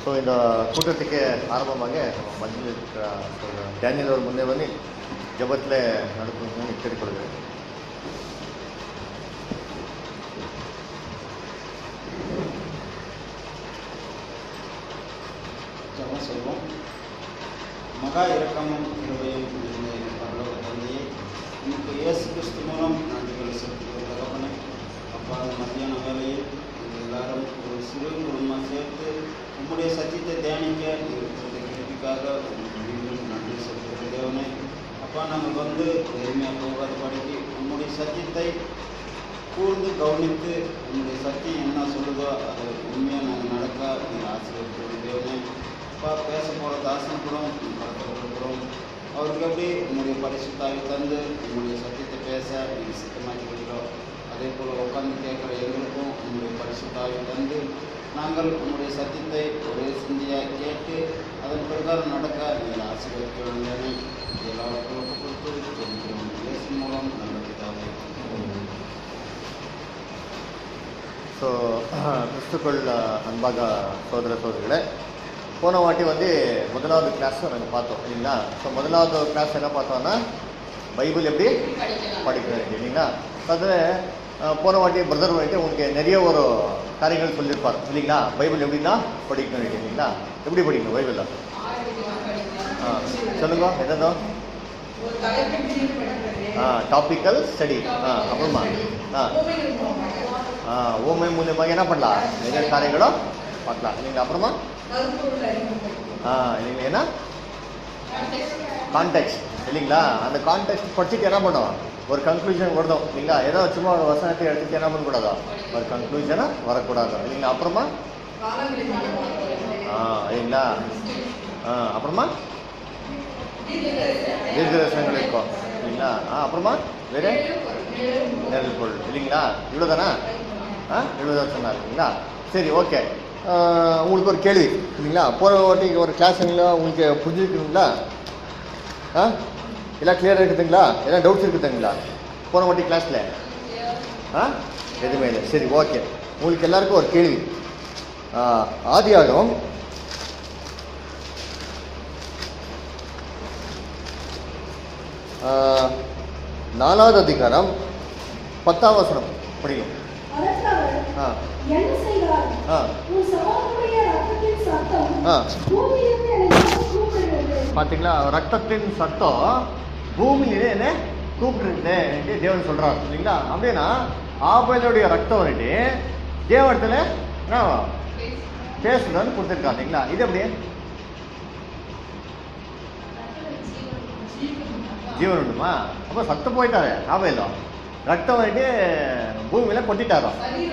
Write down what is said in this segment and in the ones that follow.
So இந்த கூட்டத்துக்கு ஆரம்பமாக நம்ம மஞ்சள் டேனியல் அவர் முன்னே வந்து ஜபத்தில் நடக்கணும்னு கேட்டுக்கொள்கிறேன் ஜெபம் செய்வோம் மகா இரக்கமும் கிருபையும் நிறைந்த எங்கள் பரலோக தந்தையே உனக்கு இயேசு கிறிஸ்து மூலம் நன்றிகளை செலுத்துகிற தகவனை அப்பா அந்த மத்தியான வேளையில் எங்கள் எல்லாரும் ஒரு சிறு குடும்பமாக சேர்த்து உம்முடைய சத்தியத்தை தியானிக்க இருக்கிற கிருபிக்காக உங்களுக்கு மீண்டும் நன்றி செலுத்துகிற தேவனே அப்பா நாங்கள் வந்து எளிமையாக போகாத படிக்கு உம்முடைய சத்தியத்தை கூர்ந்து கவனித்து உங்களுடைய சத்தியம் என்ன சொல்லுதோ அதை உண்மையாக நாங்கள் நடக்க நீங்கள் ஆசீர்வதிக்கிறோம் தேவனே அப்பா பேச போகிற தாசன் கூட படத்தில் கொடுக்குறோம் அவருக்கு எப்படி உங்களுடைய பரிசுத்தாய் தந்து உங்களுடைய சத்தியத்தை பேச நீங்கள் சித்தமாக்கி கொடுக்குறோம் அதே போல் உட்காந்து கேட்குற எங்களுக்கும் உங்களுடைய பரிசுத்தாய் தந்து நாங்கள் உங்களுடைய சத்தியத்தை ஒரே சிந்தியாக கேட்டு அதன் பிரகாரம் நடக்க நீங்கள் ஆசீர்வதிக்க வேண்டியது எல்லாருக்கும் ஒப்பு கொடுத்து ஜெபிக்கிறோம் இயேசு மூலம் நல்ல பிதாவே ஸோ கிறிஸ்துக்குள் அன்பாக சோதர சோதரிகளே போன வாட்டி வந்து முதலாவது கிளாஸ் நாங்கள் பார்த்தோம் இல்லைங்களா ஸோ முதலாவது கிளாஸ் என்ன பார்த்தோம்னா பைபிள் எப்படி படிக்கணும் இல்லைங்களா அதில் போன வாட்டி பிரதர் வந்துட்டு உங்களுக்கு நிறைய ஒரு காரியங்கள் சொல்லியிருப்பார் இல்லைங்களா பைபிள் எப்படின்னா படிக்கணும் இல்லைங்களா எப்படி படிக்கணும் பைபிளில் ஆ சொல்லுங்க என்னதோ ஆ டாபிக்கல் ஸ்டடி ஆ அப்புறமா ஆ ஆ ஓமை மூலியமாக என்ன பண்ணலாம் நிறைய காரியங்களும் பார்க்கலாம் இல்லைங்களா அப்புறமா ஆ இல்லைங்களா என்ன கான்டெக்ட் இல்லைங்களா அந்த கான்டெக்ட் படிச்சுட்டு என்ன பண்ணுவோம் ஒரு கன்க்ளூஷன் வரணும் இல்லைங்களா ஏதோ சும்மா ஒரு வசனத்தை எடுத்துட்டு என்ன பண்ணக்கூடாதோ ஒரு கன்க்ளூஷனாக வரக்கூடாது இல்லைங்களா அப்புறமா ஆ இல்லைங்களா ஆ அப்புறமா தீர்க்கதர்சனங்கள் இருக்கும் இல்லைங்களா ஆ அப்புறமா வேறு நேரில் பொருள் இல்லைங்களா இவ்வளோ தானா ஆ இவ்வளோ தான் சொன்னார் இல்லைங்களா சரி ஓகே உங்களுக்கு ஒரு கேள்வி இல்லைங்களா போகிற வாட்டி ஒரு கிளாஸ் உங்களுக்கு புரிஞ்சுருக்குங்களா ஆ எல்லாம் கிளியராக இருக்குதுங்களா எல்லாம் டவுட்ஸ் இருக்குதுங்களா போன வாட்டி கிளாஸில் ஆ எதுவுமே இல்லை சரி ஓகே உங்களுக்கு எல்லாருக்கும் ஒரு கேள்வி ஆ, ஆதியாகம் ஆ, நாலாவது அதிகாரம் பத்தாம் வசனம் படிக்கும் அதற்கு அவர், ஆ என்ன செய்தார் ஆ உன் சகோதரனுடைய ரத்தத்தின் சத்தம் ஆ. பூமியிலிருந்து என்னை நோக்கி கூப்பிடுகிறது பார்த்தீங்களா ரத்தத்தின் சத்தம் பூமியிலே என்ன கூப்பிட்டுருந்தே தேவன் சொல்றாரு இல்லைங்களா அப்படின்னா ஆபேலுடைய ரத்தம் வந்துட்டு தேவனத்தில் என்ன பேசுதான்னு கொடுத்துருக்காரு இல்லைங்களா இது எப்படி ஜீவன் உண்டுமா அப்போ சத்து போயிட்டாரு ஆபேலோ ரத்தம் வந்துட்டு பூமியில கொட்டிட்டாரோ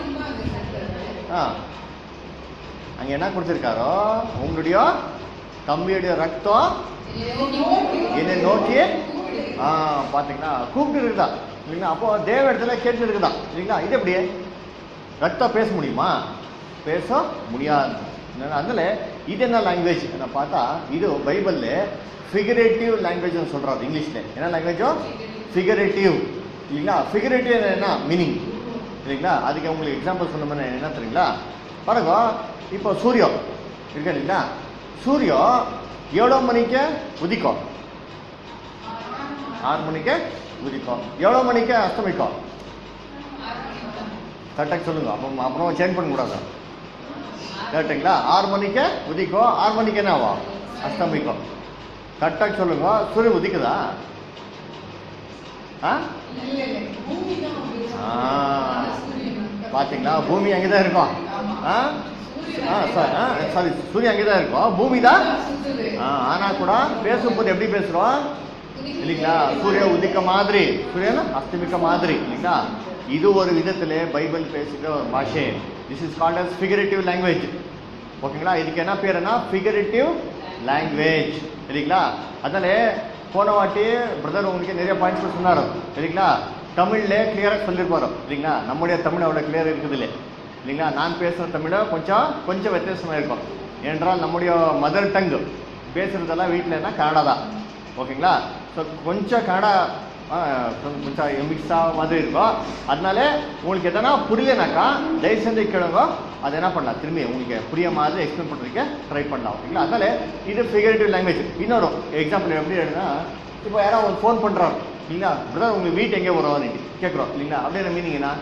ஆ அங்கே என்ன கொடுத்துருக்காரோ உங்களுடைய தம்பியுடைய ரத்தம் என்னை நோக்கி ஆ பார்த்தீங்களா கூப்பிட்டு இருக்குதா இல்லைங்களா அப்போ தேவ இடத்துல கேட்டு இருக்குதா இல்லைங்களா இது எப்படி ரத்தம் பேச முடியுமா பேச முடியாது அதனால இது என்ன லாங்குவேஜ் நான் பார்த்தா இது பைபிளில் ஃபிகரேட்டிவ் லாங்குவேஜ்னு சொல்கிறாரு இங்கிலீஷில் என்ன லாங்குவேஜோ ஃபிகரேட்டிவ் இல்லைங்களா ஃபிகரேட்டிவ் என்ன மீனிங் இல்லைங்களா அதுக்கு உங்களுக்கு எக்ஸாம்பிள் சொன்ன மாதிரி என்ன தெரியுங்களா பாருங்க இப்போ சூரியம் இருக்கு இல்லைங்களா சூரியம் எவ்வளோ மணிக்கு உதிக்கும் ஆறு மணிக்கு உதிக்கும் எவ்வளோ மணிக்கு அஸ்தமிக்கும் கரெக்டாக சொல்லுங்க அப்புறம் அப்புறம் சேஞ்ச் பண்ணக்கூடாது கரெக்டுங்களா ஆறு மணிக்கு உதிக்கும் ஆறு மணிக்கு என்ன ஆகும் அஸ்தமிக்கும் கரெக்டாக சொல்லுங்க சூரியன் உதிக்குதா ஆ ஆ பார்த்தீங்களா பூமி அங்கே தான் இருக்கும் ஆ ஆ சாரி ஆ சாரி சூரியன் அங்கே தான் இருக்கும் பூமி தான் ஆ ஆனால் கூட பேசும்போது எப்படி பேசுகிறோம் இல்லைங்களா சூரிய உதிக்க மாதிரி சூரியன் அஸ்தமிக்க மாதிரி இல்லைங்களா இது ஒரு விதத்தில் பைபிள் பேசுகிற ஒரு பாஷை this is called as figurative language ஓகேங்களா இதுக்கு என்ன பேருனா ஃபிகரேட்டிவ் லாங்குவேஜ் இல்லைங்களா அதனால போன வாட்டி பிரதர் உங்களுக்கு நிறைய பாயிண்ட்ஸ் சொன்னார் சரிங்களா தமிழ்ல கிளியராக சொல்லியிருப்பாரு இல்லைங்களா நம்முடைய தமிழ் அவ்வளோ கிளியர் இருக்குது இல்லை இல்லைங்களா நான் பேசுகிற தமிழை கொஞ்சம் கொஞ்சம் வித்தியாசமாக இருக்கும் ஏனென்றால் நம்முடைய மதர் டங் பேசுகிறதெல்லாம் வீட்டில் என்ன கன்னடா தான் ஓகேங்களா ஸோ கொஞ்சம் கன்னடா கொஞ்சம் மிக்ஸாக மாதிரி இருக்கும் அதனால உங்களுக்கு எதனா புரியலனாக்கா தயவு செஞ்சு கேளுங்க அதை என்ன பண்ணலாம் திரும்பி உங்களுக்கு புரிய மாதிரி எக்ஸ்பிளைன் பண்ணுறதுக்கு ட்ரை பண்ணலாம் ஓகேங்களா அதனால இது ஃபிகரேட்டிவ் லாங்குவேஜ் இன்னொரு எக்ஸாம்பிள் எப்படி எழுதுனா இப்போ யாராவது ஒரு ஃபோன் பண்ணுறாரு இல்லைங்களா பிரதர் உங்களுக்கு வீட்டு எங்கே வரும் கேட்குறோம் இல்லைங்களா அப்படியே மீனிங் என்ன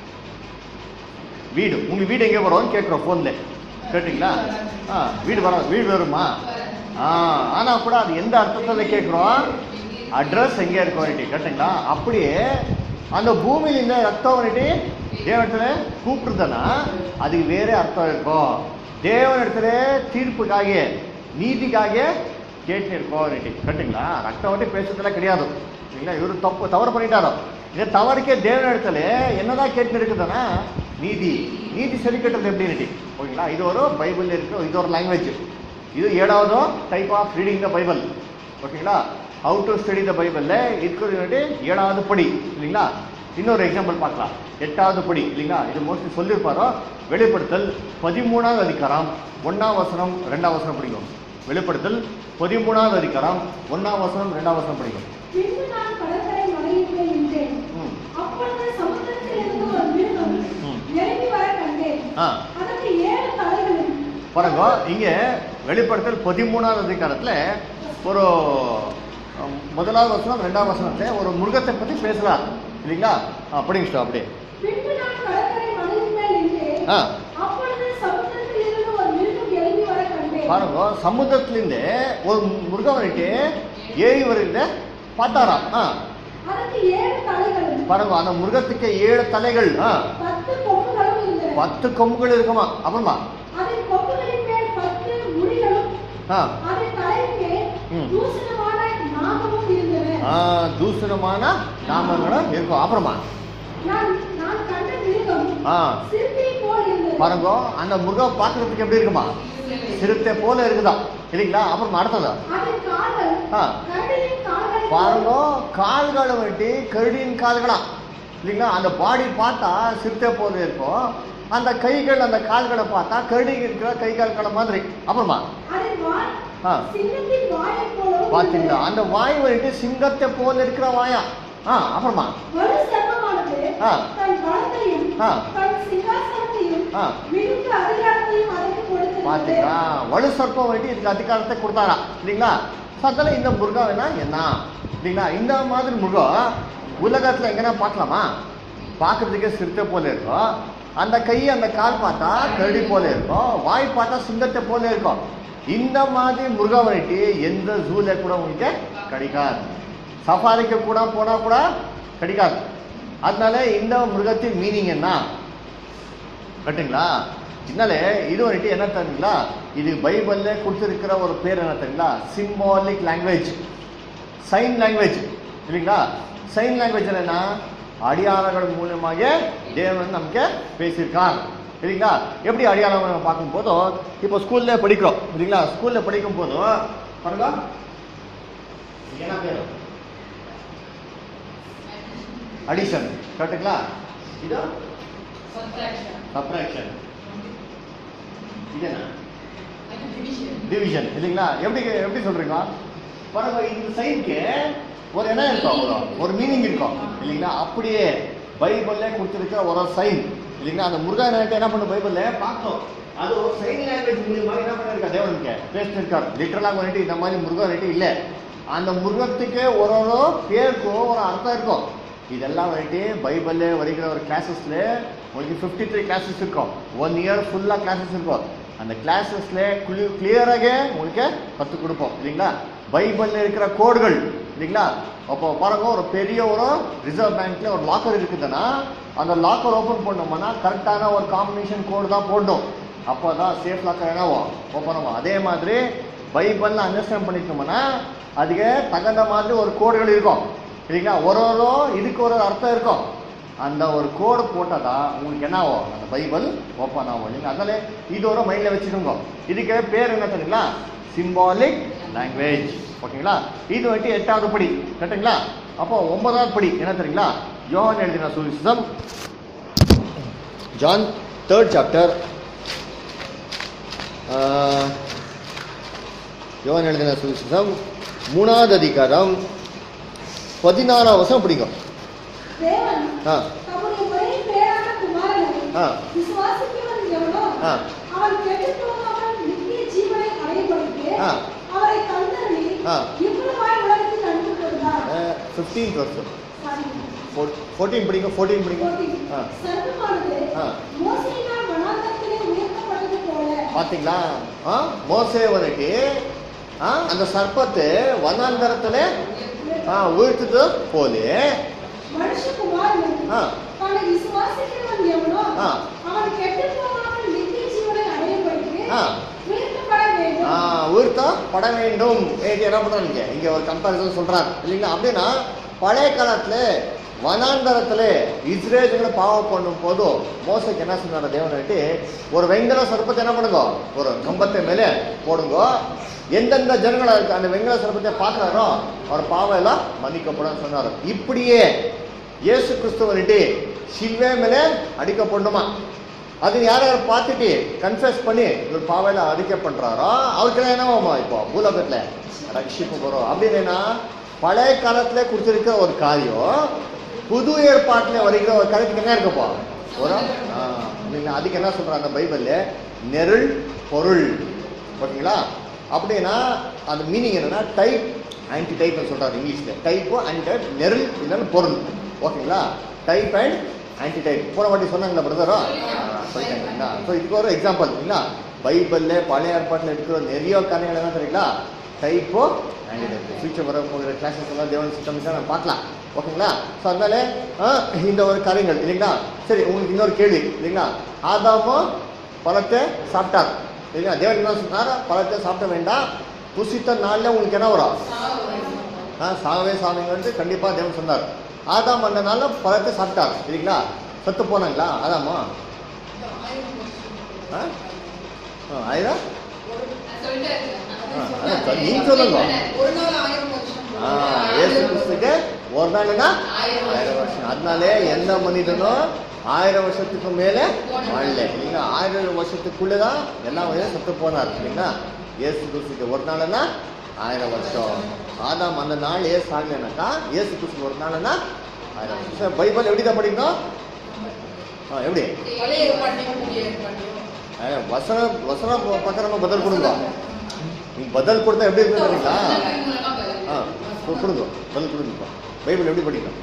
வீடு உங்களுக்கு வீடு எங்கே வரும்னு கேட்குறோம் ஃபோனில் கேட்டிங்களா ஆ வீடு வர வீடு வருமா ஆ ஆனால் கூட அது எந்த அர்த்தத்தில் கேட்குறோம் அட்ரஸ் எங்கே இருக்கும் வந்துட்டு கேட்டிங்களா அப்படியே அந்த பூமியிலிருந்த ரத்தம் வந்துட்டு தேவனத்துல கூப்பிடுறதுனா அதுக்கு வேற அர்த்தம் இருக்கும் தேவன் இடத்துல தீர்ப்புக்காக நீதிக்காக கேட்டு இருக்கோம் வந்துட்டு கேட்டிங்களா ரத்தம் வந்துட்டு பேசுறதுலாம் கிடையாது சரிங்களா இவர் தப்பு தவறு பண்ணிட்டாரோ இதை தவறுக்கே தேவன் இடத்துல என்னதான் கேட்டு இருக்குதுன்னா நீதி நீதி சரி கட்டுறது எப்படின்னு ஓகேங்களா இது ஒரு பைபிள் இருக்கு இது ஒரு லாங்குவேஜ் இது ஏழாவது type of reading the Bible ஓகேங்களா ஹவு டு ஸ்டடி த பைபிளில் இருக்கிறது ஏழாவது படி இல்லைங்களா இன்னொரு எக்ஸாம்பிள் பார்க்கலாம் எட்டாவது படி இல்லைங்களா இது மோஸ்ட்லி சொல்லியிருப்பாரோ வெளிப்படுத்தல் பதிமூணாவது அதிகாரம் ஒன்றாம் வசனம் ரெண்டாம் வசனம் படிக்கும் வெளிப்படுத்தல் பதிமூணாவது அதிகாரம் ஒன்றாம் வசனம் ரெண்டாம் வசனம் படிக்கும் பின்பு நான் கடற்கரை மலையின் மேல் நின்றேன் ம் அப்பொழுது சமுத்திரத்தில் இருந்து ஒரு மிருகம் ம். இறங்கி வர கண்டேன் ஆ அதற்கு ஏழு தலைகளும் பாருங்க இங்கே வெளிப்படுத்தல் பதிமூணாவது அதிகாரத்தில் ஒரு அஹ், முதலாவது வசனம் ரெண்டாவது வசனத்தை ஒரு மிருகத்தை பற்றி பேசலாம் இல்லைங்களா ஆ படிங்க sister, அப்படியே பின்பு நான் கடற்கரை மலையின் மேல் நின்றேன் ஆ அப்பொழுது சமுத்திரத்தில் இருந்து ஒரு மிருகம் இறங்கி வர கண்டேன் பாருங்க சமுத்திரத்துலேருந்து ஒரு மிருகம் வந்துட்டு ஏறி வருகிறத பார்த்தாராம் ஆ அதற்கு ஏழு தலைகளும் பாருங்க அந்த மிருகத்துக்கு ஏழு தலைகள் ஆ பத்து கொம்புகளும் இருந்தன பத்து கொம்புகள் இருக்குமா அப்புறமா அதன் கொம்புகளின் மேல் பத்து முடிகளும் ஆ அதன் தலையின் மேல் ம். தூசணமான நாகமும் இருந்தன ஆ தூசணமான நாமங்களும் இருக்கும் அப்புறமா நான் நான் கண்ட மிருகம் ஆ சிறுத்தை போல் இருந்தது பாருங்க அந்த மிருகம் பார்க்கறதுக்கு எப்படி இருக்குமா சிறுத்தை போல இருக்குதா இல்லைங்களா அப்புறம் அடுத்ததா அதன் கால்கள் ஆ. கரடியின் கால்களை பாருங்க கால்களை வந்துட்டு கருடியின் கால்களா இல்லைங்களா அந்த பாடி பார்த்தா சிறுத்தை போல இருக்கும் அந்த கைகள் அந்த கால்களை பார்த்தா கருடி இருக்கிற கை கால்களை மாதிரி அப்புறமா அதன் வாய் ஆ. சிங்கத்தின் வாயைப் போலவும் பாத்தீங்களா இருந்தது. அந்த வாய் வந்துட்டு சிங்கத்தை போல இருக்கிற வாயா ஆ அப்புறமா வலு சர்ப்பமானது ஆ. தன் பலத்தையும் ஆ. தன் சிங்காசனத்தையும் ஆ. மிகுந்த அதிகாரத்தையும் அதற்கு கொடுத்தது பாத்தீங்களா வலு சர்ப்பம் வந்துட்டு இதுக்கு அதிகாரத்தை கொடுத்தாரா இல்லைங்களா சத்தல இந்த முருகம் வேணா என்ன இல்லைங்களா இந்த மாதிரி முருகம் உலகத்துல எங்கன்னா பார்க்கலாமா பார்க்கறதுக்கே சிறுத்தை போல இருக்கும் அந்த கை அந்த கால் பார்த்தா கரடி போல இருக்கும் வாய் பார்த்தா சிங்கத்தை போல இருக்கும் இந்த மாதிரி முருகம் வந்துட்டு எந்த ஜூல கூட உங்களுக்கு கிடைக்காது சஃபாரிக்கு கூட போனா கூட கிடைக்காது அதனால இந்த மிருகத்தின் மீனிங் என்ன கட்டுங்களா இதனாலே இது வந்துட்டு என்ன தெரியுங்களா இது பைபிள்ல கொடுத்துருக்கிற ஒரு பேர் என்ன தெரியுங்களா சிம்பாலிக் லாங்குவேஜ் சைன் லாங்குவேஜ் இல்லைங்களா சைன் லாங்குவேஜ் என்ன அடியாளர்கள் மூலமாக தேவன் நமக்கு பேசியிருக்கார் இல்லைங்களா எப்படி அடியாளம் நம்ம பார்க்கும்போது இப்போ ஸ்கூல்ல படிக்கிறோம் இல்லைங்களா ஸ்கூல்ல படிக்கும் போதும் பாருங்க இது என்ன பேர் அடிஷன் கரெக்டுங்களா இது சப்ராக்ஷன் இதுனா டிவிஷன் இல்லைங்களா எப்படி எப்படி சொல்றீங்க பாருங்க இந்த சைடுக்கு ஒரு இடம் இருக்கும் ஒரு ஒரு மீனிங் இருக்கும் இல்லைங்களா அப்படியே பைபிள்ல கொடுத்துருக்க ஒரு சைன் இல்லைங்களா அந்த முருகா நாயத்தை என்ன பண்ண பைபிள்ல பார்த்தோம் அது ஒரு சைன் லாங்குவேஜ் மூலியமாக என்ன பண்ணிருக்கா தேவனுக்கு பேசிருக்கார் லிட்டரலாக வந்துட்டு இந்த மாதிரி முருகா வந்துட்டு இல்லை அந்த முருகத்துக்கு ஒரு ஒரு பேருக்கும் ஒரு அர்த்தம் இருக்கும் இதெல்லாம் வந்துட்டு பைபிள்ல வருகிற ஒரு கிளாஸஸ்ல உங்களுக்கு ஃபிஃப்டி த்ரீ கிளாஸஸ் இருக்கும் ஒன் இயர் ஃபுல்லாக கிளாஸஸ் இருக்கும் அந்த கிளாஸஸ்ல கிளியராக உங்களுக்கு கற்றுக் கொடுப்போம் இல்லைங்களா பைபிள்ல இருக்கிற கோடுகள் இல்லைங்களா அப்போ பாருங்க ஒரு பெரிய ஒரு ரிசர்வ் பேங்க்ல ஒரு லாக்கர் இருக்குதுன்னா அந்த லாக்கர் ஓப்பன் பண்ணோம்னா கரெக்டான ஒரு காம்பினேஷன் கோடு தான் போடணும் அப்போ தான் சேஃப் லாக்கர் என்னவோ ஓப்பன் ஆகும் அதே மாதிரி பைபிள்ல அண்டர்ஸ்டாண்ட் பண்ணிட்டோம்னா அதுக்கு தகுந்த மாதிரி ஒரு கோடுகள் இருக்கும் இல்லைங்களா ஒரு ஒரு இதுக்கு ஒரு அர்த்தம் இருக்கும் அந்த ஒரு கோடு போட்டதா உங்களுக்கு என்ன ஆகும் அந்த பைபிள் ஓப்பன் ஆகும் இல்லைங்களா அதனால இது ஒரு மைண்டில் வச்சுக்கோங்க இதுக்கு பேர் என்ன தெரியுங்களா சிம்பாலிக் லாங்குவேஜ் ஓகேங்களா இது வந்துட்டு எட்டாவது படி கரெக்டுங்களா அப்போ ஒன்பதாவது படி என்ன தெரியுங்களா யோவான் எழுதின சுவிசேஷம் ஜான் தேர்ட் சாப்டர் யோவான் எழுதின சுவிசேஷம் மூணாவது அதிகாரம் பதினாறாம் வருஷம் பிடிக்கும் தேவன் ஆ தம்முடைய ஒரே பேரான குமாரனை ஆ விசுவாசிக்கிறவன் எவனோ ஆ. அவன் கெட்டுப் போகாமல் நித்திய ஜீவனை அடையும்படிக்கு ஆ. அவரை தந்தருளி ஆ. இவ்வளவாய் உலகத்தில் அன்பு கொண்டார் ஃபிஃப்டீன்த் வருஷம் சாரி. ஃபோர்டீன் பிடிக்கும் ஃபோர்டீன் பிடிக்கும் ஆ சர்ப்பமானது ஆ. மோசையினால் வனாந்தரத்திலே உயர்த்தப்பட்டது போல பாத்தீங்களா ஆ மோசே வந்துட்டு ஆ அந்த சர்ப்பத்தை வனாந்தரத்துல ஆ வீழ்த்துது போலே மனுஷகுமாரன் ஆ. தன்னை விசுவாசிக்கிறவன் எவனோ ஆ. அவன் கெட்டுப் போகாமல் நித்திய ஜீவனை அடையும்படிக்கு ஆ. உயர்த்தப்பட வேண்டும் ஆ வீழ்த்தா பட வேண்டும் ஏடி என்ன பண்றாங்க இங்க ஒரு கம்பாரிசன் சொல்றாரு இல்லைங்களா அப்படின்னா பழைய காலத்துல வனாந்தரத்துல இஸ்ரேல்களை பாவம் பண்ணும் போதும் மோசைக்கு என்ன சொன்னார் தேவன்ட்டு ஒரு வெங்கல சர்ப்பத்தை என்ன பண்ணுங்க ஒரு கம்பத்தை மேலே போடுங்க எந்தெந்த ஜனங்கள் அதுக்கு அந்த வெங்கல சர்ப்பத்தை பார்க்குறாரோ அவர் பாவம் எல்லாம் மன்னிக்கப்படும் சொன்னார் இப்படியே இயேசு கிறிஸ்துவன்ட்டு சில்வே மேலே அடிக்கப்படணுமா அது யார் யார் பார்த்துட்டு கன்ஃபெஸ் பண்ணி இவர் பாவையில அறிக்கை பண்றாரோ அவருக்கெல்லாம் என்னவாமா இப்போ பூலோகத்துல ரட்சிப்பு வரும் அப்படின்னா பழைய காலத்துல கொடுத்திருக்கிற ஒரு காரியம் புது ஏற்பாட்டுல வருகிற ஒரு காரியத்துக்கு என்ன இருக்குப்பா வரும் ஆ, அப்படின்னா அதுக்கு என்ன சொல்றாங்க பைபிள்ல நெருள் பொருள் ஓகேங்களா அப்படின்னா அது மீனிங் என்னன்னா டைப் ஆன்டி டைப்னு சொல்றாரு இங்கிலீஷ்ல டைப்பு ஆன்டி டைப் நெருள் இல்லைன்னு பொருள் ஓகேங்களா டைப் அண்ட் ஆன்டி டைப் போன வாட்டி சொன்னாங்களா பிரதரோ சொல்லிட்டாங்களா ஸோ இதுக்கு ஒரு எக்ஸாம்பிள் இல்லைங்களா பைபிள்ல பழைய ஏற்பாட்டில் இருக்கிற நிறைய காரியங்கள் என்ன தெரியுங்களா டைப்போ ஆன்டி டைப் ஃபியூச்சர் வர போகிற கிளாஸஸ் எல்லாம் தேவன் சிஸ்டம் நம்ம பார்க்கலாம் ஓகேங்களா ஸோ அதனால ஆ, இந்த ஒரு காரியங்கள் இல்லைங்களா சரி உங்களுக்கு இன்னொரு கேள்வி இல்லைங்களா ஆதாமோ பழத்தை சாப்பிட்டார் இல்லைங்களா தேவன் என்ன சொன்னார் பழத்தை சாப்பிட வேண்டாம் புசித்த நாளில் உங்களுக்கு என்ன வரும் ஆ சாகவே சாமிங்கன்ட்டு கண்டிப்பாக தேவன் சொன்னார் ஆதாம் அந்த நாளில் பழத்தை சாப்பிட்டார் இல்லைங்களா செத்து போனாங்களா ஆதாமா ஆ ஆ, ஆயிரம் நீங்க சொல்லுங்க. ஆ ஏசு கிறிஸ்துக்கு ஒரு நாள்னா ஆயிரம் வருஷம் அதனாலே எந்த மனிதனும் ஆயிரம் வருஷத்துக்கு மேலே வாழல இல்லைங்களா ஆயிரம் வருஷத்துக்குள்ளே தான் எல்லா வயதும் செத்து போனார் இல்லைங்களா ஏசு கிறிஸ்துக்கு ஒரு நாள்னா ஆயிரம் வருஷம் ஆதாம் அந்த நாள் ஏசு ஆகலைனாக்கா ஏசு கிறிஸ்து ஒரு நாள்னா ஆயிரம் வருஷம் சார் பைபிள் எப்படி தான் படிக்கணும் ஆ எப்படி ஆ, வசன வசன பக்கம் நம்ம பதில் கொடுங்க நீங்க பதில் கொடுத்தா எப்படி இருக்கு தெரியுங்களா ஆ கு- கொடுங்க பதில் கொடுங்கப்பா பைபிள் எப்படி படிக்கணும்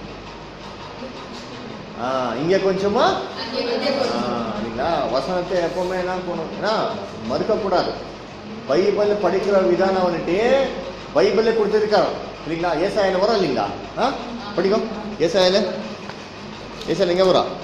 ஆ இங்கே கொஞ்சமா ஆ, இல்லைங்களா வசனத்தை எப்பவுமே என்ன பண்ணணும் ஏன்னா மறுக்கக்கூடாது பைபிள் படிக்கிற விதானம் வந்துட்டு பைபிளே கொடுத்துருக்காரு இல்லைங்களா ஏசாயில வரும் இல்லைங்களா ஆ படிக்கும் ஏசாயில ஏசாயில எங்கே வரும்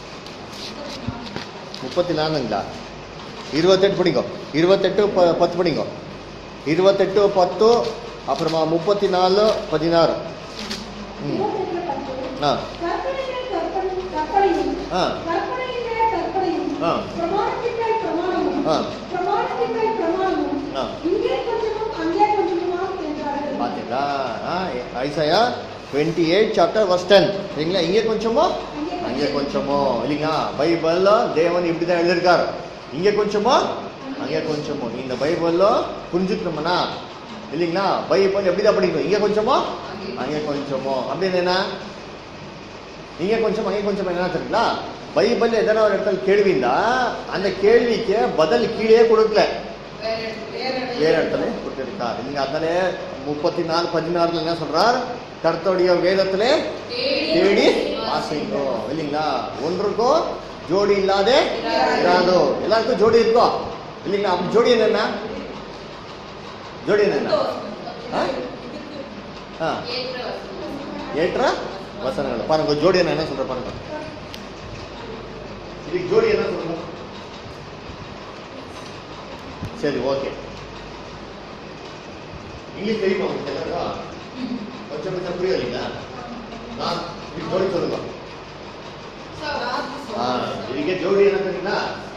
முப்பத்தி நாலுங்களா இருபத்தெட்டு படிக்கும் இருபத்தெட்டு ப பத்து படிக்கும் இருபத்தெட்டு பத்து அப்புறமா முப்பத்தி நாலு பதினாறு ம் இருபத்தெட்டு பத்து. ஆ கற்பனைகள் கற்பனை- கற்பனையும் ஆ கற்பனையின் மேல் கற்பனையும் ஆ. பிரமாணத்தின் மேல் பிரமாணமும் ஆ. பிரமாணத்தின் மேல் பிரமாணமும் ஆ. இங்கே கொஞ்சமும் அங்கே கொஞ்சமுமா என்றார்கள் பார்த்தீங்களா ஆ Isaiah twenty eight chapter verse ten சரிங்களா இங்கே கொஞ்சமோ அங்கே கொஞ்சமோ இல்லைங்களா பைபிளில் தேவன் இப்படி தான் எழுதியிருக்காரு இங்கே கொஞ்சமோ அங்கே கொஞ்சமோ இந்த பைபிளில் புரிஞ்சுக்கணும்னா இல்லைங்களா பைபிள் எப்படி தான் படிக்கணும் இங்கே கொஞ்சமோ அங்கே கொஞ்சமோ அப்படின்னு என்ன இங்கே கொஞ்சம் அங்கே கொஞ்சம் என்ன தெரியுங்களா பைபிள் எதனா ஒரு இடத்துல கேள்விந்தா அந்த கேள்விக்கு பதில் கீழே கொடுக்கல வேற இடத்துல கொடுத்திருக்கார் நீங்க அதனால முப்பத்தி நாலு பதினாறுல என்ன சொல்றார் கர்த்தருடைய வேதத்துல தேடி வாசிங்கோ இல்லைங்களா ஒன்றுக்கோ ஜோடி இல்லாத இராதோ எல்லாருக்கும் ஜோடி இருக்கோ இல்லைங்களா அப்படி ஜோடி என்ன ஜோடி என்ன ஆ? ஆ ஏற்ற வசனங்கள் பாருங்க ஜோடி என்ன சொல்ற பாருங்க இதுக்கு ஜோடி என்ன சொல்றோம் சரி ஓகே இங்கிலீஷ் தெரியுமா உங்களுக்கு எல்லாருக்கும் கொஞ்சம் கொஞ்சம் புரியும் இல்லைங்களா நான் இதுக்கு ஜோடி சொல்லுங்க ஆ இதுக்கே ஜோடி என்ன தெரியுங்களா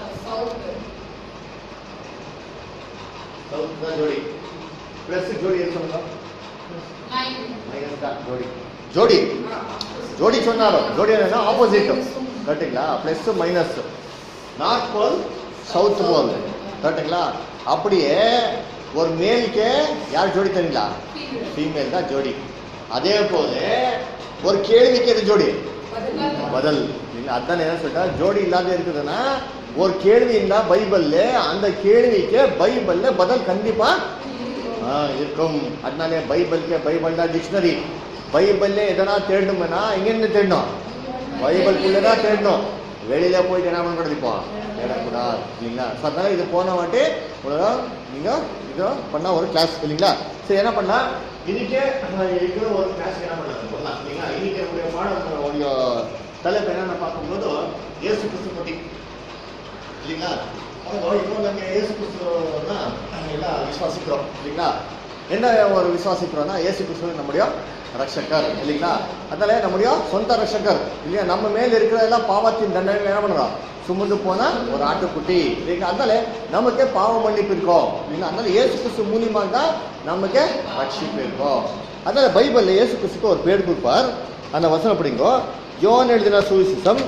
சவுத் தான் ஜோடி பிளஸ் ஜோடி என்ன சொல்லுங்க மைனஸ் தான் ஜோடி ஜோடி ஜோடி சொன்னாலும் ஜோடி என்னன்னா ஆப்போசிட் கரெக்டுங்களா plus minus north pole south pole கரெக்டுங்களா அப்படியே ஒரு மேலுக்கு யார் ஜோடி தெரியுங்களா ஃபீமேல் தான் ஜோடி அதே போல ஒரு கேள்விக்கு எது ஜோடி பதில் நீங்க அதான் என்ன சொல்லிட்டா ஜோடி இல்லாத இருக்குதுன்னா ஒரு கேள்வி இருந்தா பைபிள்ல அந்த கேள்விக்கு பைபிள்ல பதில் கண்டிப்பா ஆ, இருக்கும் அதனாலே பைபிளுக்கு பைபிள் தான் டிக்ஷனரி பைபிள்ல எதனா தேடணும்னா எங்கிருந்து தேடணும் பைபிள்குள்ளே தான் தேடணும் வெளியில போயிட்டு என்ன பண்ணக்கூடாது இப்போ தேடக்கூடாது இல்லைங்களா ஸோ அதனால இது போன வாட்டி உங்களுக்கு நீங்க இது பண்ணா ஒரு கிளாஸ் இல்லைங்களா சரி என்ன பண்ணா இன்னைக்கு இருக்கிற ஒரு கிளாஸ் என்ன பண்ணலாம் பண்ணலாம் இல்லைங்களா இன்னைக்கு நம்முடைய பாடம் உடைய தலைப்பு என்னென்ன பார்க்கும்போது இயேசு கிறிஸ்து பற்றி இல்லைங்களா அப்போ இப்போ நாங்கள் இயேசு கிறிஸ்துவனா எல்லாம் விசுவாசிக்கிறோம் இல்லைங்களா என்ன ஒரு விசுவாசிக்கிறோம்னா இயேசு கிறிஸ்துவ நம்முடைய ரட்சகர் இல்லைங்களா அதனால நம்முடைய சொந்த ரட்சகர் இல்லையா நம்ம மேல இருக்கிற எல்லாம் பாவத்தின் தண்டனை என்ன பண்ணுறோம் சுமந்து போன ஒரு ஆட்டுக்குட்டி இல்லைங்களா அதனால நமக்கே பாவ மன்னிப்பு இருக்கும் இல்லைங்களா அதனால இயேசு கிறிஸ்து மூலியமாக தான் நமக்கு ரட்சிப்பு இருக்கும் அதனால பைபிள்ல இயேசு கிறிஸ்துக்கு ஒரு பேர் கொடுப்பார் அந்த வசனம் படிங்கோ யோன் எழுதின சுவிசேஷம்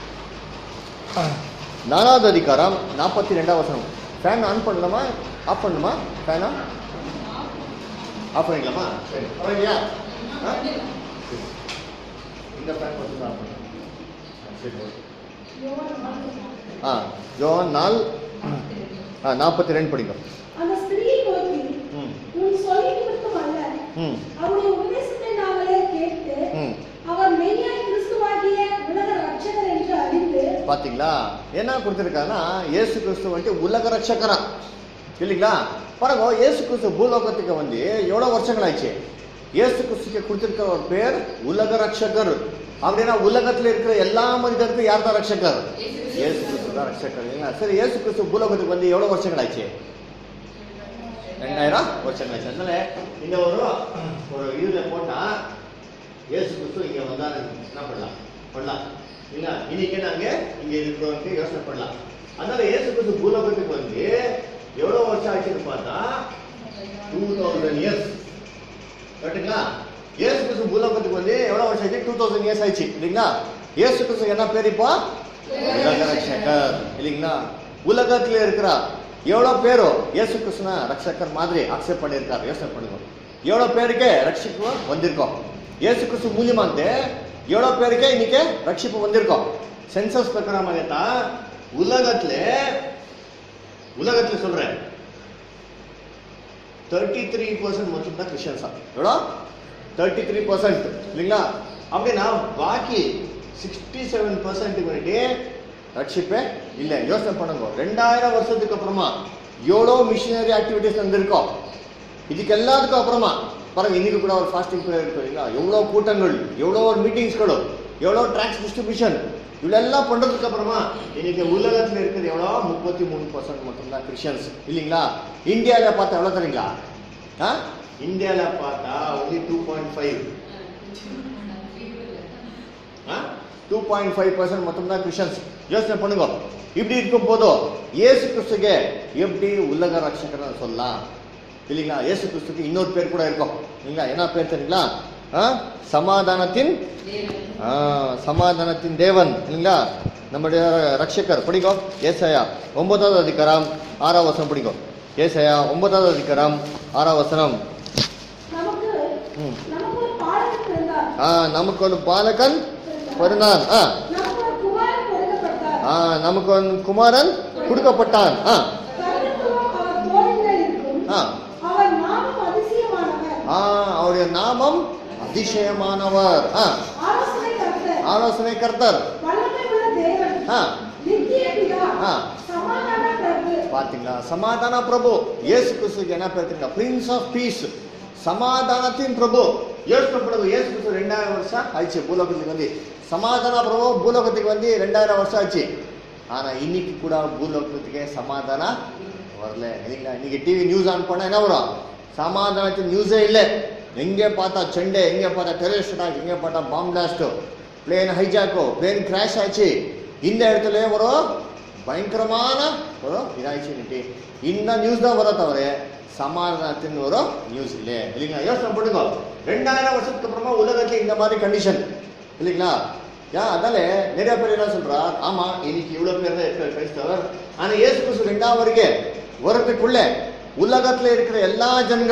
நாலாவது அதிகாரம் நாற்பத்தி ரெண்டாம் வசனம் ஃபேன் ஆன் பண்ணலாமா ஆஃப் பண்ணணுமா ஃபேனா ஆஃப் பண்ணிக்கலாமா சரி பரவாயில்லையா ஆ? இந்த ஃபேன் மட்டும் ஆஃப் பண்ணுங்க சரி ஓகே. ஆ யோவான் நாள் ஆ நாற்பத்தி ரெண்டு படிக்கும் அந்த ஸ்திரீயை நோக்கி ம் உன் சொல்லி நிமித்தம் அல்ல ம் அவருடைய உபதேசத்தை நாங்களே கேட்டு ம் அவர் மெய்யாய் கிறிஸ்துவாகிய உலக ரட்சகர் என்று அறிந்து பாத்தீங்களா என்ன கொடுத்துருக்காங்கன்னா இயேசு கிறிஸ்து வந்துட்டு உலக ரட்சகரா இல்லைங்களா பாருங்க இயேசு கிறிஸ்து பூலோகத்துக்கு வந்து எவ்வளவு வருஷங்கள் ஆயிடுச்சு இயேசு கிறிஸ்துக்கு கொடுத்திருக்கிற ஒரு பேர் உலக ரட்சகர் அப்படின்னா உலகத்துல இருக்கிற எல்லா மனிதருக்கும் யார் தான் ரட்சகர் இயேசு கிறிஸ்து தான் ரட்சகர் இல்லைங்களா சரி இயேசு கிறிஸ்து பூலோகத்துக்கு வந்து எவ்வளவு வருஷங்கள் ஆயிடுச்சு ரெண்டாயிரம் வருஷங்கள் ஆச்சு அதனால இந்த ஒரு ஒரு இதுல போட்டா இயேசு கிறிஸ்து இங்க வந்தாரு என்ன பண்ணலாம் பண்ணலாம் இல்ல இன்னைக்கு நாங்க இங்க இருக்கிறவங்க யோசனை பண்ணலாம் அதனால இயேசு கிறிஸ்து பூலோகத்துக்கு வந்து எவ்வளவு வருஷம் ஆச்சுன்னு பார்த்தா டூ தௌசண்ட் இயர்ஸ் கரெக்டுங்களா இயேசு கிறிஸ்து பூலோகத்துக்கு வந்து எவ்வளவு வருஷம் ஆச்சு டூ தௌசண்ட் இயர்ஸ் ஆயிடுச்சு இல்லைங்களா இயேசு கிறிஸ்து என்ன பேர் இப்போ உலக ரட்சகர் இல்லைங்களா உலகத்துல இருக்கிற எவ்வளவு பேரோ இயேசு கிருஷ்ணா ரட்சகர் மாதிரி அக்செப்ட் பண்ணியிருக்காரு யோசனை பண்ணுங்க எவ்வளவு பேருக்கு ரட்சிப்பு வந்திருக்கோம் இயேசு கிறிஸ்து மூலியமாந்து எவ்வளவு பேருக்கு இன்னைக்கு ரட்சிப்பு வந்திருக்கோம் சென்சஸ் பிரகாரமாக தான் உலகத்துல உலகத்துல சொல்றேன் தேர்ட்டி த்ரீ பர்சன்ட் மட்டும் தான் கிறிஸ்டியன்ஸா எவ்வளோ தேர்ட்டி த்ரீ பர்சன்ட் இல்லைங்களா அப்படின்னா பாக்கி சிக்ஸ்டி செவன் பர்சன்ட்டுக்கு வந்துட்டு ரட்சிப்பே இல்லை யோசனை பண்ணுங்க ரெண்டாயிரம் வருஷத்துக்கு அப்புறமா எவ்வளோ மிஷினரி ஆக்டிவிட்டிஸ் வந்திருக்கோம் இதுக்கு எல்லாத்துக்கும் அப்புறமா பாருங்க இன்னைக்கு கூட ஒரு ஃபாஸ்டிங் ப்ரேயர் இருக்கு இல்லைங்களா எவ்வளோ கூட்டங்கள் எவ்வளோ ஒரு மீட்டிங்ஸ்களோ எவ்வளோ ட்ராக்ஸ் டிஸ்ட்ரிபியூஷன் இவ்வளெல்லாம் பண்றதுக்கு அப்புறமா இன்னைக்கு உலகத்துல இருக்கிறது எவ்வளோ முப்பத்தி மூணு பர்சன்ட் மட்டும்தான் கிறிஸ்டியன்ஸ் இல்லைங்களா இந்தியாவில் பார்த்தா எவ்வளோ தெரியுங்களா ஆ இந்தியாவில் பார்த்தா only two point five two point five percent மட்டும்தான் கிறிஸ்டியன்ஸ் யோசனை பண்ணுங்க இப்படி இருக்கும் போதும் இயேசு கிறிஸ்துக்கு எப்படி உலக ரட்சகர்னு சொல்லலாம் இல்லைங்களா இயேசு கிறிஸ்துக்கு இன்னொரு பேர் கூட இருக்கும் இல்லைங்களா என்ன பேர் தெரியுங்களா ஆ? சமாதானத்தின் ஆ, சமாதானத்தின் தேவன் இல்லைங்களா நம்முடைய ரட்சகர் படிக்கும் ஏசாயா ஒன்பதாவது அதிகாரம் ஆறாம் வசனம் படிக்கும் ஏசாயா ஒன்பதாவது அதிகாரம் ஆறாம் வசனம் நமக்கு ம். நமக்கு ஒரு பாடகன் பிறந்தார் ஆ நமக்கு ஒரு பாலகன் பிறந்தான் ஆ நமக்கு ஒரு குமாரன் பிறக்கப்பட்டார் ஆ நமக்கு ஒரு குமாரன் கொடுக்கப்பட்டான் ஆ கர்த்தத்துவம் அவர் தோளின் மேல் இருக்கும் ஆ அவர் நாமம் அதிசயமானவர் ஆ அவருடைய நாமம் அதிசயமானவர் ஆ ஆலோசனை கர்த்தர் ஆலோசனை கர்த்தர் வல்லமை உள்ள தேவன் ஆ நித்திய பிதா ஆ. சமாதான பிரபு பாத்தீங்களா சமாதான பிரபு இயேசு கிறிஸ்துக்கு என்ன பேர் தெரியுங்களா பிரின்ஸ் ஆஃப் பீஸ் சமாதானத்தின் பிரபு யோசனை பண்ணுங்க இயேசு கிறிஸ்து ரெண்டாயிரம் வருஷம் ஆயிடுச்சு பூலோகத்துக்கு வந்து சமாதான பிரபு பூலோகத்துக்கு வந்து ரெண்டாயிரம் வருஷம் ஆச்சு ஆனா இன்னைக்கு கூட பூலோகத்துக்கே சமாதானம் வரல இல்லைங்களா இன்னைக்கு டிவி நியூஸ் ஆன் பண்ணா என்ன வரும் சமாதானத்தின் நியூஸே இல்லை எங்கே பார்த்தா சண்டை எங்கே பார்த்தா டெரரிஸ்ட் அட்டாக் எங்கே பார்த்தா பாம் பிளாஸ்ட் பிளேன் ஹைஜாக்கோ பிளேன் கிராஷ் ஆச்சு இந்த இடத்துல ஒரு பயங்கரமான ஒரு இதாயிடுச்சு இன்னைக்கு இந்த நியூஸ் தான் வர தவிர சமாதானத்தின் ஒரு நியூஸ் இல்லை இல்லைங்களா யோசனை பண்ணுங்க ரெண்டாயிரம் வருஷத்துக்கு அப்புறமா உலகத்துல இந்த மாதிரி கண்டிஷன் இல்லைங்களா யா அதனால நிறைய பேர் என்ன சொல்றா ஆமா இன்னைக்கு இவ்வளவு பேர் தான் இருக்கிற கிறிஸ்தவர் ஆனா இயேசு கிறிஸ்து ரெண்டாவது வரைக்கும் வரத்துக்குள்ள உலகத்துல இருக்கிற எல்லா ஜனங்கள்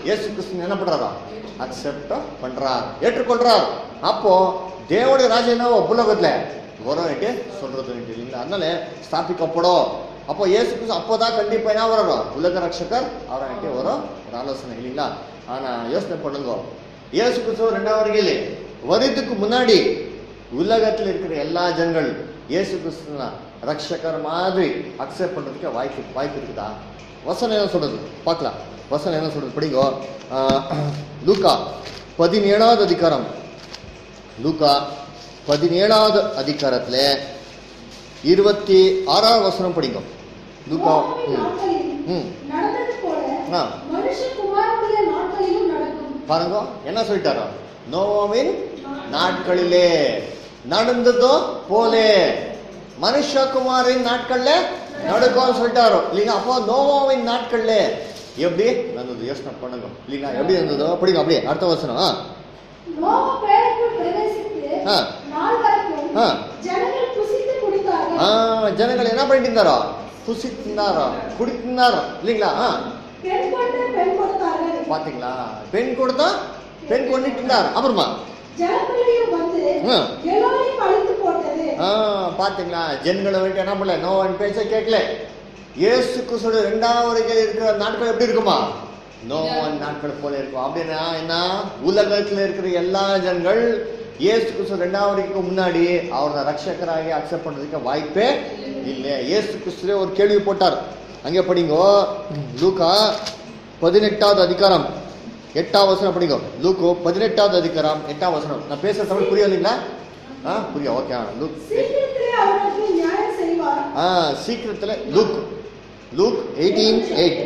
இயேசு கிறிஸ்து என்ன பண்றாரா அக்செப்ட் பண்றார் ஏற்றுக்கொள்றார் அப்போ தேவனுடைய ராஜ்யம் என்ன புலகத்துல வரும் என்று சொல்றது இல்லைங்களா அதனால ஸ்தாபிக்கப்படும் அப்போ இயேசு கிறிஸ்து அப்போதான் கண்டிப்பா என்ன வரும் உலக ரட்சகர் அவர்கிட்ட வரும் ஒரு ஆலோசனை இல்லைங்களா ஆனா யோசனை பண்ணுங்க இயேசு கிறிஸ்து ரெண்டாவது வருகையிலே வருதுக்கு முன்னாடி உலகத்தில் இருக்கிற எல்லா ஜனங்கள் இயேசு கிறிஸ்துவ ரட்சகர் மாதிரி அக்செப்ட் பண்றதுக்கு வாய்ப்பு வாய்ப்பு இருக்குதா வசனம் என்ன சொல்றது பார்க்கலாம் வசனம் என்ன சொல்றது படிங்கோ ஆஹ், லூக்கா பதினேழாவது அதிகாரம் லூக்கா பதினேழாவது அதிகாரத்துல இருபத்தி ஆறாவது வசனம் படிங்க லூக்கா நோவாவின் ம், நாட்களில் ம் நடந்தது போல ஆ. மனுஷகுமாரனுடைய நாட்களிலும் நடக்கும் பாருங்க என்ன சொல்லிட்டாரோ நோவாவின் நாட்களிலே நடந்ததோ போலே மனுஷகுமாரின் நாட்கள்ல நடக்கும் சொல்லிட்டாரோ இல்லைங்க அப்போ நோவாவின் நாட்கள்ல எப்படி நடந்தது யோசனை பண்ணுங்க இல்லைங்களா எப்படி இருந்ததோ படிங்க அப்படியே அடுத்த வசனம் ஆ. நோவா பேழைக்குள் பிரவேசித்து ஆ. நாள் வரைக்கும் ஆ. ஜனங்கள் புசித்து ஆ, குடித்தார்கள் ஜனங்கள் என்ன பண்ணிட்டு இருந்தாரோ புசித்திருந்தாரோ குடித்திருந்தாரோ இல்லைங்களா ஆ, பெண் கொண்டு பெண் கொடுத்தார்கள் பாத்தீங்களா பெண் கொடுத்தா பெண் கொண்டுட்டு இருந்தார் அப்புறமா ஜனங்களையும் வந்து ஆ. எல்லோரையும் அழித்து போட்டது ஆ, பாத்தீங்களா ஜனங்களை வந்துட்டு என்ன பண்ணல நோவன் பேச்ச கேட்கல இயேசு கிறிஸ்துவோட ரெண்டாவது வரைக்கும் இருக்கிற நாட்கள் எப்படி இருக்குமா நோவன் நாட்கள் போல இருக்கும் அப்படின்னா என்ன உலகத்துல இருக்கிற எல்லா ஜனங்கள் இயேசு கிறிஸ்து ரெண்டாவது வரைக்கும் முன்னாடி அவரை ரட்சகராகி அக்செப்ட் பண்றதுக்கு வாய்ப்பே இல்லை இயேசு கிறிஸ்துவே ஒரு கேள்வி போட்டார் அங்கே படிங்கோ லூக்கா பதினெட்டாவது அதிகாரம் எட்டாம் வசனம் படிங்க லூக்கோ பதினெட்டாவது அதிகாரம் எட்டாம் வசனம் நான் பேசுற தமிழ் புரியும் இல்லைங்களா ஆ புரியும் ஓகே லூக் சீக்கிரத்திலே அவர்களுக்கு நியாயம் செய்வார் ஆ சீக்கிரத்தில் லூக் லூக் எயிட்டீன் எயிட்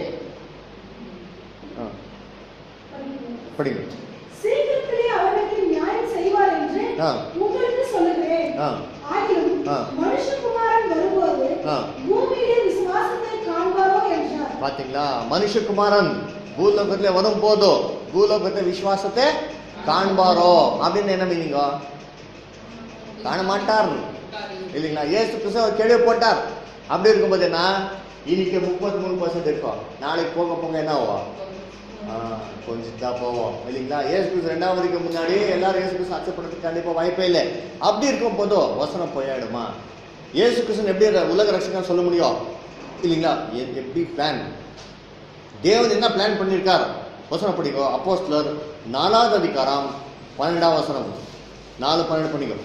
படிங்க சீக்கிரத்திலே அவர்களுக்கு நியாயம் செய்வார் என்று ஆ. உங்களுக்கு சொல்லுகிறேன் ஆ. ஆகிலும் ஆ. மனுஷகுமாரன் வரும்போது ஆ. பூமியிலே விசுவாசத்தை காண்பாரோ என்றார் பாத்தீங்களா மனுஷகுமாரன் பூலோகத்துல வரும் போதோ பூலோகத்தை விசுவாசத்தை காண்பாரோ அப்படின்னு என்ன மீனிங்க காண மாட்டார் இல்லைங்களா ஏசு கிறிஸ்து அவர் கேள்வி போட்டார் அப்படி இருக்கும்போது என்ன இன்னைக்கு முப்பத்தி மூணு பர்சன்ட் இருக்கும் நாளைக்கு போக போக என்ன ஆகும் ஆ, கொஞ்சம் தான் போவோம் இல்லைங்களா ஏசு கிறிஸ்து ரெண்டாவது வரைக்கும் முன்னாடி எல்லாரும் ஏசு கிறிஸ்து அக்செப்ட் பண்ணுறதுக்கு கண்டிப்பாக வாய்ப்பே இல்லை அப்படி இருக்கும் போதோ வசனம் போயாயிடுமா ஏசு கிறிஸ்து எப்படி ர- உலக ரட்சகன் சொல்ல முடியும் இல்லைங்களா எ- எப்படி பிளான் தேவன் என்ன பிளான் பண்ணியிருக்கார் வசனம் படிக்கோ அப்போஸ்தலர் நாலாவது அதிகாரம் பன்னெண்டாம் வசனம் நாலு பன்னெண்டு பண்ணிக்கோ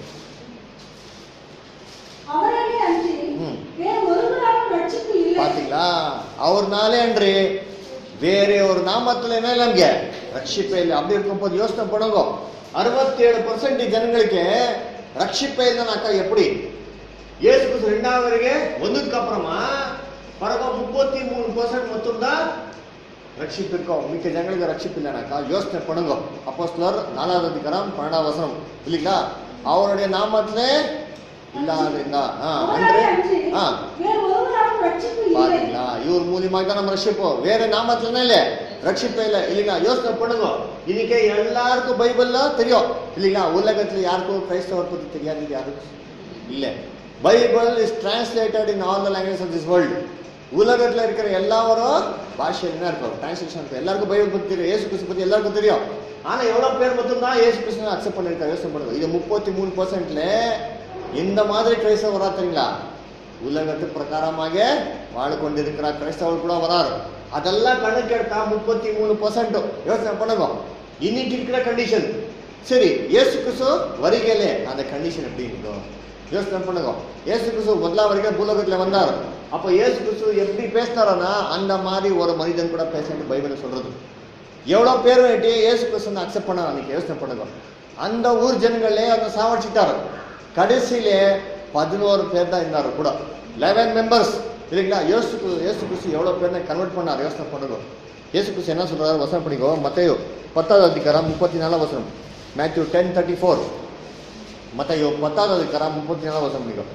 அவரே அன்றி ம். வேறு ஒருவராலும் ரட்சிப்பு இல்லை பாத்தீங்களா அவர்னாலே அன்று வேற ஒரு நாமத்துல என்ன இல்லை நಮ್ಗೆ ரட்சிப்பே இல்லை அப்படி இருக்கும்போது யோசனை பண்ணுங்க அறுபத்தேழு பர்சன்ட் ஜனங்களுக்கு ரட்சிப்பே இல்லைனாக்கா எப்படி ஏசு கிறிஸ்து ரெண்டாவது வரைக்கும் வந்ததுக்கு அப்புறமா பரவ முப்பத்தி மூணு பர்சன்ட் மட்டும்தான் ரட்சிப்பு இருக்கும் மிக்க ஜனங்களுக்கு ரட்சிப்பு இல்லைனாக்கா யோசனை பண்ணுங்க அப்போ சிலர் நாலாவது அதிகாரம் பன்னெண்டாம் வசனம் இல்லைங்களா அவருடைய நாமத்திலே இல்லாத ஆ அவரே அன்று அன்றி ஆ வேறு ஒருவராலும் ரட்சிப்பு இல்லை பாத்தீங்களா இவர் மூலியமாக தான் நம்ம ரட்சிப்போம் வேற நாமத்துல இல்ல ரட்சிப்பே இல்ல இல்லைங்களா யோசனை பண்ணுங்க இன்னைக்கு எல்லாருக்கும் பைபிள்ல தெரியும் இல்லைங்களா உலகத்துல யாருக்கும் கிரைஸ்தவர் பத்தி தெரியாது யாருக்கும் இல்ல Bible is translated in all the language of this world உலகத்துல இருக்கிற எல்லாரும் பாஷையில என்ன இருக்கும் டிரான்ஸ்லேஷன் இருக்கும் எல்லாருக்கும் பைபிள் பத்தி தெரியும் ஏசு கிறிஸ்து பத்தி எல்லாருக்கும் தெரியும் ஆனா எவ்வளவு பேர் மட்டும் தான் ஏசு கிறிஸ்து அக்செப்ட் பண்ணிருக்காரு யோசனை பண்ணுங்க இது முப்பத்தி மூணு பர்சன்ட்ல இந்த மாதிரி கிரைஸ்தவர் வரா தெரியுங்களா உலகத்து பிரகாரமாக வாழ் கொண்டிருக்கிற கிறிஸ்தவர் கூட வராரு அதெல்லாம் கணக்கு எடுத்தா முப்பத்தி மூணு பர்சன்ட் யோசனை பண்ணுங்க இன்னைக்கு இருக்கிற கண்டிஷன் சரி ஏசு கிறிஸ்து வருகையிலே அந்த கண்டிஷன் எப்படி இருக்கும் யோசனை பண்ணுங்க ஏசு கிறிஸ்து முதலாம் வரைக்கும் பூலோகத்துல வந்தார் அப்போ ஏசு கிறிஸ்து எப்படி பேசினாரோன்னா அந்த மாதிரி ஒரு மனிதன் கூட பேசுறது பைபிள் சொல்றது எவ்வளோ பேர் வேண்டி ஏசு கிறிஸ்துவனை அக்செப்ட் பண்ண அன்னைக்கு யோசனை பண்ணுங்க அந்த ஊர் ஜனங்களே அதை சாவடிச்சிட்டாரு கடைசியிலே பதினோரு பேர் தான் இருந்தாரு கூட லெவன் மெம்பர்ஸ் இல்லைங்களா ஏசு கிறிஸ்து- ஏசு கிறிஸ்து எவ்வளோ பேர் கன்வெர்ட் பண்ணார் யோசனை பண்ணுங்க ஏசு கிறிஸ்து என்ன சொல்றாரு வசனம் படிக்கோ மத்தையோ பத்தாவது அதிகாரம் முப்பத்தி நாலாம் வசனம் மேத்யூ டென் தேர்ட்டி ஃபோர் மத்தையோ பத்தாவது அதிகாரம் முப்பத்தி நாலாம் வசனம் படிக்கோ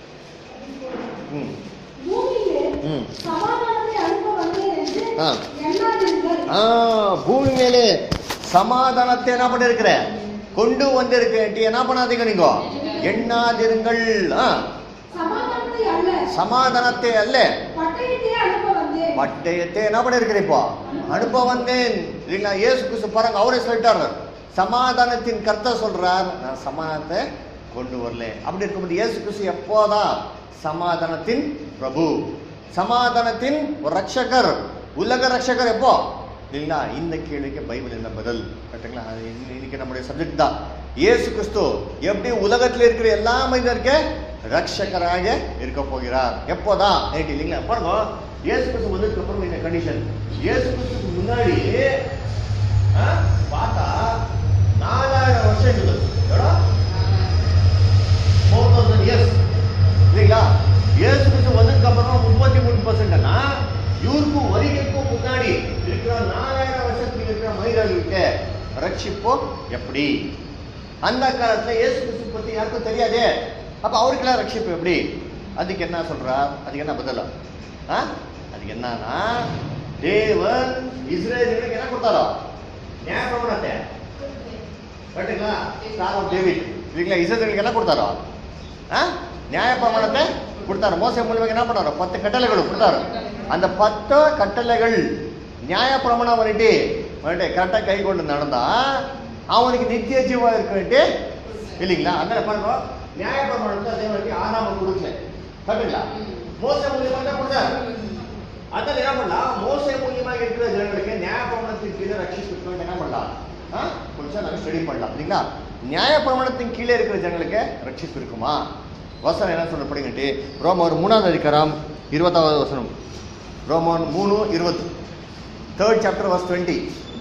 ம் பூமியிலே ம் சமாதானத்தை அனுப்ப வந்தேன் என்று ஆ. எண்ணாதீர்கள் ஆ பூமி மேலே சமாதானத்தை என்ன பண்ணிருக்கிற கொண்டு வந்திருக்கேன் என்ன பண்ணாதீங்க நீங்க எண்ணாதிருங்கள் ஆ, சமாதானத்தை அல்ல சமாதானத்தை அல்ல பட்டயத்தையே அனுப்ப வந்தேன் பட்டயத்தை என்ன பண்ணிருக்கிறேன் இப்போ அனுப்ப வந்தேன் இல்லைங்களா இயேசு கிறிஸ்து பாருங்க அவரே சொல்லிட்டாரு சமாதானத்தின் கர்த்தர் சொல்றார் நான் சமாதானத்தை கொண்டு வரல அப்படி இருக்கும்போது இயேசு கிறிஸ்து எப்போதான் சமாதானத்தின் பிரபு சமாதானத்தின் ஒரு ரட்சகர் உலக ரட்சகர் எப்போ இல்லைங்களா இந்த கேள்விக்கு பைபிள் என்ன பதில் கரெக்டுங்களா அது இன்னி- இன்னைக்கு நம்முடைய சப்ஜெக்ட் தான் இயேசு கிறிஸ்து எப்படி உலகத்தில் இருக்கிற எல்லா மனிதருக்கு ரட்சகராக இருக்க போகிறார் எப்போதான் நைட்டு இல்லைங்களா பாருங்க இயேசு கிறிஸ்து வந்ததுக்கு அப்புறம் இந்த கண்டிஷன் இயேசு கிறிஸ்துக்கு முன்னாடி ஆ, பார்த்தா நாலாயிரம் வருஷம் இருக்குது எவ்வளோ ஃபோர் தௌசண்ட் இயர்ஸ் இல்லைங்களா இயேசு கிறிஸ்து வந்ததுக்கு அப்புறம் முப்பத்தி மூணு பர்சன்ட்னா இவருக்கும் வருகைக்கும் முன்னாடி இருக்கிற நாலாயிரம் வருஷத்துக்கு இருக்கிற மனிதர்களுக்கு ரட்சிப்போ எப்படி அந்த காலத்துல இயேசு கிறிஸ்து பத்தி யாருக்கும் தெரியாதே அப்ப அவருக்கெல்லாம் ரட்சிப்பு எப்படி அதுக்கு என்ன சொல்றார் அதுக்கு என்ன பதிலா ஆ? அதுக்கு என்னன்னா தேவன் இஸ்ரேலுக்கு என்ன கொடுத்தாரோ ஞாபகத்தை கரெக்டுங்களா ஸ்டார் ஆஃப் டேவிட் இல்லைங்களா இஸ்ரேலுக்கு என்ன கொடுத்தாரோ ஆ? நியாய பிரமாணத்தை கொடுத்தாரு மோச மூலியமாக என்ன பண்ணாரு பத்து கட்டளைகள் கொடுத்தாரு அந்த பத்து கட்டளைகள் நியாய பிரமாணம் பண்ணிட்டு வந்துட்டு கரெக்டாக கை கொண்டு நடந்தா அவனுக்கு நித்திய ஜீவம் இருக்குன்ட்டு இல்லைங்களா அதனால பாருங்க நியாய பிரமாணத்தை அதே மாதிரி ஆறாம கொடுக்கல கரெக்டுங்களா மோச மூலியமாக தான் கொடுத்தாரு அதனால என்ன பண்ணலாம் மோச மூலியமாக இருக்கிற ஜனங்களுக்கு நியாய பிரமாணத்தின் கீழே ரட்சிப்பு என்ன பண்ணலாம் ஆ? கொஞ்சம் நாங்கள் ஸ்டடி பண்ணலாம் இல்லைங்களா நியாய பிரமாணத்தின் கீழே இருக்கிற ஜனங்களுக்கு ரட்சிப்பு இருக்குமா வசனம் என்ன சொல்ல படிங்கட்டு ரோமர் மூணாவது அதிகாரம் இருபத்தாவது வசனம் ரோமன் மூணு இருபது தேர்ட் சாப்டர் வர்ஸ் டுவெண்ட்டி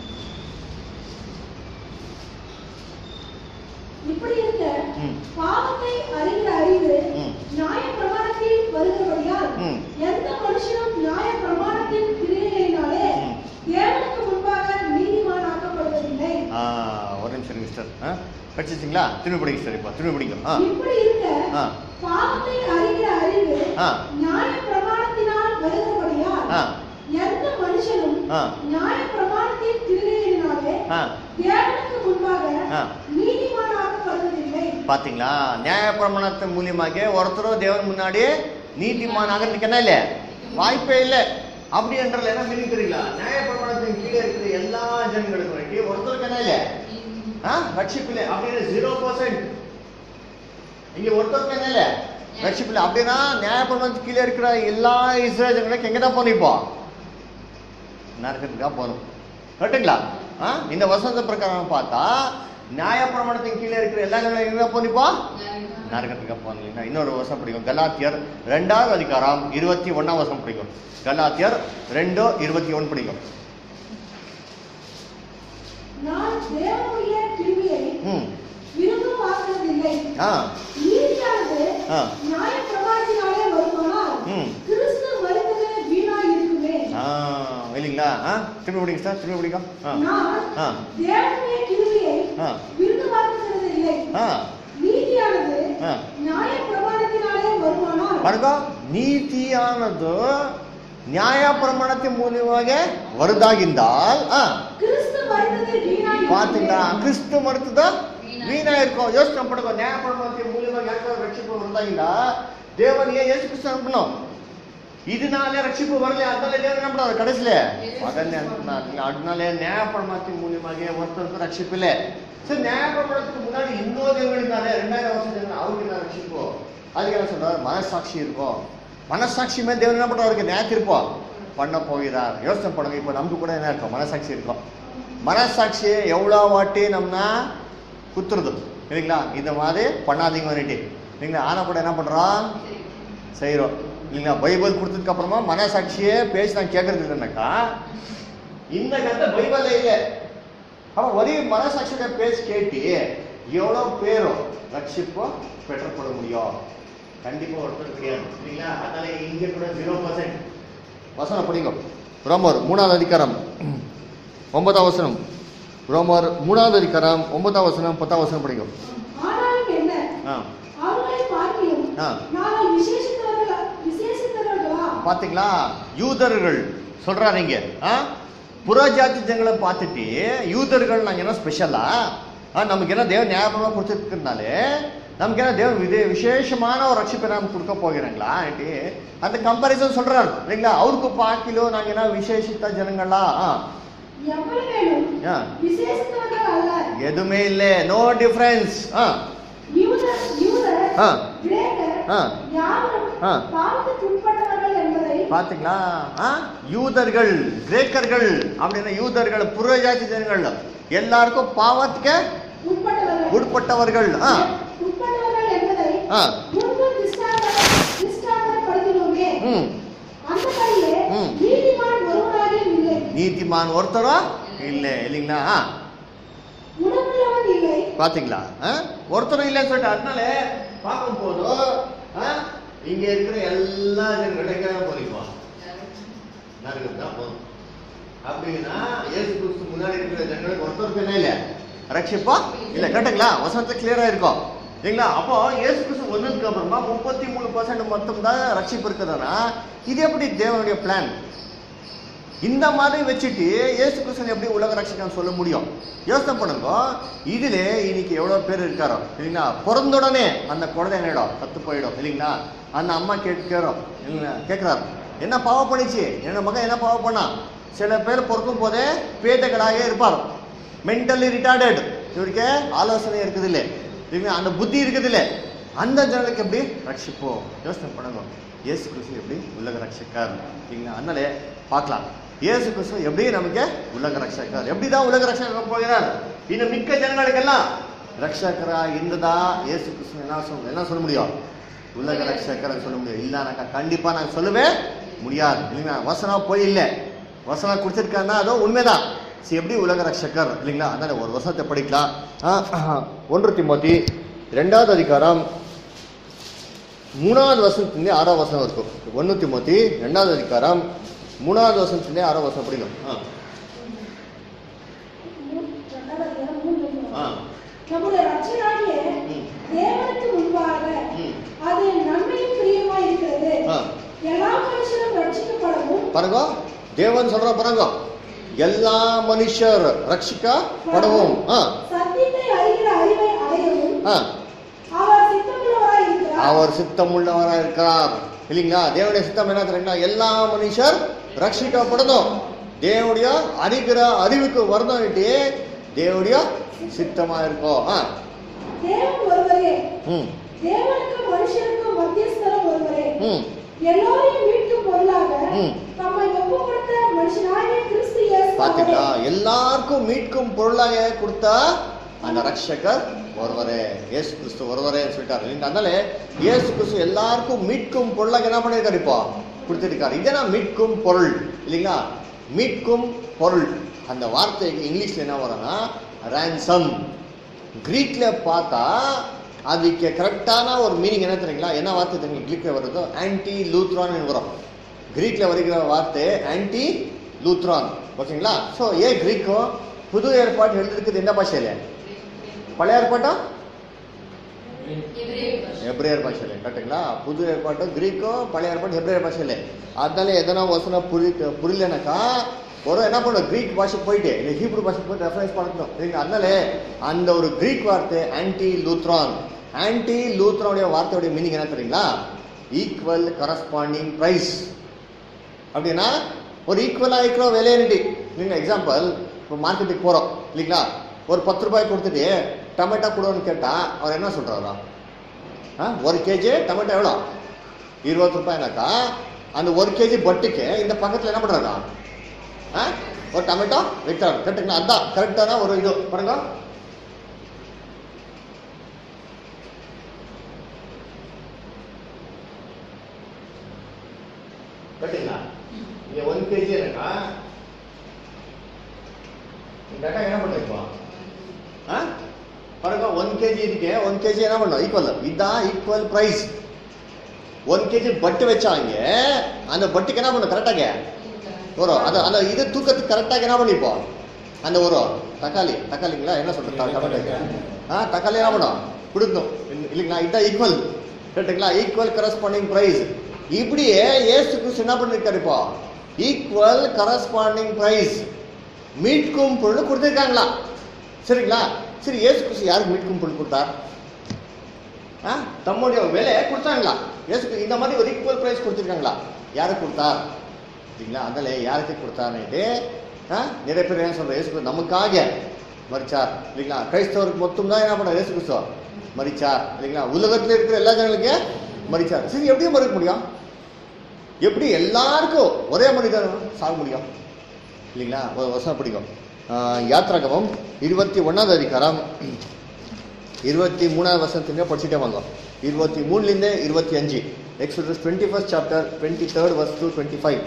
இப்படி இருக்க ம். பாவத்தை அறிகிற அறிவு ம். நியாய பிரமாணத்தில் வருகிறபடியால் ம். எந்த மனுஷனும் நியாய பிரமாணத்தின் கிரியைகளினாலே ம். தேவனுக்கு முன்பாக நீதிமானாக்கப்படுவதில்லை ஆ, ஒரு நிமிஷம் இருங்க சிஸ்டர் ஆ படிச்சிச்சிங்களா திரும்பி படிங்க சார் இப்போ திரும்பி படிங்க ஆ இப்படி இருக்க ஆ. பாவத்தை அறிகிற அறிவு ஆ. நியாய பிரமாணத்தினால் வருகிறபடியால் ஆ. எந்த மனுஷனும் ஆ. நியாய பிரமாணத்தின் கிரியைகளினாலே ஆ தேவனுக்கு முன்பாக ஆ. நீதிமானாக்கப்படுவதில்லை பாத்தீங்களா நியாய பிரமாணத்தின் மூலியமாக ஒருத்தரும் தேவன் முன்னாடி நீதிமான் ஆகிறதுக்கு என்ன இல்லை வாய்ப்பே இல்லை அப்படி என்றால் என்ன மீனிங் தெரியல நியாய பிரமாணத்தின் கீழே இருக்கிற எல்லா ஜனங்களுக்கும் வேண்டி ஒருத்தருக்கு என்ன இல்லை ஆ ரட்சிப்பு இல்லை அப்படின்னு ஜீரோ பர்சன்ட் இங்க ஒருத்தருக்கு என்ன இல்லை ரட்சிப்பு இல்லை அப்படின்னா நியாய பிரமாணத்துக்கு கீழே இருக்கிற எல்லா இஸ்ரேல் ஜனங்களுக்கு எங்க தான் போகணும் இப்போ நரகத்துக்கு தான் போகணும் கரெக்டுங்களா ஆ இந்த வசந்த பிரகாரம் பார்த்தா நியாய பிரமாணத்தின் கீழே இருக்கிற எல்லா ஜனங்களும் எங்க தான் போனிப்பா நரகத்துக்கு போகணும் இல்லைன்னா இன்னொரு வருஷம் பிடிக்கும் கலாத்தியர் ரெண்டாவது அதிகாரம் இருபத்தி ஒண்ணாம் வருஷம் பிடிக்கும் கலாத்தியர் ரெண்டு இருபத்தி ஒன்று பிடிக்கும் நான் தேவனுடைய கிருபையை ம் விரும்பும் பார்க்கிறதில்லை ஆ நீதியானது ஆ. நியாய பிரமாணத்தினாலே வருமானால் ம். கிறிஸ்து மரித்தது வீணாய் இருக்குமே ஆ இல்லைங்களா ஆ திரும்பி பிடிங்க சார் திரும்பி பிடிக்கும் ஆ நான் ஆ தேவனுடைய கிருபையை ஆ. விருந்து பார்க்கிறதில்லை ஆ நீதியானது ஆ. நியாய பிரமாணத்தினாலே வருமானால் பாருங்க ನೀತಿಯಾನದು ನ್ಯಾಯ ಪ್ರಮಾಣತೆ ಮೂಲವಾಗಿ வருதாகின்றால் ஆ கிறிஸ்து மரித்தது வீணாய் பாத்தீங்களா இருக்குமே. கிறிஸ்து மறுத்தದ வீணா இருக்கும் யோசனை பண்ணுங்க ನ್ಯಾಯ ಪ್ರಮಾಣತೆ ಮೂಲವಾಗಿ ಯಾಕೆ ರಕ್ಷಿப்பு வருதாகிண்டா தேவன் ஏன் இயேசு கிறிஸ்து அனுப்பணும் இதனாலே ரட்சிப்பு வரல அதனால தேவன் என்ன பண்ணாரு கடைசியில அதನ್ನೇ ಅಂటున్నారు அதனால ನ್ಯಾಯ பிரமாணத்தின் மூலியமாக ஒருத்தருக்கு ரட்சிப்பு இல்லை சரி ನ್ಯಾಯ பிரமாணத்துக்கு முன்னாடி இன்னொரு தேவன் இருந்தாரு ரெண்டாயிரம் வருஷம் தேவன் அவருக்கு என்ன ரட்சிப்பு அதுக்கு என்ன சொல்றாரு மனசாட்சி இருக்கும் மனசாட்சி மேல் தேவன் என்ன பண்றாரு அவருக்கு நியாய தீர்ப்போம் பண்ண போகிறார் யோசனை பண்ணுங்க இப்போ நமக்கு கூட என்ன இருக்கும் மனசாட்சி இருக்கும் மனசாட்சி எவ்வளோ வாட்டி நம்மனா குத்துறது இல்லைங்களா இந்த மாதிரி பண்ணாதீங்க வந்துட்டு இல்லைங்களா ஆனால் கூட என்ன பண்ணுறோம் செய்கிறோம் இல்லைங்களா பைபிள் கொடுத்ததுக்கு அப்புறமா மனசாட்சியே பேசி நான் கேட்கறது இல்லைன்னாக்கா இந்த கதை பைபிள்ல இல்லை அவன் ஒரே மனசாட்சியோட பேசி கேட்டு எவ்வளோ பேரும் ரட்சிப்போ பெற்றுக்கொள்ள முடியும் கண்டிப்பாக ஒருத்தர் கிடையாது இல்லைங்களா அதனால இங்கே கூட ஜீரோ பர்சன்ட் வசனம் படிங்க ரோமர் மூணாவது அதிகாரம் ஒன்பதாம் வசனம் ரோமர் மூணாவது அதிகாரம் ஒன்பதாம் வசனம் பத்தாம் வசனம் படிங்க ஆனாலும் என்ன ஆ அவர்களை பார்க்கிலும் ஆ. நாங்கள் விசேஷித்தவர்களா விசேஷித்தவர்களா பாத்தீங்களா யூதர்கள் சொல்றாரு இங்க ஆ புறஜாதி ஜனங்களை பார்த்துட்டு யூதர்கள் நாங்கள் என்ன ஸ்பெஷலா ஆ நமக்கு என்ன தேவ ஞாபகமாக கொடுத்துருக்கனாலே நமக்கு தேவன் விதே விசேஷமான ஒரு ரட்சிப்பை நாம் கொடுக்க போகிறாங்களா ஆண்டி அந்த கம்பாரிசன் சொல்றாரு இல்லைங்களா அவருக்கு பாக்கிலோ நாங்க என்ன விசேஷித்த ஜனங்களா ஆ, எவ்வளவேனும் ஆ. விசேஷித்தவர்கள் அல்ல எதுவுமே இல்லை நோ டிஃபரன்ஸ் ஆ யூதர் யூதர் ஆ. கிரேக்கர் ஆ. யாவரும் ஆ. பாவத்துக்கு உட்பட்டவர்கள் என்பதை பாத்தீங்களா ஆ? யூதர்கள் கிரேக்கர்கள் அப்படின்னா யூதர்கள் புறஜாதி ஜனங்கள் எல்லாருக்கும் பாவத்துக்கு உட்பட்டவர்கள் உட்பட்டவர்கள் ஆ உட்பட்டவர்கள் என்பதை ஆ முன்பு திஷ்டாந்த- திஷ்டாந்தப்படுத்தினோமே ம் அந்தபடியே ம். நீதிமான் ஒருவனாகியும் இல்லை நீதிமான் ஒருத்தரோ இல்லை இல்லைங்களா ஆ உணவுள்ளவன் இல்லை பாத்தீங்களா ஆ? ஒருத்தரும் இல்லைன்னு சொல்லிட்டு அதனால பார்க்கும் போது ஆ, இங்க இருக்கிற எல்லா ஜனங்களும் எங்க போறீங்க நரகத்துக்கு தான் போகும் அப்படின்னா இயேசு கிறிஸ்து முன்னாடி இருக்கிற ஜனங்களுக்கு ஒருத்தருக்கு என்ன இல்லை ரட்சிப்பா இல்ல கரெக்டுங்களா வசனத்தை கிளியரா இருக்கும் சரிங்களா அப்போ இயேசு கிறிஸ்து வந்ததுக்கு அப்புறமா முப்பத்தி மூணு பர்சன்ட் மட்டும் தான் ரட்சிப்பு இருக்குதுன்னா இது எப்படி தேவனுடைய பிளான் இந்த மாதிரி வச்சுட்டு இயேசு கிறிஸ்துவன் எப்படி உலக ரட்சிக்கான்னு சொல்ல முடியும் யோசனை பண்ணுங்க இதுல இன்னைக்கு எவ்வளவு பேர் இருக்காரோ இல்லைங்களா பிறந்த உடனே அந்த குழந்தை என்னிடும் சத்து போயிடும் இல்லைங்களா அந்த அம்மா கேட்கிறோம் இல்லைங்களா கேட்கிறாரு என்ன பாவம் பண்ணிச்சு என்ன மகன் என்ன பாவம் பண்ணா சில பேர் பிறக்கும் போதே பேதைகளாக இருப்பார் மென்டலி ரிட்டார்டட் இவருக்கு ஆலோசனை இருக்குது இல்லை இல்லைங்களா அந்த புத்தி இருக்குது இல்லை அந்த ஜனங்களுக்கு எப்படி ரட்சிப்போம் யோசனை பண்ணுங்க இயேசு கிறிஸ்து எப்படி உலக ரட்சக்கார் இல்லைங்களா அதனாலே பார்க்கலாம் இயேசு கிறிஸ்து எப்படி நமக்கு உலக ரட்சகர் எப்படிதான் உலக ரட்சகர் போகிறார் இன்னும் மிக்க ஜனங்களுக்கெல்லாம் ரட்சகரா இருந்ததா இயேசு கிறிஸ்து என்ன சொல்ல என்ன சொல்ல முடியும் உலக ரட்சகர் சொல்ல முடியும் இல்லைனாக்கா கண்டிப்பா நான் சொல்லவே முடியாது இல்லைங்களா வசனம் போய் இல்லை வசனம் கொடுத்துருக்காருன்னா அதுவும் உண்மைதான் சரி எப்படி உலக ரட்சகர் இல்லைங்களா அதனால ஒரு வசனத்தை படிக்கலாம் ஆ, ஒன்று திமோத்தி ரெண்டாவது அதிகாரம் மூணாவது வசனத்துலேருந்து ஆறாவது வசனம் இருக்கும் ஒன்று திமோத்தி ரெண்டாவது அதிகாரம் மூணாவது வசனத்துலேருந்து ஆறாவது வசனம் படிக்கும் ஆ மூ- ரெண்டாவது அதிகாரம் மூணு வசனம். ஆ நம்முடைய ரட்சகராகிய ம். தேவனுக்கு முன்பாக ம். அது நன்மையும் பிரியமாய் இருக்கிறது ஆ. எல்லா மனுஷரும் ரட்சிக்கப்படவும் பாருங்க தேவன் சொல்ற பாருங்க எல்லா மனுஷர் ரட்சிக்கப்படவும் ஆ சத்தியத்தை அறிகிற அறிவை அடையவும் ஆ அவர் சித்தமுள்ளவராய் இருக்கிறார் அவர் சித்தம் உள்ளவராக இருக்கிறார் இல்லைங்களா தேவனுடைய சித்தம் என்ன தெரியுங்களா எல்லா மனுஷர் ரட்சிக்கப்படணும் தேவனுடைய அறிகிற அறிவுக்கு வரணும்னுட்டு தேவனுடைய சித்தமா இருக்கும் ஆ தேவன் ஒருவரே ம் தேவனுக்கும் மனுஷனுக்கும் மத்தியஸ்தரம் ஒருவரே ம் எல்லோரையும் மீட்கும் பொருளாக ம். தம்மை ஒப்பு கொடுத்த மனுஷனாகிய கிறிஸ்து இயேசு பாத்தீங்களா அவரே. எல்லாருக்கும் மீட்கும் பொருளாக கொடுத்தா அந்த ரட்சகர் ஒருவரே இயேசு கிறிஸ்து ஒருவரே சொல்லிட்டாரு இல்லைங்களா? அதனால இயேசு கிறிஸ்து எல்லாருக்கும் மீட்கும் பொருளாக என்ன பண்ணியிருக்காரு இப்போ கொடுத்திருக்காரு இதெல்லாம் மீட்கும் பொருள் இல்லைங்களா மீட்கும் பொருள் அந்த வார்த்தைக்கு இங்கிலீஷ்ல என்ன வரும்னா ransom கிரீக்ல பார்த்தா அதுக்கு கரெக்டான ஒரு மீனிங் என்ன தெரியுங்களா என்ன வார்த்தை தெரியுங்க கிரீக்ல வருதோ ஆன்டி லூத்ரான் வரும் கிரீக்ல வருகிற வார்த்தை ஆன்டி லூத்ரான் ஓகேங்களா ஸோ ஏன் கிரீக்கும் புது ஏற்பாடு எழுதிருக்குது என்ன பாஷையில பழைய ஏற்பாட்டா ஹெப்ரேயர் பாஷையில கரெக்டுங்களா புது ஏற்பாட்டு கிரீக்கும் பழைய ஏற்பாடு ஹெப்ரேயர் பாஷையில அதனால எதனா வசனம் புரி புரியலனாக்கா ஒரு என்ன பண்ணும் கிரீக் பாஷை போயிட்டு இல்லை ஹீப்ரு பாஷை போயிட்டு ரெஃபரன்ஸ் பண்ணணும் சரிங்களா அதனால அந்த ஒரு கிரீக் வார்த்தை ஆன்டி லூத்ரான் ஆன்டி லூத்ரானுடைய வார்த்தையுடைய மீனிங் என்ன தெரியுங்களா ஈக்குவல் கரஸ்பாண்டிங் ப்ரைஸ் அப்படின்னா ஒரு ஈக்குவலாக இருக்கிற விலையனிட்டி நீங்கள் எக்ஸாம்பிள் இப்போ மார்க்கெட்டுக்கு போகிறோம் இல்லைங்களா ஒரு பத்து ரூபாய் கொடுத்துட்டு டொமேட்டோ கொடுன்னு கேட்டால் அவர் என்ன சொல்கிறாரா ஆ ஒரு கேஜி டொமேட்டோ எவ்வளோ இருபது ரூபாய்னாக்கா அந்த ஒரு கேஜி பட்டுக்கு இந்த பக்கத்தில் என்ன பண்ணுறாரா ஆ ஒரு டொமேட்டோ விற்கிறாரு கரெக்டுங்களா அதான் கரெக்டான ஒரு இது பாருங்க கரெக்டுங்களா இங்கே ஒன் கேஜி இருக்கா இந்த அக்கா என்ன பண்ணிருப்போம் ஆ பாருங்க ஒன் கேஜி இருக்கு ஒன் கேஜி என்ன பண்ணும் ஈக்குவல் இதுதான் ஈக்குவல் ப்ரைஸ் ஒன் கேஜி பட்டு வச்சாங்க அந்த பட்டுக்கு என்ன பண்ணும் கரெக்டாக வரும் அது அந்த இது தூக்கத்துக்கு கரெக்டாக என்ன பண்ணிப்போம் அந்த ஒரு தக்காளி தக்காளிங்களா என்ன சொல்றது டொமேட்டோ ஆ தக்காளி என்ன பண்ணும் கொடுக்கணும் இல்லைங்களா இதுதான் ஈக்குவல் கரெக்டுங்களா ஈக்குவல் கரஸ்பாண்டிங் ப்ரைஸ் இப்படியே ஏசு கிறிஸ்து என்ன பண்ணிருக்காரு இப்போ ஈக்குவல் கரஸ்பாண்டிங் ப்ரைஸ் மீட்கும் பொருள் கொடுத்துருக்காங்களா சரிங்களா சரி ஏசு கிறிஸ்து யாருக்கு மீட்கும் பொருள் கொடுத்தார் ஆ தம்முடைய விலை கொடுத்தாங்களா இயேசுக்கு இந்த மாதிரி ஒரு ஈக்குவல் ப்ரைஸ் கொடுத்துருக்காங்களா யாருக்கு கொடுத்தார் சரிங்களா அதனால யாருக்கு கொடுத்தாருன்னுட்டு ஆ நிறைய பேர் என்ன சொல்ற இயேசு கிறிஸ்து நமக்காக மறிச்சார் இல்லைங்களா கிறிஸ்தவருக்கு மொத்தம் தான் என்ன பண்ணார் இயேசு கிறிஸ்து மறிச்சார் இல்லைங்களா உலகத்தில் இருக்கிற எல்லா ஜனங்களுக்கு மறிச்சார் சரி எப்படி மறுக்க முடியும் எப்படி எல்லாருக்கும் ஒரே மனிதன் சாக முடியும் இல்லைங்களா ஒரு வருஷம் பிடிக்கும் யாத்ராகமம் இருபத்தி ஒன்றாவது அதிகாரம் இருபத்தி மூணாவது வருஷத்துலேருந்தே படிச்சுட்டே வாங்க இருபத்தி மூணுலேருந்து இருபத்தி அஞ்சு Exodus twenty first chapter twenty third verse to twenty five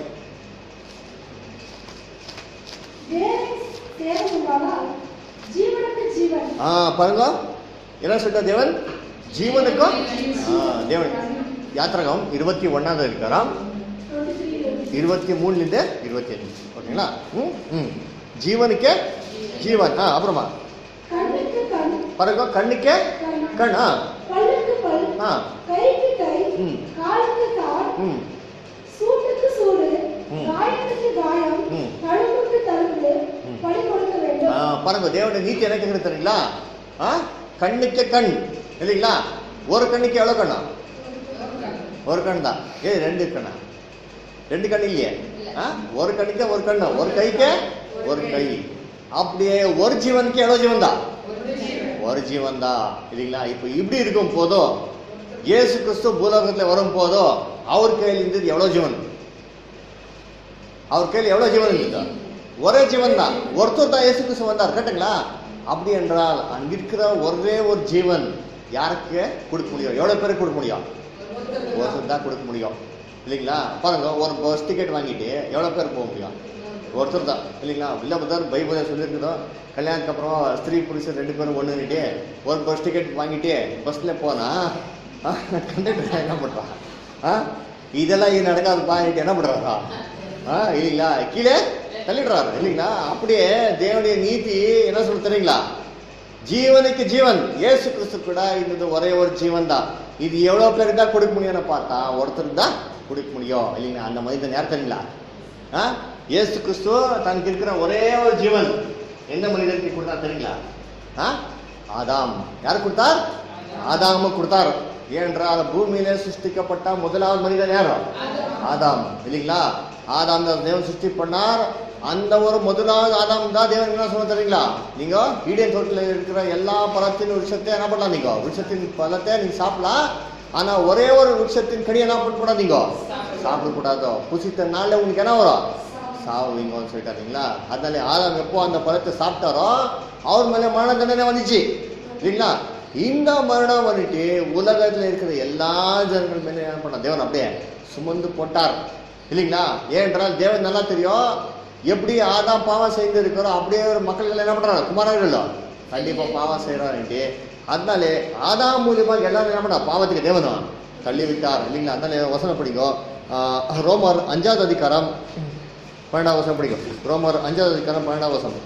தேவன் தேவன் உண்டானால் ஜீவனுக்கு ஜீவன் ஆ பாருங்க என்ன சொல்லிட்டா தேவன் ஜீவனுக்கும் ஆ, தேவன் யாத்திரகம் இருபத்தி ஒன்றாவது அதிகாரம் 23 இருபத்தி மூணுலேருந்து இருபத்தி அஞ்சு ஓகேங்களா ம் ம் ஜீவனுக்கே ஜீவன் ஆ அப்புறமா கண்ணுக்கு கண் பாருங்க கண்ணுக்கே கண் ஆ பல்லுக்கு பல் ஆ கைக்கு கை ம். காலுக்கு கால் ம் சூட்டுக்கு சூடு ம். காயத்துக்கு காயம் ம். தழும்புக்கு தழும்பு ம். பழி கொடுக்க ஆ, வேண்டும் பாருங்க தேவனுடைய நீதி என்ன கேட்குறது தெரியுங்களா ஆ கண்ணுக்கு கண் இல்லைங்களா ஒரு கண்ணுக்கு எவ்வளோ கண்ணா ஒரு கண் தான் ஏ ரெண்டு கண்ணா ரெண்டு கண் இல்லையே ஆ ஒரு கண்ணுக்கு ஒரு கண்ணு ஒரு கைக்கு ஒரு கை அப்படியே ஒரு ஜீவனுக்கு எவ்வளோ ஜீவன் தான் ஒரு ஜீவன் தான் இல்லைங்களா இப்போ இப்படி இருக்கும் போதும் இயேசு கிறிஸ்து பூலோகத்தில் வரும் போதும் அவர் கையில் இருந்தது எவ்வளோ ஜீவன் அவர் கையில் எவ்வளோ ஜீவன் இருந்தது ஒரே ஜீவன் தான் ஒருத்தர் தான் இயேசு கிறிஸ்து வந்தார் கேட்டுங்களா அப்படி என்றால் அங்கிருக்கிற ஒரே ஒரு ஜீவன் யாருக்கு கொடுக்க முடியும் எவ்வளோ பேருக்கு கொடுக்க முடியும் ஒருத்தர் தான் கொடுக்க முடியும் இல்லைங்களா பாருங்க ஒரு பஸ் டிக்கெட் வாங்கிட்டு எவ்வளோ பேர் போக முடியும் ஒருத்தர் தான் இல்லைங்களா இல்லை தான் பைபிளை சொல்லியிருக்கிறோம் கல்யாணத்துக்கு அப்புறம் ஸ்திரீ புருஷன் ரெண்டு பேரும் ஒன்றுன்னுட்டு ஒரு பஸ் டிக்கெட் வாங்கிட்டு பஸ்ஸில் போனா கண்டக்டர் என்ன பண்ணுறான் ஆ இதெல்லாம் இது நடக்காதுப்பா என்ன பண்ணுறாரா ஆ இல்லைங்களா கீழே தள்ளிடுறாரு இல்லைங்களா அப்படியே தேவனுடைய நீதி என்ன சொல்ல தெரியுங்களா ஜீவனுக்கு ஜீவன் இயேசு கிறிஸ்து கூட இருந்தது ஒரே ஒரு ஜீவன் தான் இது எவ்வளோ பேருக்கு தான் கொடுக்க முடியும்னு பார்த்தா ஒருத்தருக்கு தான் கொடுக்க முடியும் இல்லைங்களா அந்த மனிதன் யார் தெரியுங்களா ஆ இயேசு கிறிஸ்து தனக்கு இருக்கிற ஒரே ஒரு ஜீவன் எந்த மனிதனுக்கு கொடுத்தா தெரியுங்களா ஆ ஆதாம் யார் கொடுத்தார் ஆதாம கொடுத்தார் ஏனென்றால் பூமியிலே சிருஷ்டிக்கப்பட்ட முதலாவது மனிதன் யாரோ ஆதாம் இல்லைங்களா ஆதாம் தான் தேவன் சிருஷ்டி பண்ணார் அந்த ஒரு முதலாவது ஆதாம் தான் தேவன் என்ன சொல்ல தெரியுங்களா நீங்க ஈடன் தோட்டத்தில் இருக்கிற எல்லா பழத்தின் விருஷத்தை என்ன பண்ணலாம் நீங்க விருஷத்தின் பழத்தை நீங்க சாப்பிடலாம் ஆனா ஒரே ஒரு விருஷத்தின் கடி என்ன பண்ணக்கூடாது நீங்க சாப்பிடக்கூடாது புசித்த நாள்ல உங்களுக்கு என்ன வரும் சாவுவீங்கன்னு சொல்லிட்டாருங்களா அதனால ஆதாம் எப்போ அந்த பழத்தை சாப்பிட்டாரோ அவர் மேலே மரண தண்டனை வந்துச்சு இல்லைங்களா இந்த மரணம் வந்துட்டு உலகத்துல இருக்கிற எல்லா ஜனங்கள் மேலே என்ன பண்ண தேவன் அப்படியே சுமந்து போட்டார் இல்லைங்களா ஏனென்றால் தேவன் நல்லா தெரியும் எப்படி ஆதாம் பாவம் செய்து இருக்கிறோ அப்படியே ஒரு மக்கள் என்ன பண்றாங்க குமாரர்கள் கண்டிப்பா பாவம் செய்யறான்ட்டு அதனாலே ஆதாம் மூலியமாக எல்லாரும் என்ன பண்ணா பாவத்துக்கு தேவனும் தள்ளி விட்டார் இல்லைங்களா அதனால வசனம் பிடிக்கும் ஆஹ் ரோமர் அஞ்சாவது அதிகாரம் பன்னெண்டாவது வசனம் பிடிக்கும் ரோமர் அஞ்சாவது அதிகாரம் பன்னெண்டாவது வசனம்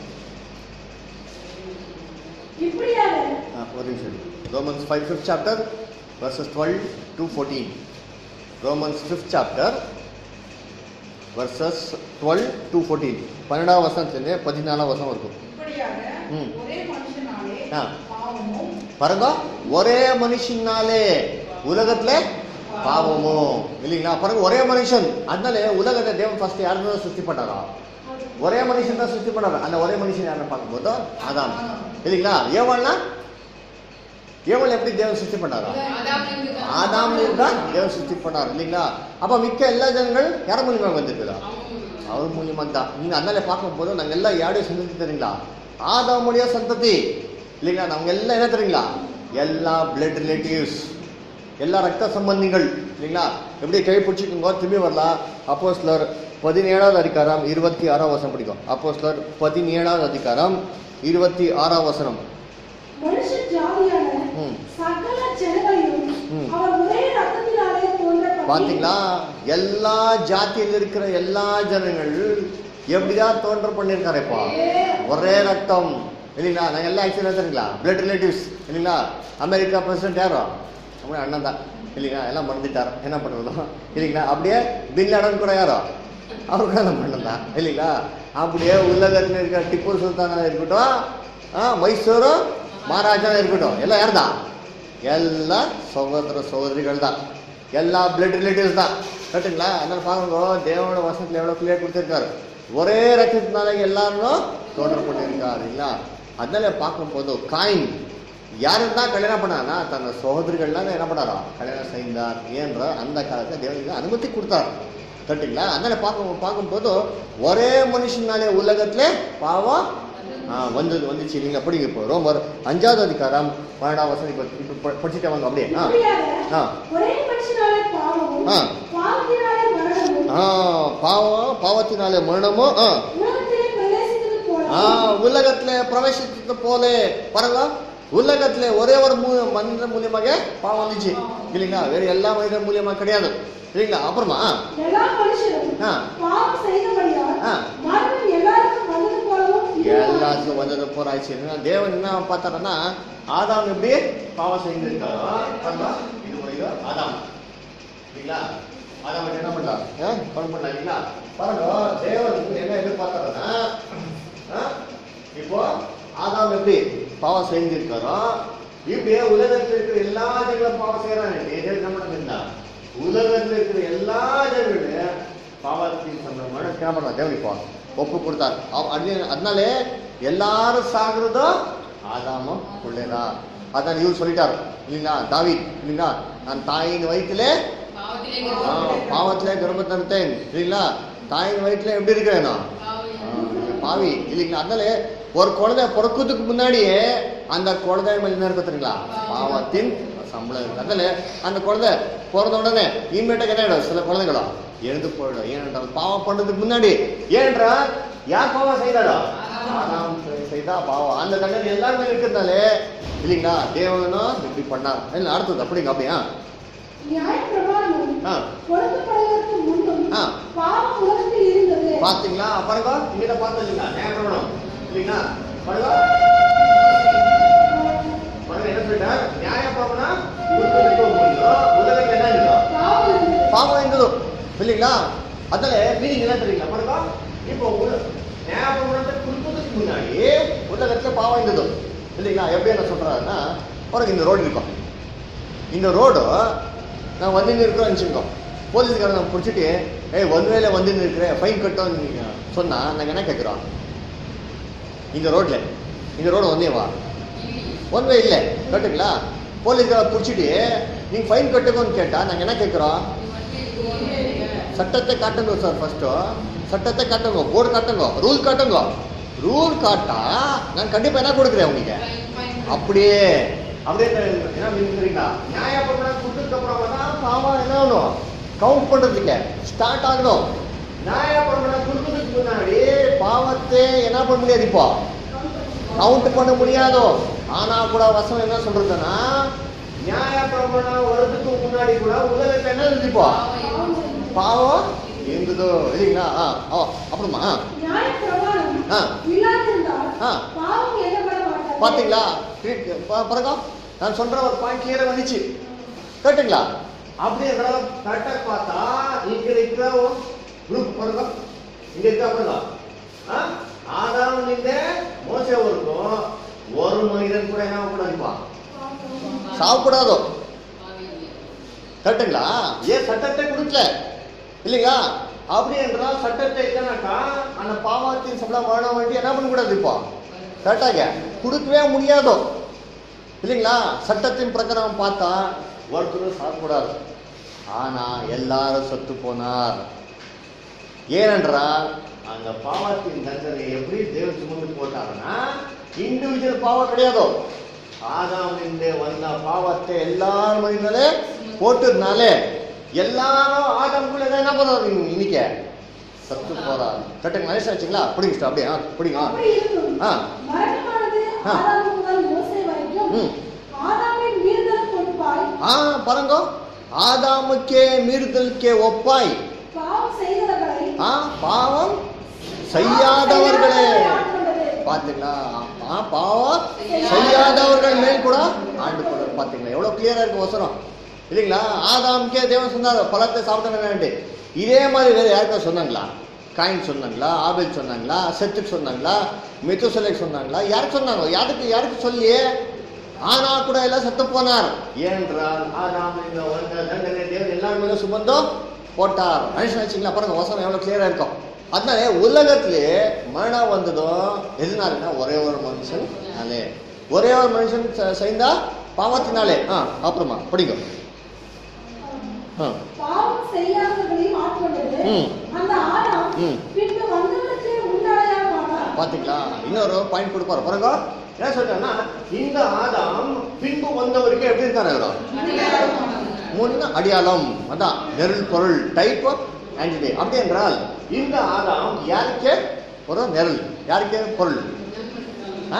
இப்படியாக ஆ, ஒரு நிமிஷம் Romans five fifth chapter verses twelve to fourteen Romans fifth chapter verses twelve to fourteen பன்னெண்டாம் வசனத்துலேருந்து பதினாலாம் வசனம் இருக்கும் இப்படியாக ம். ஒரே மனுஷனாலே ஆ. பாவமும் பாருங்க ஒரே மனுஷனாலே உலகத்துல பாவமும் இல்லைங்களா பாருங்க ஒரே மனுஷன் அதனால உலகத்தை தேவன் ஃபர்ஸ்ட் யாருன்னு சிருஷ்டி பண்ணாரா ஒரே மனுஷன் தான் சிருஷ்டி பண்ணாரு அந்த ஒரே மனுஷன் யாருன்னு பார்க்கும்போது அதான் இல்லைங்களா ஏவல்னா ஏவல் எப்படி தேவன் சிருஷ்டி பண்ணாரா ஆதாம் தான் தேவன் சிருஷ்டி பண்ணார் இல்லைங்களா அப்ப மிக்க எல்லா ஜனங்கள் யார் மூலியமா வந்திருக்குதா அவர் மூலியமா தான் நீங்க அதனால பார்க்கும்போது நாங்க எல்லாம் யாருடைய சந்ததி தெரியுங்களா ஆதாமுடைய சந்ததி இல்லைங்களா நாங்க எல்லாம் என்ன தெரியுங்களா எல்லா பிளட் ரிலேட்டிவ்ஸ் எல்லா ரத்த சம்பந்திகள் இல்லைங்களா எப்படி கை பிடிச்சிக்கோங்க திரும்பி வரலாம் அப்போ சிலர் பதினேழாவது அதிகாரம் இருபத்தி ஆறாம் வசனம் பிடிக்கும் அப்போ சிலர் பதினேழாவது அதிகாரம் இருபத்தி ஆறாம் வசனம் மனுஷ ஜாதியான ம். சகல ஜனங்களையும் ம். அவர் ஒரே ரத்தத்தினாலே தோன்ற பாத்தீங்களா எல்லா ஜாதியில் இருக்கிற எல்லா ஜனங்கள் எப்படிதான் தோன்ற பண்ணியிருக்காருப்பா ஒரே ரத்தம் இல்லைங்களா நாங்கள் எல்லாம் ஆக்சுவலாக தெரியுங்களா பிளட் ரிலேட்டிவ்ஸ் இல்லைங்களா அமெரிக்கா பிரசிடென்ட் யாரோ நம்ம அண்ணன் தான் இல்லைங்களா எல்லாம் மறந்துட்டார் என்ன பண்ணுறதோ இல்லைங்களா அப்படியே பின் லாடன் கூட யாரோ அவர் கூட நம்ம அண்ணன் தான் இல்லைங்களா அப்படியே உலகத்தில் இருக்கிற டிப்பு சுல்தானா இருக்கட்டும் ஆ மைசூரும் மகாராஜா இருக்கட்டும் எல்லாம் யார் தான் ಎಲ್ಲ சகோதர சகோதரிகள் தான் எல்லா பிளட் ரிலேட்டிவ்ஸ் தான் கரெக்டுங்களா அதனால பாருங்க தேவோட வசனத்தில் எவ்வளோ கிளியர் கொடுத்துருக்காரு ஒரே ரத்தத்தினால எல்லாரும் தோற்றம் பண்ணியிருக்காரு இல்லைங்களா அதனால பார்க்கும்போது காயின் யாரும் தான் கல்யாணம் பண்ணானா தன் சகோதரிகள்லாம் என்ன பண்ணாரோ கல்யாணம் செய்தார் என்ற அந்த காலத்தில் தேவனுக்கு அனுமதி கொடுத்தார் கரெக்டுங்களா அதனால பார்க்கும் பார்க்கும்போது ஒரே மனுஷனாலே உலகத்திலே பாவம் ஆ, வந்தது வந்துச்சு இல்லைங்களா படிங்க இப்போ ரோமர் அஞ்சாவது அதிகாரம் பன்னெண்டாம் வசதி இப்போ படிச்சுட்டே வாங்க அப்படியே ஆ இப்படியாக ஆ ஒரே மனுஷனாலே பாவமும் ஆ. பாவத்தினாலே மரணமும் ஆ பாவம் பாவத்தினாலே மரணமோ ஆ உலகத்திலே பிரவேசித்தது போல ஆ உலகத்துல பிரவேசித்தது போல பாருங்க உலகத்துல ஒரே ஒரு மூ மனிதன் மூலியமாக பாவம் வந்துச்சு இல்லைங்களா வேற எல்லா மனிதன் மூலியமா கிடையாது இல்லைங்களா அப்புறமா ஆ, எல்லா மனுஷரும் ஆ. பாவம் செய்தபடியால் ஆ. மரணம் எல்லாருக்கும் வந்தது போலவும் இதுவும் எல்லாத்துக்கும் வந்தது போராய்ச்சி என்ன தேவன் என்ன பார்த்தாருன்னா ஆதாம் எப்படி பாவம் செஞ்சிருக்காரோ பாருங்க, இது ஒரு இது ஆதாம் இல்லைங்களா ஆதாம் என்ன பண்ணார் பண்ண பண்ணார் இல்லைங்களா பாருங்க தேவன் என்ன எதிர்பார்த்தாருன்னா ஆ, இப்போ ஆதாம் எப்படி பாவம் செஞ்சிருக்காரோ இப்படியே உலகத்தில் இருக்கிற எல்லா ஜனங்களும் பாவம் செய்யறாங்க தேவன் என்ன பண்ணுறா உலகத்தில் இருக்கிற எல்லா ஜனங்களும் பாவத்தின் சம்பந்தமான கேமரா தேவன் இப்போ ஒப்பு கொடுத்தார் அவ- அது- அதனாலே எல்லாரும் சாகுறதோ ஆதாமும் பிள்ளைதா அதான் இவர் சொல்லிட்டார் இல்லைங்களா தாவி இல்லைங்களா நான் தாயின் வயிற்றிலே பாவத்திலே ஆ, கர்ப்பம். பாவத்திலே கர்ப்பம் தந்தேன் இல்லைங்களா தாயின் வயிற்றுல எப்படி இருக்கிறேன் நான் பாவி. ஆ, பாவி இல்லைங்களா அதனால ஒரு குழந்தை பிறக்கிறதுக்கு முன்னாடியே அந்த குழந்தை மேல என்ன இருக்கு தெரியுங்களா பாவத்தின் சம்பளம் இருக்கு அதனால அந்த குழந்தை பிறந்த உடனே இன்மேட்டுக்கு என்ன ஆயிடும் சில குழந்தைகளும் எழுந்து போயிடும் ஏனென்றால் பாவம் பண்றதுக்கு முன்னாடி ஏனென்றால் யார் பாவம் செய்தாரோ ஆதாம் செய்தா பாவம் அந்த தண்டனை எல்லாருமே இருக்கிறதாலே இல்லைங்களா தேவனும் இப்படி பண்ணார் இல்லை அடுத்தது அப்படிங்க அப்படியா நியாய பிரமாணமும் ஆ கொடுக்கப்படுவதற்கு முன்னும் ஆ. பாவம் உலகத்தில் இருந்தது பாத்தீங்களா பாருங்க இங்க பார்த்தோம் இல்லைங்களா நியாயப்பிரமாணம் இல்லைங்களா பாருங்க பாருங்க என்ன சொல்லிட்டார் நியாயப்பிரமாணம் கொடுக்கறதுக்கு முன்னும் உலகத்துல என்ன இருக்கும் பாவம் இருந்தது பாவம் இருந்தது இல்லைங்களா அதனால மீனிங் என்ன தெரியுங்களா பாருங்க இப்போ உல- நியாயப்பிரமாணத்தை கொடுக்கறதுக்கு முன்னாடி உலகத்துல பாவம் இருந்தது இல்லைங்களா எப்படி என்ன சொல்றாருன்னா பாருங்க இந்த ரோடு இருக்கும் இந்த ரோடு நான் வந்து இருக்கிறோம் வச்சுக்கோ போலீஸ்காரன் நம்ம பிடிச்சிட்டு ஏய் ஒன் வேலை வந்து இருக்கிறேன் ஃபைன் கட்டோன்னு நீங்க சொன்னா நாங்கள் என்ன கேட்குறோம் இந்த ரோட்ல இந்த ரோடு ஒன்னே வா ஒன் வே இல்லை கட்டுங்களா போலீஸ்கார பிடிச்சிட்டு நீங்கள் ஃபைன் கட்டுக்கோன்னு கேட்டால் நாங்கள் என்ன கேட்குறோம் சட்டத்தை காட்டுங்க சார் ஃபர்ஸ்ட்டு சட்டத்தை காட்டுங்க போர்டு காட்டுங்க ரூல் காட்டுங்க ரூல் காட்டா நான் கண்டிப்பாக என்ன கொடுக்குறேன் உங்களுக்கு அப்படியே அப்படியே தெ- என்ன மீன் தெரியுங்களா நியாயப்பிரமாணம் கொடுத்ததுக்கு அப்புறமா தான் பாவம் என்ன ஆகணும் கவுண்ட் பண்றதுக்கு ஸ்டார்ட் ஆகணும் நியாயப்பிரமாணம் கொடுத்ததுக்கு முன்னாடி பாவத்தை என்ன பண்ண முடியாது இப்போ கவுண்ட் பண்ண முடியாதோ ஆனா கூட வசனம் என்ன சொல்றதுன்னா நியாயப்பிரமாணம் வர்றதுக்கு முன்னாடி கூட உலகத்துல என்ன இருந்துச்சு இப்போ பாவம் இருந்ததோ இல்லைங்களா ஆ ஆ அப்புறமா ஆ, நியாய பிரமாணம் ஆ. இல்லாதிருந்தால் ஆ. பாவம் எண்ணப்பட மாட்டாது பாத்தீங்களா கிளி- பா- பாருங்க நான் சொல்ற ஒரு பாயிண்ட் கிளியரா வந்துச்சு கேட்டுங்களா அப்படியே கரெக்டா பார்த்தா இங்க இருக்கிற குரூப் பாருங்க இங்க இருக்கா பாருங்க ஆ? ஆதாமிலிருந்து மோசே வரைக்கும் ஒரு மனிதன் கூட என்ன கூடாதுப்பா சாப்பிடாதோ கரெக்டுங்களா ஏன் சட்டத்தை கொடுக்கல இல்லைங்களா அப்படி என்றால் சட்டத்தை இல்லைனாக்கா அந்த பாவத்தின் சம்பளம் வாழ வேண்டி என்ன பண்ணக்கூடாது இப்போ கரெக்டாக கொடுக்கவே முடியாதோ இல்லைங்களா சட்டத்தின் பிரகாரம் பார்த்தா ஒருத்தரும் சாப்பிடக்கூடாது ஆனா எல்லாரும் செத்து போனார் ஏனென்றால் அந்த பாவத்தின் தண்டனை எப்படி தேவன் சுமந்து போட்டாருன்னா இண்டிவிஜுவல் பாவம் கிடையாதோ ஆதாமிலிருந்து வந்த பாவத்தை எல்லாரும் மனிதனே போட்டதுனாலே எல்லாரும் ஆதாமுக்குள்ள என்ன பண்றாரு இன்னைக்கு சத்து போறாரு கட்டுங்க வயசு ஆச்சுங்களா பிடிங்க அப்படியே ஆ, பிடிங்க ஆ. அப்படி இருந்தும் ஆ. மரணமானது ஆ. ஆதாம் முதல் மோசே வரைக்கும் ம். ஆதாமின் மீறுதல் பொறுப்பாய் ஆ பாருங்க ஆதாமுக்கே மீறுதலுக்கே ஒப்பாய் பாவம் செய்தவர்களை ஆ பாவம் செய்யாதவர்களே ஆட்கொண்டது. பாத்தீங்களா ஆ பாவம் செய்யாதவர்கள் மேல் கூட ஆண்டு கூட பாத்தீங்களா எவ்வளவு கிளியரா இருக்கு வசனம் இல்லைங்களா ஆதாமுக்கே தேவன் சொன்னார் பழத்தை சாப்பிட்டேன்னு இதே மாதிரி வேற யாருக்கா சொன்னாங்களா காயின் சொன்னாங்களா ஆபேல் சொன்னாங்களா செத்துக்கு சொன்னாங்களா மெத்துசலைக்கு சொன்னாங்களா யாருக்கு சொன்னாங்க யாருக்கு யாருக்கு சொல்லியே ஆனா கூட எல்லாம் செத்து போனார் ஏனென்றால் ஆதாம் இந்த வந்த தண்டனை தேவன் எல்லார் மேலும் சுமந்தோ போட்டார் மனுஷன் வச்சுங்களா பாருங்க வசனம் எவ்வளவு கிளியரா இருக்கும் அதனால உலகத்திலே மரணம் வந்ததும் எதுனாலனா ஒரே ஒரு மனுஷனாலே ஒரே ஒரு மனுஷன் செ- செய்தா பாவத்தினாலே ஆ அப்புறமா படிங்க ஆ பாவம் செய்யாதவர்களையும் ஆட்கொண்டது ம். அந்த ஆதாம் ம். பின்பு வந்தவற்றை உண்டாயாமானார் பாத்தீங்களா இன்னொரு பாயிண்ட் கொடுப்பாரு பாருங்க என்ன சொல்றேன்னா இந்த ஆதாம் பின்பு வந்தவருக்கு எப்படி இருக்காரு அவரு முன்ன அடியாளம் அதான் நெருள் பொருள் டைப் ஆஃப் ஆன்டிடே அப்படி என்றால் இந்த ஆதாம் யாருக்கு ஒரு நெருள் யாருக்கு பொருள் ஆ?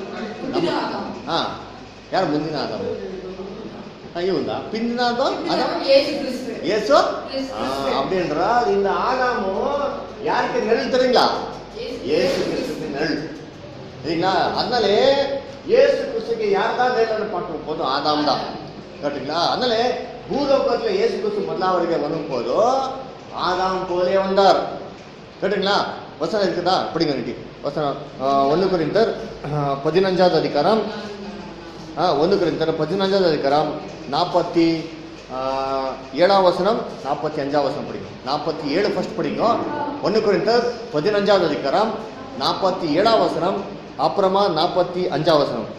ஆ யார் முந்தின ஆதாம் ஆ, இவன் தான் பிந்தின ஆதாம் அதான் ஏசு ஆ, அப்படி என்றால் இந்த ஆதாமும் யாருக்கு நெருள் தெரியுங்களா இயேசு கிறிஸ்துக்கு நெருள் சரிங்களா அதனாலே இயேசு கிறிஸ்துக்கு யார் தான் நெருள்னு பார்க்கும் போதும் ஆதாம் தான் கரெக்டுங்களா அதனால பூலோகத்தில் இயேசு கிறிஸ்து முதலாவதுக்கு வரும் போதோ ஆதாம் போலே வந்தார் கேட்டுங்களா வசனம் இருக்குதா படிங்க நிட்டி வசனம் ஒன்று குறிந்தர் பதினஞ்சாவது அதிகாரம் ஆ ஒன்று குறிந்தர் பதினஞ்சாவது அதிகாரம் நாற்பத்தி ஏழாம் வசனம் நாற்பத்தி அஞ்சாம் வசனம் படிக்கும் நாற்பத்தி ஏழு ஃபர்ஸ்ட் படிங்க ஒன்று குறிந்தர் பதினஞ்சாவது அதிகாரம் நாற்பத்தி ஏழாம் வசனம் அப்புறமா நாற்பத்தி அஞ்சாம் வசனம்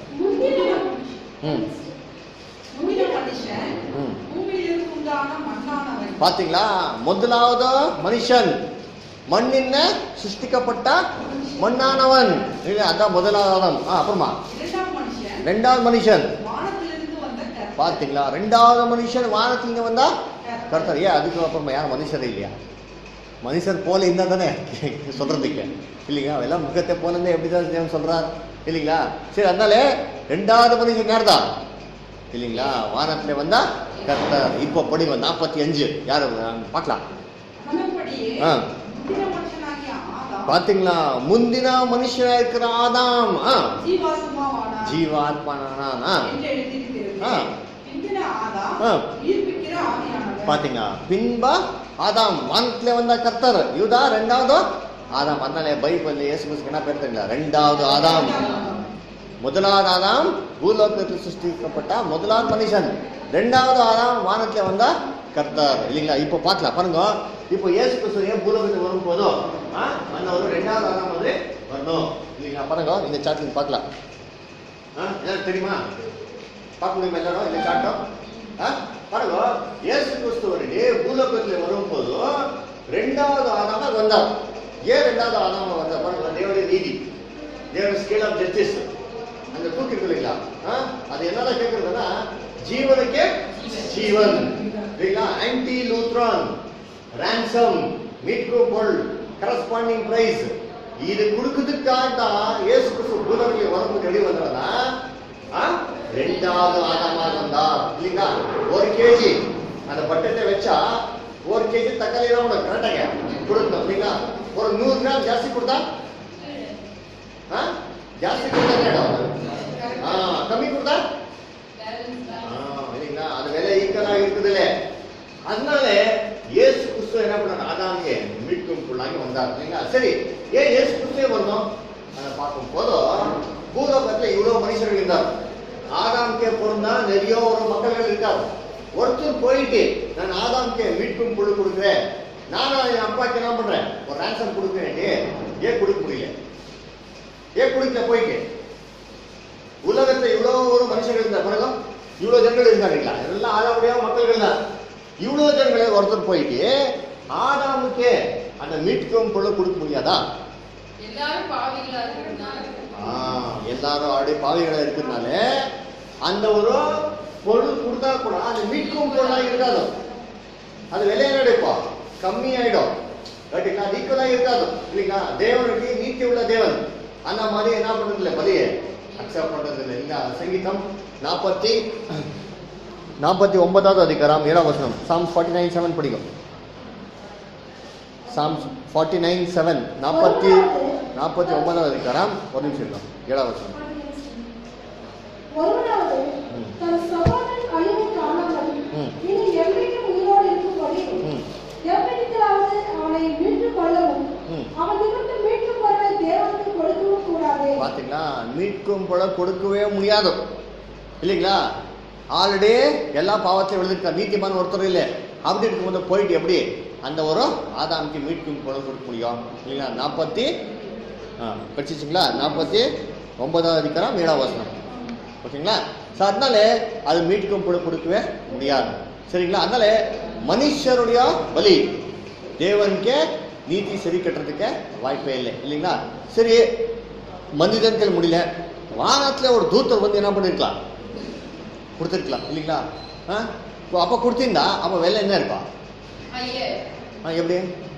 ம் முந்தின மனுஷன் ம் பூமியிலிருந்து உண்டான மண்ணானவன் பாத்தீங்களா ಮೊದಲಾದ ಮನುಷ್ಯನ್ ಮಣ್ಣಿನ ಸೃಷ್ಟಿಕಪಟ್ಟ ಮಣ್ಣಾನವನ್ இல்ல, அதான் முதலாவதம் ஆ அப்புறமா இரண்டாம் மனுஷன் ரெண்டாவது மனுஷன் வானத்திலிருந்து வந்த கர்த்தர். பாத்தீங்களா ரெண்டாவது மனுஷன் வானத்துல வந்தா கர்த்தர் ஏன் அதுக்கு அப்புறமா யார் மனுஷர் இல்லையா மனுஷர் போல இருந்தா தானே சொல்றதுக்கு இல்லைங்களா எல்லாம் முகத்தை போனதே எப்படிதான் தேவன் சொல்றார் இல்லைங்களா சரி அதனால ரெண்டாவது மனுஷன் யார் தான் இல்லைங்களா வானத்துல வந்தா கர்த்தர் இப்போ படிங்க நாற்பத்தி அஞ்சு யாரு பார்க்கலாம் அதன்படியே ஆ. முந்தின மனுஷனாகிய ஆதாம் பாத்தீங்களா முந்தின மனுஷனா இருக்கிற ஆதாம் ஆ, ஜீவாத்மாவானார் ஜீவாத்மானா ஆ, என்று எழுதியிருக்கிறது. ஆ. பிந்தின ஆதாம் ஆ. உயிர்ப்பிக்கிற ஆவியானவர். பாத்தீங்களா பின்ப ஆதாம் வானத்துல வந்த கர்த்தர் யூதா ரெண்டாவது ஆதாம் அதனால பைபிள் இயேசு கிறிஸ்துக்கு என்ன பேர் தெரியல ரெண்டாவது ஆதாம் முதலாவது ஆதாம் பூலோகத்தில் சிருஷ்டிக்கப்பட்ட முதலாவது மனுஷன் ரெண்டாவது ஆதாம் வானத்துல வந்த கர்த்தர் இல்லைங்களா இப்போ பார்க்கலாம் பாருங்க இப்போ இயேசு கிறிஸ்து ஏன் பூலோகத்துக்கு வரும் போதும் ஆ, அந்த ஒரு ரெண்டாவது ஆதாம் வந்து வரணும் இல்லைங்களா பாருங்க இந்த சாட்ல பார்க்கலாம் ஆ, எல்லாரும் தெரியுமா பார்க்க முடியுமா எல்லாரும் இந்த சாட்டம் ஆ? பாருங்க இயேசு கிறிஸ்து வருடி பூலோகத்தில் வரும்போது ரெண்டாவது ஆதாம வந்தார் ஏன் ரெண்டாவது ஆதாம வந்தார் பாருங்க தேவனுடைய நீதி தேவனுடைய ஸ்கேல் ஆஃப் ஜஸ்டிஸ் அந்த தூக்கி இருக்கு இல்லைங்களா ஆ? அது என்னதான் கேட்கறதுன்னா ஜீவனுக்கே ஜீவன் இல்லைங்களா ஆன்டி லூத்ரான் ransom மீட்கும் பொருள் கரஸ்பாண்டிங் பிரைஸ் இது கொடுக்கறதுக்காக தான் இயேசு கிறிஸ்து பூலோகத்தில் வரும்போது எப்படி வந்தாருன்னா ஆ? ரெண்டாவது ஆதாமா வந்தா இல்லைங்களா ஒரு கேஜி அந்த பட்டத்தை வச்சா ஒரு கேஜி தக்காளி தான் உனக்கு கரெக்டாங்க கொடுக்கணும் இல்லைங்களா ஒரு நூறு கிராம் ஜாஸ்தி கொடுத்தா ஆ? ஜாஸ்தி கொடுத்தா என்ன ஆயிடும்? ஆ, கம்மி கொடுத்தா ஆ, இல்லைங்களா அது விலை ஈக்குவலா இருக்குதுல்ல அதனால இயேசு கிறிஸ்து என்ன பண்ணார் ஆதாமியே மீட்கும் பொருளாகி வந்தார் இல்லைங்களா சரி ஏன் இயேசு கிறிஸ்துவே வரணும் அதை பார்க்கும் போதும் பூலோகத்துல இவ்வளவு மனுஷர்கள் இருந்தார் ஆதாம்கே பொருந்தா நிறைய ஒரு மக்கள்கள் இருக்கார் ஒருத்தர் போயிட்டு நான் ஆதாம்கே மீட்கும் பொருள் கொடுக்குறேன் நானும் என் அப்பாக்கு என்ன பண்றேன் ஒரு ransom கொடுக்குறேன் ஏன் கொடுக்க முடியல ஏன் கொடுக்கல போயிட்டு உலகத்துல இவ்வளவு ஒரு மனுஷர்கள் இருந்தா பாருங்க இவ்வளவு ஜனங்கள் இருக்காருங்களா எல்லாம் ஆதாமுடைய மக்கள்கள் தான் இவ்வளவு ஜனங்களை ஒருத்தர் போயிட்டு ஆதாமுக்கே அந்த மீட்கும் பொருள் கொடுக்க முடியாதா எல்லாரும் பாவிகளா இருக்கிறதுனால ஆ, எல்லாரும் அப்படியே பாவிகளா இருக்கிறதுனால அந்த ஒரு பொருள் கொடுத்தா கூட அது மீட்கும் பொருளா இருக்காது அது விலையான இப்போ கம்மி ஆயிடும் ரைட்டுங்களா அது ஈக்குவலா இருக்காது இல்லைங்களா தேவனுக்கு நீதி உள்ள தேவன் அந்த மாதிரி என்ன பண்றது இல்லை பலியை அக்செப்ட் பண்றது இல்லை இல்லைங்களா சங்கீதம் நாற்பத்தி நாற்பத்தி ஒன்பதாவது அதிகாரம் ஏழாம் வசனம் சாம்ஸ் ஃபார்ட்டி நைன் செவன் படிக்கும் சாம்ஸ் ஃபார்ட்டி நைன் செவன் நாற்பத்தி நாற்பத்தி ஒன்பதாவது அதிகாரம் ஒரு நிமிஷம் இருக்கலாம் ஏழாம் வசனம் ஒருவனாவது ம். தன் சகோதரன் அழிவை காணாமல் ம். இனி என்றைக்கும் உயிரோடு இருக்கும்படி ம். எவ்விடத்திலாவது அவனை மீட்டுக் கொள்ளவும் ம். அவன் நிமித்தம் மீட்கும் பொருளை தேவனுக்கு கொடுக்கவும் கூடாது பாத்தீங்களா மீட்கும் போல கொடுக்கவே முடியாது இல்லைங்களா ஆல்ரெடி எல்லா பாவத்தையும் எழுதிருக்கா நீதிமான் ஒருத்தர் இல்லை அப்படி இருக்கும்போது போயிட்டு எப்படி அந்த ஒரு ஆதாமுக்கு மீட்கும் குரல் கொடுக்க முடியும் இல்லைங்களா நாற்பத்தி ஆ படிச்சிச்சிங்களா நாற்பத்தி ஒன்பதாவது அதிகாரம் ஏழாம் வசனம் ஓகேங்களா ஸோ அதனால அது மீட்கும் கூட கொடுக்கவே முடியாது சரிங்களா அதனால மனுஷருடைய பலி தேவனுக்கே நீதி சரி கட்டுறதுக்கு வாய்ப்பே இல்லை இல்லைங்களா சரி மனிதன்கள் முடியல வானத்தில் ஒரு தூத்தர் வந்து என்ன பண்ணிருக்கலாம் கொடுத்துருக்கலாம் இல்லைங்களா ஆ அப்போ கொடுத்திருந்தா அப்போ விலை என்ன இருக்கும் ஐயே ஆ எப்படி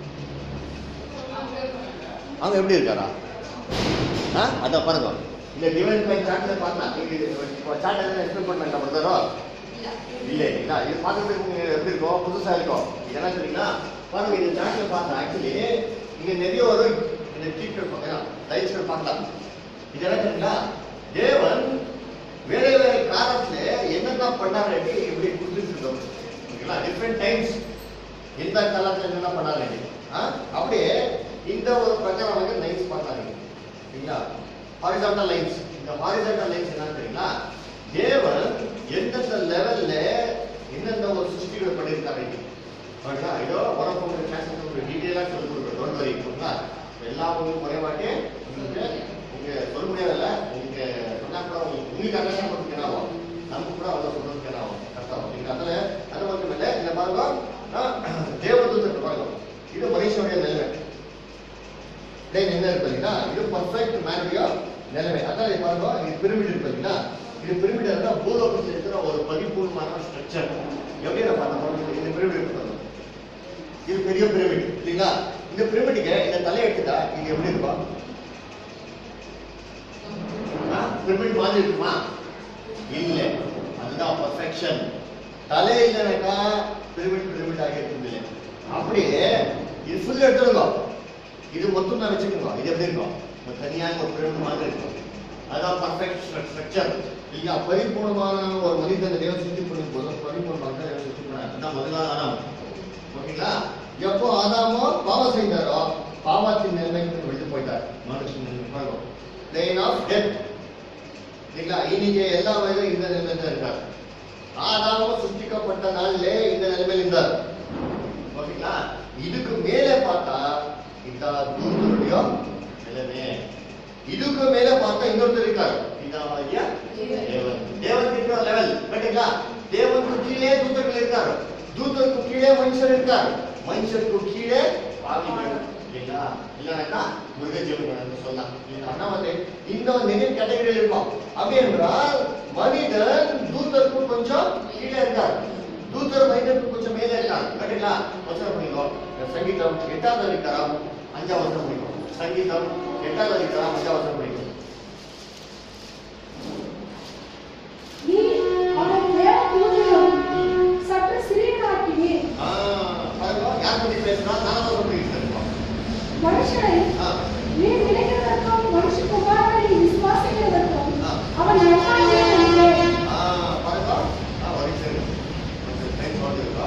அவங்க எப்படி இருக்காரா ஆ அதான் பாருங்க இந்த டிவைன் பை சார்ட்ல பார்த்தா இப்போ சார்ட் எல்லாம் எக்ஸ்பிளைன் பண்ணாங்க பிரதரோ இல்லை இல்ல இது பார்க்கறதுக்கு உங்களுக்கு எப்படி இருக்கும் புதுசா இருக்கும் இது என்ன தெரியுங்களா பாருங்க இந்த சார்ட்ல பார்த்தா ஆக்சுவலி இங்க நிறைய ஒரு இந்த டீச்சர் பார்க்கலாம் லைட்ஸ்கள் பார்க்கலாம் இது என்ன தெரியுங்களா தேவன் வேற வேற காலத்துல என்னென்ன பண்ணாரு இப்படி கொடுத்துருக்கோம் ஓகேங்களா டிஃப்ரெண்ட் டைம்ஸ் இந்த காலத்துல என்னென்ன பண்ணாரு ஆ அப்படியே இந்த ஒரு பிரகாரம் வந்து லைன்ஸ் பார்த்தாங்க சரிங்களா ஹாரிசான்டல் லைன்ஸ் இந்த ஹாரிசான்டல் லைன்ஸ் என்னன்னு தெரியுங்களா தேவன் எந்தெந்த லெவல்ல எந்தெந்த ஒரு சிருஷ்டிகள் பண்ணியிருக்காரு ஓகேங்களா இதோ உனக்கு உங்களுக்கு கிளாஸ் உங்களுக்கு டீட்டெயிலாக சொல்லி கொடுக்குறோம் டோன்ட் வரி ஓகேங்களா எல்லா உங்களுக்கு ஒரே வாட்டி உங்களுக்கு உங்க சொல்ல முடியாதுல்ல உங்களுக்கு சொன்னா கூட உங்களுக்கு உங்களுக்கு அண்டர்ஸ்டாண்ட் பண்ணுறதுக்கு என்ன ஆகும் நமக்கு கூட அவ்வளோ சொல்றதுக்கு என்ன ஆகும் கஷ்டம் ஓகேங்களா அதில் அது மட்டும் இல்லை இந்த பாருங்க தேவதூதத்தை பாருங்க இது மனுஷனுடைய நிலைமை பிளேன் என்ன இருக்கு பார்த்தீங்கன்னா இது பர்ஃபெக்ட் மேனுடைய நிலைமை அதான் இது பாருங்க இது பிரமிட் இருக்கு பார்த்தீங்கன்னா இது பிரமிட் இருந்தா பூலோகத்தில் இருக்கிற ஒரு பரிபூர்ணமான ஸ்ட்ரக்சர் எப்படி நான் பண்ண இந்த பிரமிட் இருக்கு பாருங்க இது பெரிய பிரமிட் இல்லைங்களா இந்த பிரமிட்டுக்கு இந்த தலையை எடுத்துட்டா இது எப்படி இருக்கும் பிரமிட் மாதிரி இருக்குமா இல்லை அதுதான் பர்ஃபெக்ஷன் தலை இல்லைனாக்கா பிரமிட் பிரமிட் ஆகி இல்லை அப்படியே இது ஃபுல் எடுத்துருங்க இது மொத்தம் தான் வச்சுக்கோங்க இது எப்படி இருக்கும் இது தனியாக ஒரு பிரமிட் மாதிரி இருக்கும் அதான் பர்ஃபெக்ட் ஸ்ட்ரக்சர் இல்லையா பரிபூர்ணமான ஒரு மனிதன் தேவன் சுத்தி பண்ணும் போது பரிபூர்ணமாக தேவன் சுத்தி பண்ணார் அதான் முதலாவது ஆதாம் ஓகேங்களா எப்போ ஆதாமோ பாவம் செய்தாரோ பாவத்தின் நிலைமைக்கு விட்டு போயிட்டார் மனுஷன் பிளேன் ஆஃப் டெத் இல்லைங்களா இன்னைக்கு எல்லா வயதும் இந்த நிலைமையில தான் இருக்கார் ஆதாம சுத்திக்கப்பட்ட நாளிலே இந்த நிலைமையில் இருந்தார் ஓகேங்களா இதுக்கு மேலே பார்த்தா இந்த தூதருடைய நிலைமை இதுக்கு மேலே பார்த்தா இன்னொருத்தர் இருக்கார் இதான் ஐயா தேவன் தேவன் இருக்கிற லெவல் கேட்டீங்களா தேவனுக்கு கீழே தூதர்கள் இருக்கார் தூதருக்கு கீழே மனுஷர் இருக்கார் மனுஷருக்கு கீழே பாவிகள் இல்லைங்களா இல்லைனாக்கா மிருக ஜீவன்கள் சொல்லலாம் ஆனா வந்து இந்த நிறைய கேட்டகரியில் இருக்கும் அப்படி என்றால் மனிதன் தூதருக்கு கொஞ்சம் கீழே இருக்கார் தூதர் மனிதனுக்கு கொஞ்சம் மேலே இருக்கார் கேட்டீங்களா வசனம் பண்ணிக்கோ சங்கீதம் எட்டாவது அதிகாரம் அஞ்சாவது வசனம் பண்ணிக்கோ சங்கீதம் எட்டாவது அதிகாரம் அஞ்சாவது வசனம் பண்ணிக்கோ நீ அவன் தேவ தூதரும் சற்று சிறியனாக்கினீர் ஆ, பாருங்க யார் பத்தி பேசுறா நாலாவது வசனம் பண்ணிட்டு மனுஷனை ஆ நீ நினைக்கிறதற்கும் மனுஷகுமாரனை நீ விசுவாசிக்கிறதற்கும் ஆ. அவன் நன்றாக இருக்கிறேன் ஆ, பாருங்க. ஆ, ஒரு நிமிஷம் இரு. கொஞ்சம் time short இருக்கா?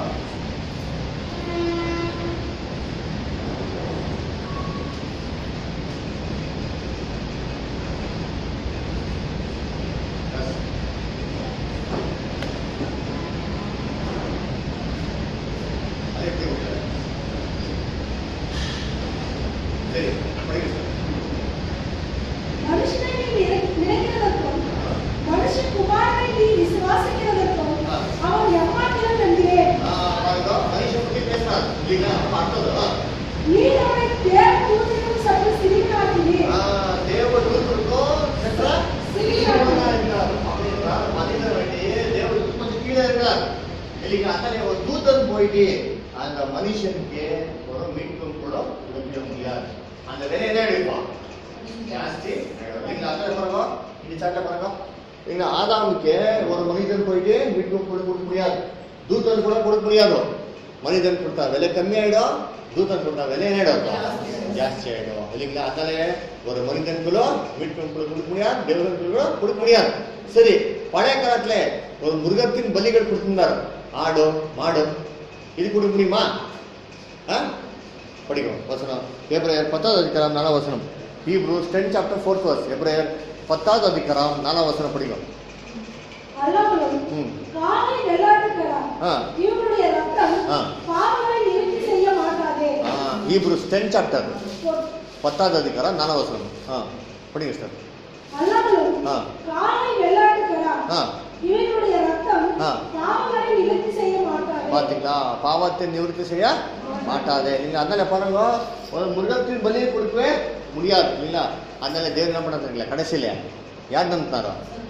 Yes. அது எப்படி விட்டுற? சரி படிங்க சார் மனுஷனை நீ நினை- நினைக்கிறதற்கும் மனுஷகுமாரனை நீ விசுவாசிக்கிறதற்கும் அவன் எம்மாத்திரம் என்கிறேன் ஆ, பாருங்க மனுஷன் பத்தி பேசுறாரு இல்லைங்களா அப்ப அடுத்தது நீ அவனை தேவ தூதரும் சற்று சிறியனாக்கினீர் ஆ, தேவதூதருக்கும் சென்ற சிறியவனா இருக்கிறார். அப்படின்றால் மனிதர் வேண்டிய தேவதூதர் கொஞ்சம் கீழே இருக்கார். இல்லைங்களா? அத்தனை ஒரு தூதன் போயிட்டு அந்த மனுஷனுக்கு ஒரு மீட்பும் கூட கொடுக்க முடியாது அந்த விலை என்ன எடுப்பான் ஜாஸ்தி இல்லைங்களா அத்தனை பாருங்க இந்த சட்டை பாருங்க இல்லைங்களா ஆதாமுக்கு ஒரு மனிதன் போயிட்டு மீட்பும் கூட கொடுக்க முடியாது தூதன் கூட கொடுக்க முடியாது மனிதன் கொடுத்தா விலை கம்மியாயிடும் தூதன் கொடுத்தா விலை என்ன ஆயிடும் ஜாஸ்தி ஆயிடும் இல்லைங்களா அதனால ஒரு மனிதன்களோ மீட்பும் கூட கொடுக்க முடியாது தேவதன்களோ கொடுக்க முடியாது சரி பழைய காலத்துல ஒரு மிருகத்தின் பலிகள் கொடுத்திருந்தார் ஆடு மாடு இது கொடுக்க முடியுமா ஆ? படிக்கும் வசனம் எப்ரேயர் பத்தாவது அதிகாரம் நாலாம் வசனம் Hebrews ten chapter fourth verse எப்ரேயர் பத்தாவது அதிகாரம் நாலாம் வசனம் படிக்கும் அல்லாமலும் ம் காலை வெள்ளாட்டுக்கடா ஆ இவனுடைய ரத்தம் ஆ. பாவங்களை நிவர்த்தி செய்ய மாட்டாதே ஈப்ரூஸ் டென் சாப்டர் சொ- பத்தாவது அதிகாரம் நாலாம் வசனம் ஆ படிங்க சார் அல்லாமலும் ஆ. காலை வெள்ளாட்டுக்கடா ஆ இவனுடைய ரத்தம் ஆ. பாவங்களை நிவர்த்தி செய்ய மாட்டாதே பாத்தீங்களா பாவத்தை நிவர்த்தி செய்ய மாட்டாதே நீங்க அதனால பாருங்க ஒரு மிருகத்தின் பலியை கொடுக்கவே முடியாது இல்லைங்களா அதனால தேவன் என்ன பண்ண தெரியல கடைசியில யார் நம்பினாரோ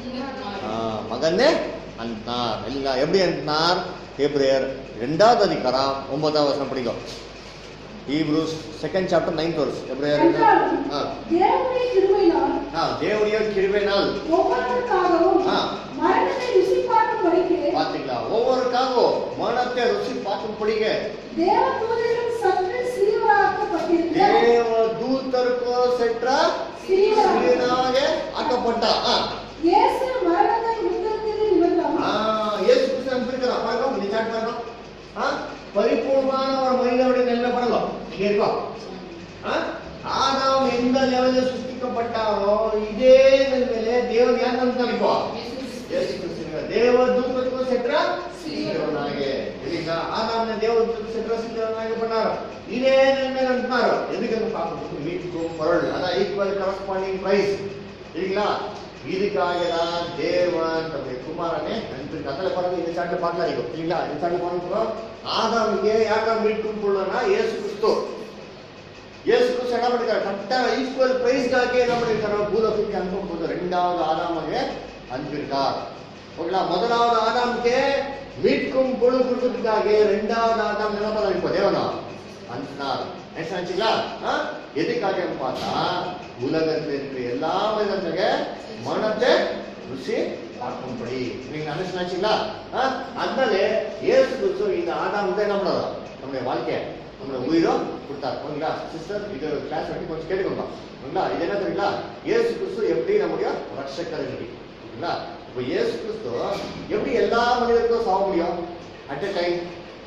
மகனே அந்தார் இல்லைங்களா எப்படி அந்தார் ஏப்ரியர் ரெண்டாவது அதிகாரம் ஒன்பதாவது வசனம் படிக்கும் Hebrews second chapter ninth verse எப்ரேயர் என்றாலும் ஆ தேவனுடைய கிருபையினால் ஆ தேவனுடைய கிருபையினால் ஒவ்வொருவருக்காகவும் ஆ. மரணத்தை ருசி பார்க்கும்படிக்கு பாத்தீங்களா ஒவ்வொருக்காகவும் மரணத்தை ருசி பார்க்கும் படிக்க தேவ தூதர்கள் சற்று சிறியவராக்கப்பட்டிருக்க தேவ தூதருக்கோ சென்ற சிறியவராக சிறியனாக ஆக்கப்பட்டா ஆ. இயேசு மரணத்தை முன்னிறுத்தியது நிமித்தம் ஆ, இயேசு கிறிஸ்து அனுப்பியிருக்கிறார். பாருங்க, நீ சாட் பாருங்க. ஆ, பரிபூர்ணமான ஒரு மனிதனுடைய நிலைமை பாருங்க இங்க இருக்கோம் ஆ, ஆதாம் எந்த லெவலில் சிருஷ்டிக்கப்பட்டாரோ இதே நிலைமையிலே தேவன் யார் நினைப்போம் இயேசு கிறிஸ்துங்க தேவ தூதத்துக்கு சென்ற சிறியவனாக இல்லைங்களா ஆதாம்ன தேவ தூதத்துக்கு சென்ற சிறியவனாக பண்ணாரு இதே நிலைமையில அனுப்பினாரு எதுக்கு பார்க்கணும் மீட்கும் பொருள் அதான் ஈக்குவல் கரஸ்பாண்டிங் பிரைஸ் இல்லைங்களா இதுக்காக தான் தேவன் தம்முடைய குமாரனே அனுப்பியிருக்கு அதில் பாருங்க இந்த சாட்டில் பார்க்கலாம் இருக்கும் இல்லைங்களா இந்த சாட்டில் பாருங்க ஆதாமுக்கு யாரெல்லாம் மீட்கும் பொருள்னா இயேசு கிறிஸ்து இயேசு கிறிஸ்து என்ன பண்ணிருக்காரு கரெக்டா ஈக்குவல் பிரைஸ்க்காக என்ன பண்ணிருக்காரு பூலோகத்துக்கு அனுப்பும் போது ரெண்டாவது ஆதாமாக அனுப்பியிருக்கார் ஓகேங்களா முதலாவது ஆதாமுக்கு மீட்கும் பொருள் கொடுக்கறதுக்காக ரெண்டாவது ஆதாம் என்ன பண்ண இப்போ தேவனா அனுப்பினார் என்ன ஆச்சுங்களா ஆ? எதுக்காக பார்த்தா உலகத்தில் இருக்கிற எல்லா மனிதனுக்கு மனத்தை ருசி பார்க்கும்படி நீங்க அனுப்பிச்சுங்களா அதனால இயேசு கிறிஸ்து இந்த ஆதாம் வந்து என்ன பண்ணாரோ நம்முடைய வாழ்க்கை நம்மளோட உயிரோ கொடுத்தார் ஓகேங்களா சிஸ்டர் இது கிளாஸ் வட்டி கொஞ்சம் கேட்டுக்கோங்க ஓகேங்களா இது என்ன தெரியுங்களா இயேசு கிறிஸ்து எப்படி நம்முடைய ரட்சகர் இன்னைக்கு ஓகேங்களா இப்போ இயேசு கிறிஸ்து எப்படி எல்லா மனிதருக்கும் சாக முடியும் அட் எ டைம்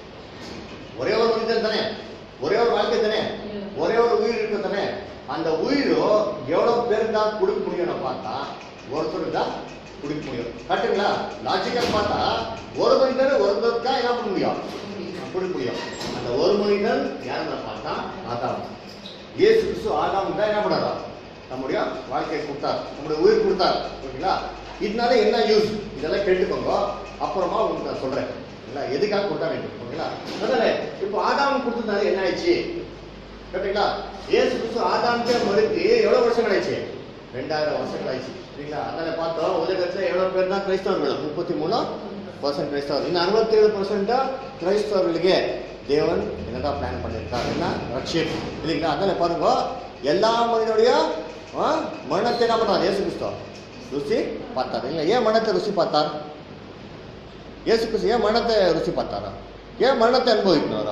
ஒரே ஒரு மனிதன் தானே ஒரே ஒரு வாழ்க்கை தானே ஒரே ஒரு உயிர் இருக்கு தானே அந்த உயிரோ எவ்வளவு பேருக்கு தான் கொடுக்க முடியும்னு பார்த்தா ஒருத்தருக்கு தான் கொடுக்க முடியும் கரெக்டுங்களா லாஜிக்கல் பார்த்தா ஒரு மனிதன் ஒருத்தருக்கு தான் என்ன பண்ண முடியும் கொடுக்க முடியும் அந்த ஒரு மனிதன் யாருன்னு பார்த்தா ஆதாம் இயேசு கிறிஸ்து ஆதாம் தான் என்ன பண்ணாரா நம்முடைய வாழ்க்கையை கொடுத்தார் நம்முடைய உயிர் கொடுத்தார் ஓகேங்களா இதனால என்ன யூஸ் இதெல்லாம் கேட்டுக்கோங்க அப்புறமா உங்களுக்கு நான் சொல்றேன் இல்ல எதுக்காக கொடுத்தா வேண்டும் ஓகேங்களா அதனால இப்போ ஆதாம் கொடுத்ததுனால என்ன ஆயிடுச்சு கேட்டீங்களா ஏசு கிறிஸ்து ஆதாமுக்கே மறுத்து எவ்வளவு வருஷங்கள் ஆயிடுச்சு ரெண்டாயிரம் வருஷங்கள் ஆயிடுச்சு சரிங்களா அதனால பார்த்தோம் உலகத்துல எவ்வளவு பேர் தான் கிறிஸ்தவர்கள் முப்பத்தி மூணு பர்சன்ட் கிறிஸ்தவர் இன்னும் அறுபத்தேழு பர்சன்ட் கிறிஸ்தவர்களுக்கு தேவன் என்னதான் பிளான் பண்ணியிருக்காரு என்ன ரட்சிப் இல்லைங்களா அதனால பாருங்க எல்லா மனிதனுடைய ஆ, மரணத்தை என்ன பண்ணார் இயேசு கிறிஸ்து ருசி பார்த்தார் இல்லை ஏன் மரணத்தை ருசி பார்த்தார் இயேசு கிறிஸ்து ஏன் மரணத்தை ருசி பார்த்தாரா ஏன் மரணத்தை அனுபவிக்கணும்ரா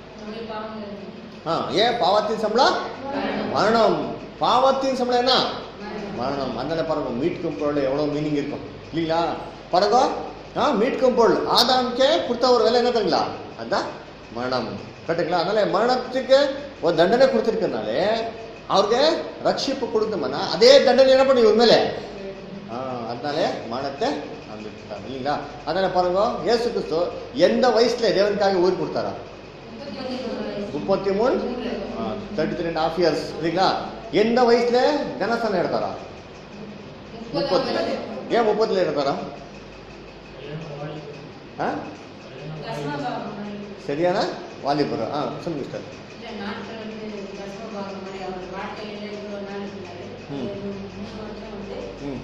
ஆ ஏன் பாவத்தின் சம்பளம் மரணம் பாவத்தின் சம்பளம் என்ன மரணம் அதனால பாருங்க மீட்கும் பொருள் எவ்வளோ மீனிங் இருக்கும் இல்லைங்களா பாருங்க ஆ மீட்கும் பொருள் ஆதாம்க்கே கொடுத்த ஒரு வேலை என்ன தெரியுங்களா அதான் மரணம் கரெக்டுங்களா அதனால மரணத்துக்கு ஒரு தண்டனை கொடுத்துருக்கனாலே ಅವ್ರಿಗೆ ರಕ್ಷಿப்பு கொடுத்தோம்னா அதே தண்டனை என்ன பண்ணி இவர் மேலே ஆ, அதனால மரணத்தை அனுப்பிட்டாங்க இல்லைங்களா அதனால பாருங்க இயேசு கிறிஸ்து எந்த வயசுல தேவனுக்காக உயிர் கொடுத்தாரா முப்பத்தி மூணு thirty three and half years இல்லைங்களா எந்த வயசுல கனஸ்தானம் எடுத்தாரா முப்பத்தி ஏன் முப்பத்துல எடுத்தாரா ஆ சரியான வாலிபர் ஆ சொல்லுங்க சார் ம்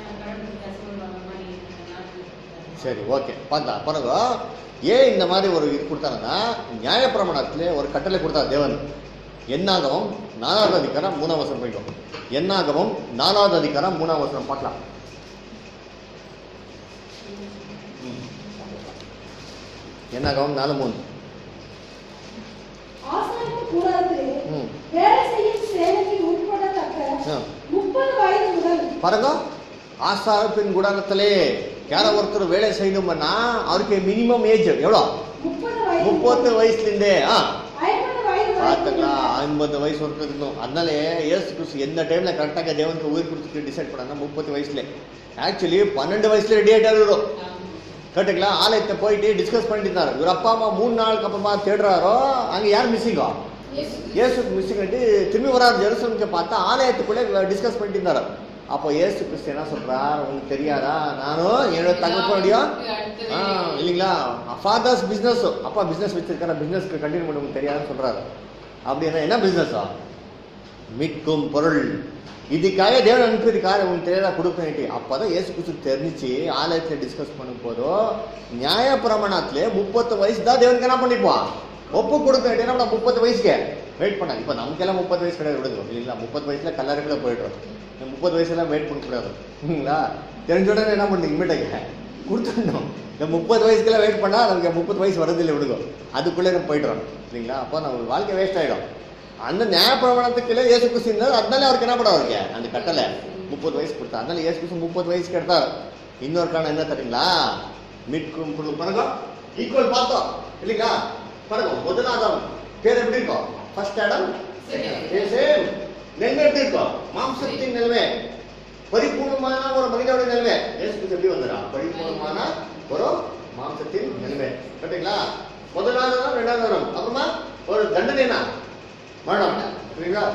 சரி ஓகே பார்த்தா பாருங்க ஏன் இந்த மாதிரி ஒரு இது கொடுத்தாங்கன்னா நியாயப்பிரமாணத்திலே ஒரு கட்டளை கொடுத்தார் தேவன் என்னாகவும் நாலாவது அதிகாரம் மூணாம் வசனம் போய்க்கும் என்னாகவும் நாலாவது அதிகாரம் மூணாம் வசனம் பார்க்கலாம் ம். என்னாகவும் நாலு மூணு ஆசாரிப்பு கூடாரத்திலே ம் வேலை செய்யும் சேவைக்கு உட்படத்தக்க ஆ. முப்பது வயது முதல் பாருங்க ஆசாரப்பின் குடாரத்திலே யார ஒருத்தர் வேலை செய்யணும்னா அவருக்கு மினிமம் ஏஜ் எவ்வளோ முப்பது வயது முப்பத்து வயசுலேருந்தே ஆ ஐம்பது வயது பார்த்துங்களா வரைக்கும் ஐம்பது வயசு வரைக்கும் இருக்கணும் அதனால ஏசு கிறிஸ்து எந்த டைம்ல கரெக்டாக தேவனுக்கு உயிர் கொடுத்துட்டு டிசைட் பண்ணாங்க முப்பது வயசுல ஆக்சுவலி பன்னெண்டு வயசுல ரெடி ஆயிட்டாரு கரெக்டுங்களா ஆலயத்தை போயிட்டு டிஸ்கஸ் பண்ணிட்டு இருந்தாரு இவர் அப்பா அம்மா மூணு நாளுக்கு அப்புறமா தேடுறாரோ அங்க யார் மிஸ்ஸிங்கோ இயேசு மிஸ்ஸிங் திரும்பி வராரு ஜெருசலமுக்கு பார்த்தா ஆலயத்துக்குள்ளே டிஸ்கஸ் பண்ணிட்டு இருந்தாரு அப்போ இயேசு கிறிஸ்து என்ன சொல்றார் உங்களுக்கு தெரியாதா நானும் என்னோட தகப்பனுடைய ஆ இல்லைங்களா ஃபாதர்ஸ் பிஸ்னஸ் அப்பா பிஸ்னஸ் வச்சிருக்கார பிஸ்னஸ்க்கு கண்டினியூ பண்ண உங்களுக்கு தெரியாதுன்னு சொல்றாரு அப்படின்னா என்ன பிஸ்னஸா மீட்கும் பொருள் இதுக்காக தேவன் அனுப்பியிருக்காரு உங்களுக்கு தெரியாதா கொடுக்கணுட்டு அப்பதான் இயேசு கிறிஸ்து தெரிஞ்சிச்சு ஆலயத்துல டிஸ்கஸ் பண்ணும் போதோ நியாய பிரமாணத்துல முப்பத்து வயசு தான் தேவனுக்கு என்ன பண்ணிப்பான் ஒப்பு கொடுக்க என்ன பண்ண முப்பது வயசுக்கு வெயிட் பண்ண இப்போ நமக்கெல்லாம் முப்பது வயசு கிடையாது விடுங்க இல்லைங்களா முப்பது வயசுல கல்லறைக்குள்ள போயிடுறோம் இந்த முப்பது வயசுலாம் வெயிட் பண்ணக்கூடாது இல்லைங்களா தெரிஞ்ச உடனே என்ன பண்ணுங்க இம்மிடியாக கொடுத்துடணும் இந்த முப்பது வயசுக்கெல்லாம் வெயிட் பண்ணா நமக்கு முப்பது வயசு வரதில்லை விடுங்க அதுக்குள்ளே நம்ம போயிடுறோம் இல்லைங்களா அப்போ நம்ம வாழ்க்கை வேஸ்ட் ஆயிடும் அந்த நியாயப்பிரமாணத்துக்குள்ள இயேசு கிறிஸ்து இருந்தார் அதனால அவருக்கு என்ன பண்ண அவருக்கு அந்த கட்டளை முப்பது வயசு கொடுத்தா அதனால இயேசு கிறிஸ்து முப்பது வயசுக்கு எடுத்தார் இன்னொரு காரணம் என்ன தெரியுங்களா மீட்கும் பொருள் பாருங்க ஈக்குவல் பார்த்தோம் இல்லைங்களா பாருங்க முதலாதம் பேர் எப்படி இருக்கும் ஃபர்ஸ்ட் இடம் சேம் நெல்மை எப்படி இருக்கும் மாம்சத்தின் நிலைமை பரிபூர்ணமான ஒரு மனிதனுடைய நிலைமை இயேசு கிறிஸ்து எப்படி வந்துடா பரிபூர்ணமான ஒரு மாம்சத்தின் நிலைமை கரெக்டுங்களா முதலாவது வரம் ரெண்டாவது வரம் அப்புறமா ஒரு தண்டனை என்ன மரணம் புரியுங்களா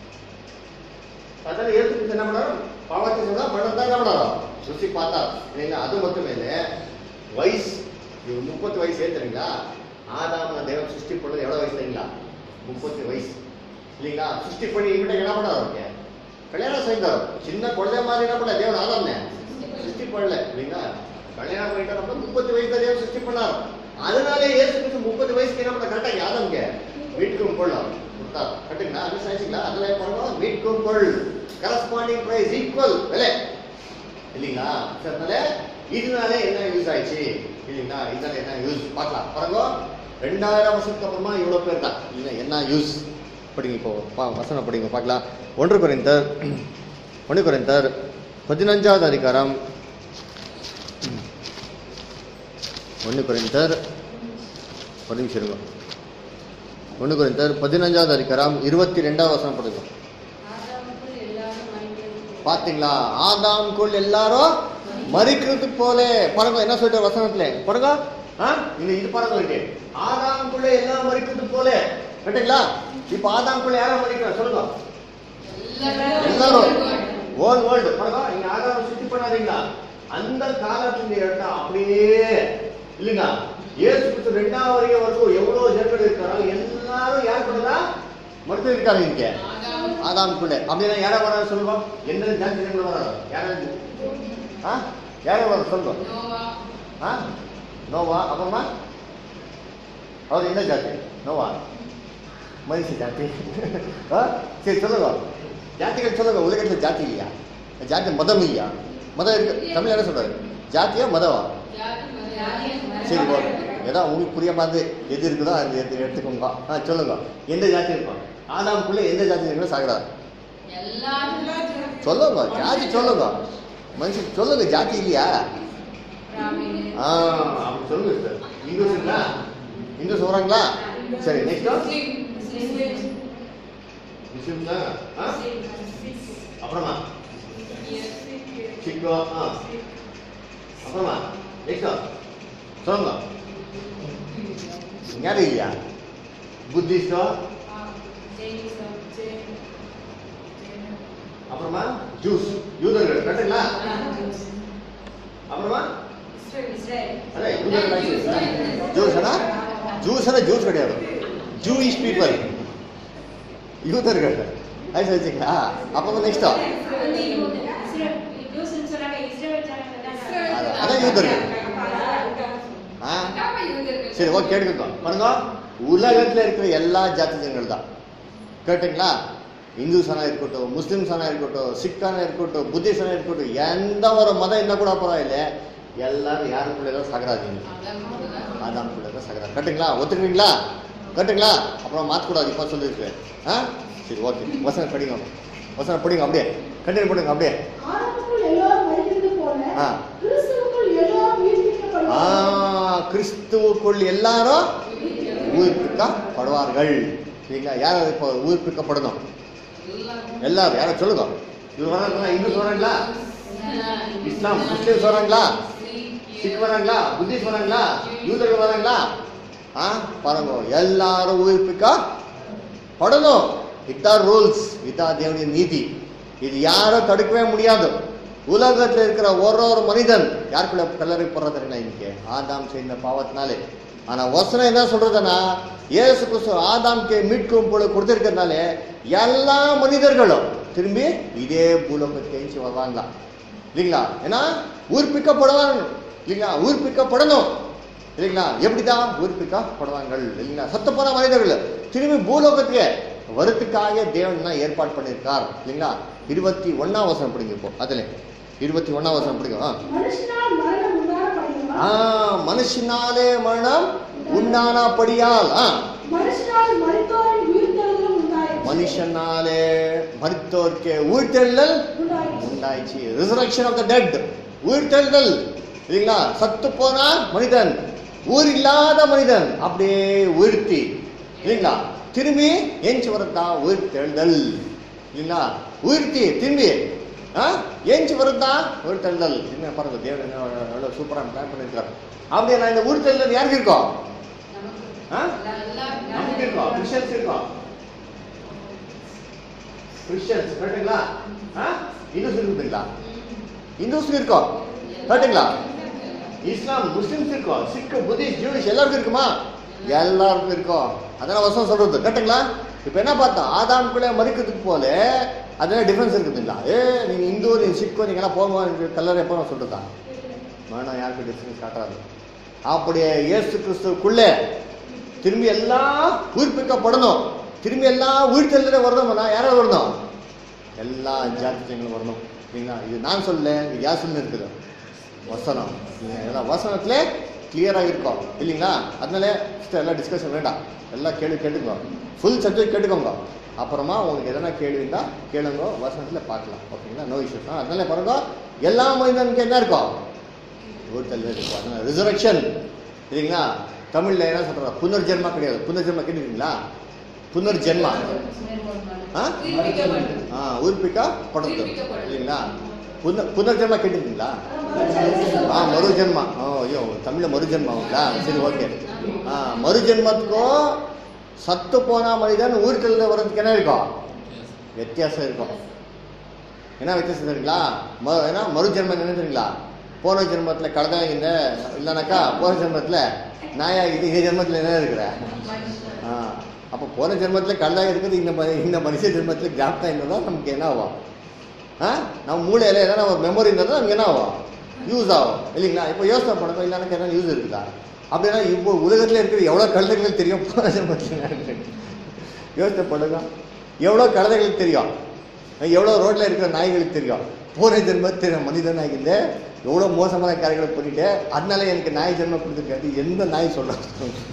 அதனால இயேசு கிறிஸ்து என்ன பண்ணாரு பாவத்தை சொன்னா மரணம் தான் என்ன பண்ணாரோ ருசி பார்த்தா இல்லைங்களா அது மட்டும் இல்லை வயசு இவர் முப்பத்து வயசு ஏத்துறீங்களா ஆதாம தேவன் சிருஷ்டி பண்ணது எவ்வளவு வயசு இல்லைங்களா முப்பத்து வயசு இல்லைங்களா சிருஷ்டி பண்ணி இவன்ட்ட என்ன பண்ணாரு அவருக்கு கல்யாணம் செய்தார் சின்ன குழந்தை மாதிரி என்ன பண்ண தேவன் ஆதாம்னே சிருஷ்டி பண்ணல இல்லைங்களா கல்யாணம் பண்ணிட்டார் முப்பத்து வயசு தான் தேவன் சிருஷ்டி பண்ணார் அதனாலே இயேசு கிறிஸ்து முப்பது வயசுக்கு என்ன பண்ண கரெக்டா யாதம்ங்க மீட்கும் கொள்ளும் கொடுத்தார் கரெக்டுங்களா அது சாய்ச்சிங்களா அதில் பண்ணணும் மீட்கும் கொள் கரஸ்பாண்டிங் பிரைஸ் ஈக்குவல் விலை இல்லைங்களா சரி, அதனால இதனால என்ன யூஸ் ஆயிடுச்சு இல்லைங்களா இதனால என்ன யூஸ் பார்க்கலாம் பாருங்க ரெண்டாயிரம் வருஷத்துக்கு அப்புறமா இவ்வளோ பேர் தான் இல்லை என்ன யூஸ் படிங்க இப்போ பா வசனம் படிங்க பார்க்கலாம் ஒன்று குறைந்தர் ஒன்று குறைந்தர் பதினஞ்சாவது அதிகாரம் ஒன்று குறைந்தர் ஒரு நிமிஷம் இருங்க ஒன்று குறைந்தர் பதினஞ்சாவது அதிகாரம் இருபத்தி ரெண்டாவது வசனம் படிங்க ஆதாமுக்குள் எல்லாரும் மனிதர்கள் பாத்தீங்களா ஆதாம்குள் எல்லாரும் மறிக்கிறது போல பாருங்க என்ன சொல்லிட்டு வசனத்துல பாருங்க ஆ? இது இது பாருங்க இருக்கு ஆதாம்குள்ள எல்லாம் மறிக்கிறது போல கரெக்டுங்களா இப்ப ஆதாம்குள்ள யாரும் மறிக்கிறா சொல்லுங்க எல்லாரும் ஓல் வேர்ல்டு பாருங்க நீங்க ஆதாரம் சுத்தி பண்ணாதீங்களா அந்த காலத்துல எடுத்தா அப்படியே இல்லைங்க இயேசு கிறிஸ்து ரெண்டாவது வரைக்கும் வரைக்கும் எவ்வளவு ஜனங்கள் இருக்காரோ எல்லாரும் யார் பண்ணுறா மறுத்து இருக்காங்க இங்க ஆதாமுக்குள்ளே அப்படின்னா யாரை வர சொல்லுவோம் எந்த ஜாதி ஜனங்கள் வராது யாராவது ஆ யாரை வர சொல்லுவோம் ஆ நோவா அப்புறமா அவர் என்ன ஜாதி நோவா மனுஷ ஜாதி ஆ சரி சொல்லுங்க ஜாதிகள் சொல்லுங்க உலகத்தில் ஜாதி இல்லையா ஜாதி மதம் இல்லையா மதம் இருக்கு தமிழ் என்ன சொல்றாரு ஜாதியா மதவா சரி ஓகே ஏதோ உங்களுக்கு புரிய மாதிரி எது இருக்குதோ அது எடுத்து எடுத்துக்கோங்க ஆ சொல்லுங்க எந்த ஜாதி இருக்கும் ஆதாமுக்குள்ளே எந்த ஜாதி இருக்குதோ சாகுறாரு சொல்லுங்க ஜாதி சொல்லுங்க மனுஷன் சொல்லுங்க ஜாதி இல்லையா ஆ அப்படி சொல்லுங்க சார் இந்துஸுங்களா இந்துஸ் வராங்களா சரி நெக்ஸ்ட் முஸ்லிம் தான் ஆ அப்புறமா சிக்கோ ஆ அப்புறமா நெக்ஸ்ட் சொல்லுங்க யாரும் இல்லையா புத்திஸ்டோ அப்புறமா ஜூஸ் யூதர்கள் கரெக்டுங்களா அப்புறமா అదే జ్యూస్ అనా జ్యూస్ అనే జ్యూస్ கிடையாது ஜூயிஷ் பீப்புள் யூதர்கள் அது வச்சுங்களா அப்போ நெக்ஸ்ட் அதான் யூதர்கள் ஆ சரி ஓகே கேட்டுக்கோ பாருங்க உலகத்துல இருக்கிற எல்லா ஜாதி ஜனங்கள் தான் கேட்டுங்களா இந்துஸானா இருக்கட்டும் முஸ்லிம்ஸானா இருக்கட்டும் சிக்கானா இருக்கட்டும் புத்திஸ்டானா இருக்கட்டும் எந்த ஒரு மதம் என்ன கூட பரவாயில்ல எல்லாரும் யாருக்குள்ளே தான் சகராதீங்க ஆதாம் கூட தான் சகரா கட்டுங்களா ஒத்துக்கிறீங்களா கட்டுங்களா அப்புறம் மாற்றக்கூடாது இப்போ சொல்லியிருக்கு ஆ சரி ஓகே வசனம் படிங்க வசனம் படிங்க அப்படியே கண்டினியூ பண்ணுங்க அப்படியே ஆதாமுக்குள் எல்லாரும் மனிதர்கள் போல ஆ. கிறிஸ்துவுக்குள் எல்லாரும் ஆ உயிர்ப்பிக்கப்படுவார்கள். கிறிஸ்துவுக்குள் எல்லாரும் உயிர்ப்பிக்கப்படுவார்கள் சரிங்களா யார் இப்போ உயிர்ப்பிக்கப்படணும் எல்லாரும் யாரும் சொல்லுங்க இவர் வராங்களா இந்து சொல்றாங்களா இஸ்லாம் முஸ்லிம்ஸ் வராங்களா சிக் வராங்களா புத்திஸ்ட் வராங்களா யூதர்கள் வராங்களா ஆ பாருங்க எல்லாரும் உயிர்ப்பிக்கா படணும் இதான் ரூல்ஸ் இதான் தேவனுடைய நீதி இது யாரும் தடுக்கவே முடியாது உலகத்துல இருக்கிற ஒரு ஒரு மனிதன் யாருக்குள்ள கல்லறை போடுறதுனா இன்னைக்கு ஆதாம் செய்த பாவத்தினாலே ஆனா வசனம் என்ன சொல்றதுன்னா இயேசு கிறிஸ்து ஆதாம்க்கு மீட்கும் போல கொடுத்திருக்கிறதுனால எல்லா மனிதர்களும் திரும்பி இதே பூலோகத்துக்கு எழுச்சி வருவாங்களா இல்லைங்களா ஏன்னா உயிர்ப்பிக்கப்படுவாங்க இல்லைங்களா உயிர்ப்பிக்கப்படணும் இல்லைங்களா எப்படிதான் உயிர்ப்பிக்கப்படுவாங்க இல்லைங்களா சத்து போன மனிதர்கள் திரும்பி பூலோகத்துக்கு வரத்துக்காக தேவன் தான் ஏற்பாடு பண்ணியிருக்கார் இல்லைங்களா இருபத்தி ஒன்னாம் வசனம் பிடிங்க இப்போ அதுல இருபத்தி ஒன்னாம் வசனம் பிடிக்கும் ஆ. மனுஷனால் மரணம் உண்டான ஆ மனுஷனாலே மரணம் உண்டானபடியால் ஆ மனுஷனால் மரித்தோரின் உயிர்த்தெழுதலும் உண்டாயிற்று. மனுஷனாலே மருத்துவர்க்கு உயிர்த்தெழுதல் உண்டாயிற்று. உண்டாயிடுச்சு ரிசரக்ஷன் ஆஃப் த டெட் உயிர்த்தெழுதல் இல்லைங்களா சத்து போனா மனிதன் ஊர் இல்லாத மனிதன் அப்படியே உயிர்த்தி இல்லைங்களா திரும்பி ஏஞ்சி வரதா உயிர்த்தெழுதல் இல்லைங்களா உயிர்த்தி திரும்பி ஆ ஏஞ்சி வரதா உயிர்த்தெழுதல் என்ன பாருங்க தேவன் என்ன எவ்வளோ சூப்பராக பிளான் பண்ணியிருக்காரு அப்படியே நான் இந்த உயிர்த்தெழுதல் யாருக்கு இருக்கோம் ஆ நமக்கு இருக்கோம் கிறிஸ்டியன்ஸ் இருக்கோம் கிறிஸ்டியன்ஸ் கரெக்டுங்களா ஆ இந்துஸ் இருக்குதுங்களா இந்துஸ் இருக்கோம் கரெக்டுங்களா இஸ்லாம் முஸ்லிம்ஸ் இருக்கோம் சிக்கு புத்திஸ்ட் ஜூயிஷ் எல்லாருக்கும் இருக்குமா எல்லாருக்கும் இருக்கும் அதெல்லாம் வசனம் சொல்றது கரெக்டுங்களா இப்போ என்ன பார்த்தோம் ஆதாம்குள்ளே மறிக்கிறதுக்கு போல அதெல்லாம் டிஃபரன்ஸ் இருக்குதுங்களா ஏ நீங்க இந்து நீங்க சிக்கோ நீங்களாம் போங்க கலர் எப்போ சொல்றதா வேணாம் யாருக்கும் டிஃபரன்ஸ் காட்டாது அப்படியே இயேசு கிறிஸ்துக்குள்ளே திரும்பி எல்லாம் உயிர்ப்பிக்கப்படணும் திரும்பி எல்லாம் உயிர் தெளிட வரணும்னா யாராவது வரணும் எல்லா ஜாதி ஜனங்களும் வரணும் சரிங்களா இது நான் சொல்ல இது யார் சொல்லி இருக்குது வசனம் இல்லைங்களா? எல்லாம் வசனத்துல கிளியராக இருக்கும் இல்லைங்களா அதனால sister, எல்லாம் டிஸ்கஷன் வேண்டாம் எல்லாம் கேள்வி கேட்டுக்கோ ஃபுல் சப்ஜெக்ட் கேட்டுக்கோங்க அப்புறமா உங்களுக்கு எதனா கேள்வி இருந்தால் கேளுங்க வசனத்தில் பார்க்கலாம் ஓகேங்களா நோ இஷ்யூஸ் அதனால பாருங்க எல்லா மனிதனுக்கு என்ன இருக்கும் ஊர்த்தல் இருக்கும் அதனால ரிசரக்ஷன் இல்லைங்களா தமிழ்ல என்ன சொல்றாங்க புனர்ஜென்மா கிடையாது புனர்ஜென்மா கேட்டுருக்கீங்களா புனர்ஜென்மா ஆ? ஆ உயிர்ப்பிக்கப்படுறது உயிர்ப்பிக்கப்படுறது. இல்லைங்களா புன புனர்ஜென்மா கேட்டிருக்கீங்களா ஆ மறுஜென்மா ஓ ஐயோ தமிழ்ல மறுஜென்மாங்களா சரி ஓகே ஆ மறுஜென்மத்துக்கும் சத்து போன மனிதன் உயிர்த்தெழுத வர்றதுக்கு என்ன இருக்கும் வித்தியாசம் இருக்கும் என்ன வித்தியாசம் தெரியுங்களா ம ஏன்னா மறுஜென்மம் என்ன தெரியுங்களா போன ஜென்மத்தில் கழுதாகிந்த இல்லைனாக்கா போன ஜென்மத்தில் நாயாகிது இந்த ஜென்மத்தில் என்ன இருக்கிற ஆ அப்போ போன ஜென்மத்தில் கழுதாக இருக்குது இந்த ம- இந்த மனுஷ ஜென்மத்தில் ஜாப்தான் இருந்தால் நமக்கு என்ன ஆகும் ஆ நம்ம மூளையில் எதனா ஒரு மெமரி இருந்தால் நமக்கு என்ன ஆகும் யூஸ் ஆகும் இல்லைங்களா இப்போ யோசனை பண்ணுங்க இல்லைனாக்கா எதனா யூஸ் இருக்குதா அப்படின்னா இப்போ உலகத்தில் இருக்கிற எவ்வளோ கழுதைகள் தெரியும் போன ஜென்மத்தில் யோசனை பண்ணுங்க எவ்வளோ கழுதைகளுக்கு தெரியும் எவ்வளோ ரோட்டில் இருக்கிற நாய்களுக்கு தெரியும் போன ஜென்மத்தில் மனிதன் ஆகியிருந்த எவ்வளோ மோசமான காரியங்களை பண்ணிட்டு அதனால எனக்கு நாய் ஜென்மம் கொடுத்துருக்காது எந்த நாய் சொல்கிறாங்க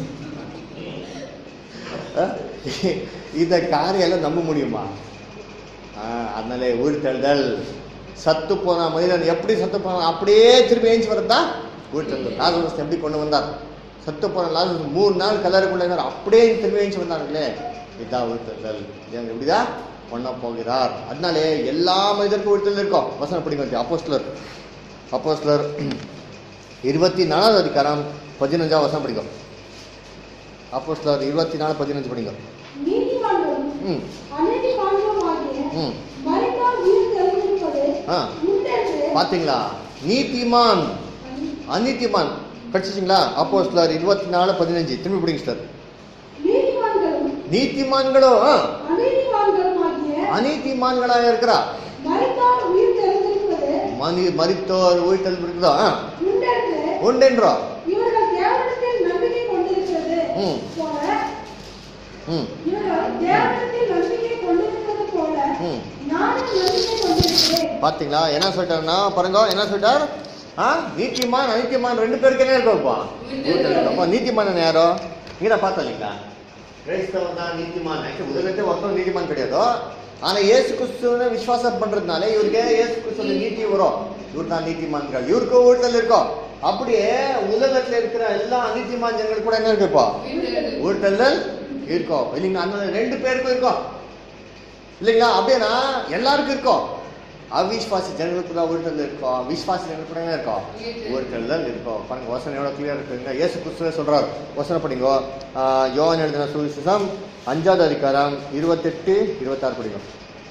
இந்த காரியெல்லாம் நம்ப முடியுமா ஆ, அதனால உயிர்த்தெழுதல் சத்து போன மனிதன் எப்படி சத்து போனான் அப்படியே திரும்பி ஏஞ்சி வரதா உயிர்த்தெழுதல் லாசரஸ் எப்படி கொண்டு வந்தார் சத்து போன லாசரஸ் மூணு நாள் கலருக்குள்ள இருந்தார் அப்படியே திரும்பி ஏஞ்சி வந்தார்களே இதான் உயிர்த்தெழுதல் இது எப்படிதான் பண்ண போகிறார் அதனாலே எல்லா மனிதருக்கும் உயிர்த்தெழுதல் இருக்கும் வசனம் படிக்க அப்போஸ்லர் அப்போஸ்லர் இருபத்தி நாலாவது அதிகாரம் பதினஞ்சாம் வசனம் படிக்கும் அப்போஸ்லர் இருபத்தி நாலு பதினஞ்சு படிக்கும் நீதிமான்களும் ம் அநீதிமான்களுமாகிய ம் மரித்தால் உயிர் தெழுந்திருப்பது ஆ உண்டென்று பாத்தீங்களா நீதிமான் அநீதிமான் படிச்சிங்களா அப்போஸ்லர் இருபத்தி நாலு பதினஞ்சு திரும்பி பிடிங்க சார் நீதிமான்களும் நீதிமான்களோ ஆ, அநீதிமான்களுமாகிய அநீதிமான்களா இருக்கிறா மரித்தால் உயிர் தெழுந்திருப்பது மனி மரித்தோர் உயிர்த்தல் இருக்குதோ ஆ, உண்டென்று உண்டென்றோ இவர்கள் தேவனிடத்தில் நம்பிக்கை கொண்டிருக்கிறது ம். போல ம் இவர்கள் தேவனிடத்தில் நம்பிக்கை கொண்டிருக்கிறது போல ம் நானும் நம்பிக்கை கொண்டிருக்கிறேன் பாத்தீங்களா என்ன சொல்லிட்டாருன்னா பாருங்க என்ன சொல்லிட்டார் ஆ நீதிமான் அநீதிமான் ரெண்டு பேருக்கு என்ன இருக்கும்ப்பா அப்பா நீதிமான் யாரோ நீங்க தான் பார்த்தா இல்லைங்களா கிரைஸ்தவன் தான் நீதிமான் ஆக்சுவலி உலகத்தை ஒருத்தவங்க நீதிமான் கிடையாதோ ஆனா இயேசு கிறிஸ்துவனை விசுவாசம் பண்றதுனால இவருக்கு இயேசு கிறிஸ்துவ நீதி வரும் இவர் தான் நீதிமான்கள் இவருக்கு ஊழல் இருக்கும் அப்படியே உலகத்துல இருக்கிற எல்லா அநீதிமான் ஜனங்கள் கூட என்ன இருக்குப்பா ஊழ்த்தல் இருக்கும் இல்லைங்களா அந்த ரெண்டு பேருக்கும் இருக்கும் இல்லைங்களா அப்படின்னா எல்லாருக்கும் இருக்கும் அவிஸ்வாசி ஜனங்களுக்குள்ள உருட்டல் இருக்கும் விஸ்வாசி ஜனங்களுக்கு கூட என்ன இருக்கும் உயிர்த்தெழுதல். உருட்டல் இருக்கும் பாருங்க வசனம் எவ்வளோ கிளியர் இருக்குங்க இயேசு கிறிஸ்துவே சொல்றாரு வசனம் படிங்கோ ஆஹ், யோவான் எழுதின சுவிசேஷம் அஞ்சாவது அதிகாரம் இருபத்தெட்டு இருபத்தாறு படிங்க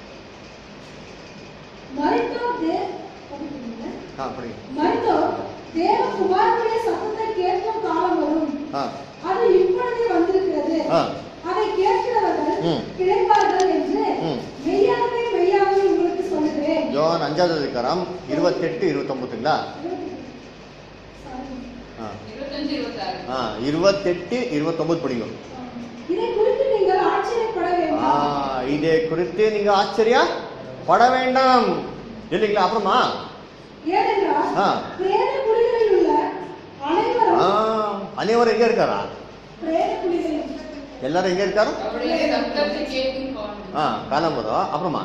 மரித்தோர் தே- படிக்கிறீங்க? ஆ படிங்க மரித்தோர் தேவகுமாரனுடைய சத்தத்தை கேட்கும் காலம் வரும் ஆ அது இப்பொழுதே வந்திருக்கிறது ஆ அதை கேட்கிறவர்கள் ம். கிடைப்பார்கள் என்று ம். மெய்யாகவே மெய்யாகவே உங்களுக்கு சொல்லுகிறேன் யோவான் அஞ்சாவது அதிகாரம் இருபத்தெட்டு இருபத்தொம்பதுங்களா Sorry. ஆ இருபத்தஞ்சு இருபத்தாறு ஆ இருபத்தெட்டு இருபத்தொம்பது படிங்க இதை குறித்து நீங்கள் ஆச்சரியப்பட ஆ, வேண்டாம் இதை குறித்து நீங்க ஆச்சரியா பட வேண்டாம் இல்லைங்களா அப்புறமா ஏனென்றால் ஆ. பிரேத குழிகளில் உள்ள ஆ, அனைவரும் அனைவரும் எங்க இருக்காரா பிரேத குழிகளில் எல்லாரும் எங்க இருக்காரு அவருடைய சத்தத்தை கேட்கும் காலம் ஆ காலம் வரும் அப்புறமா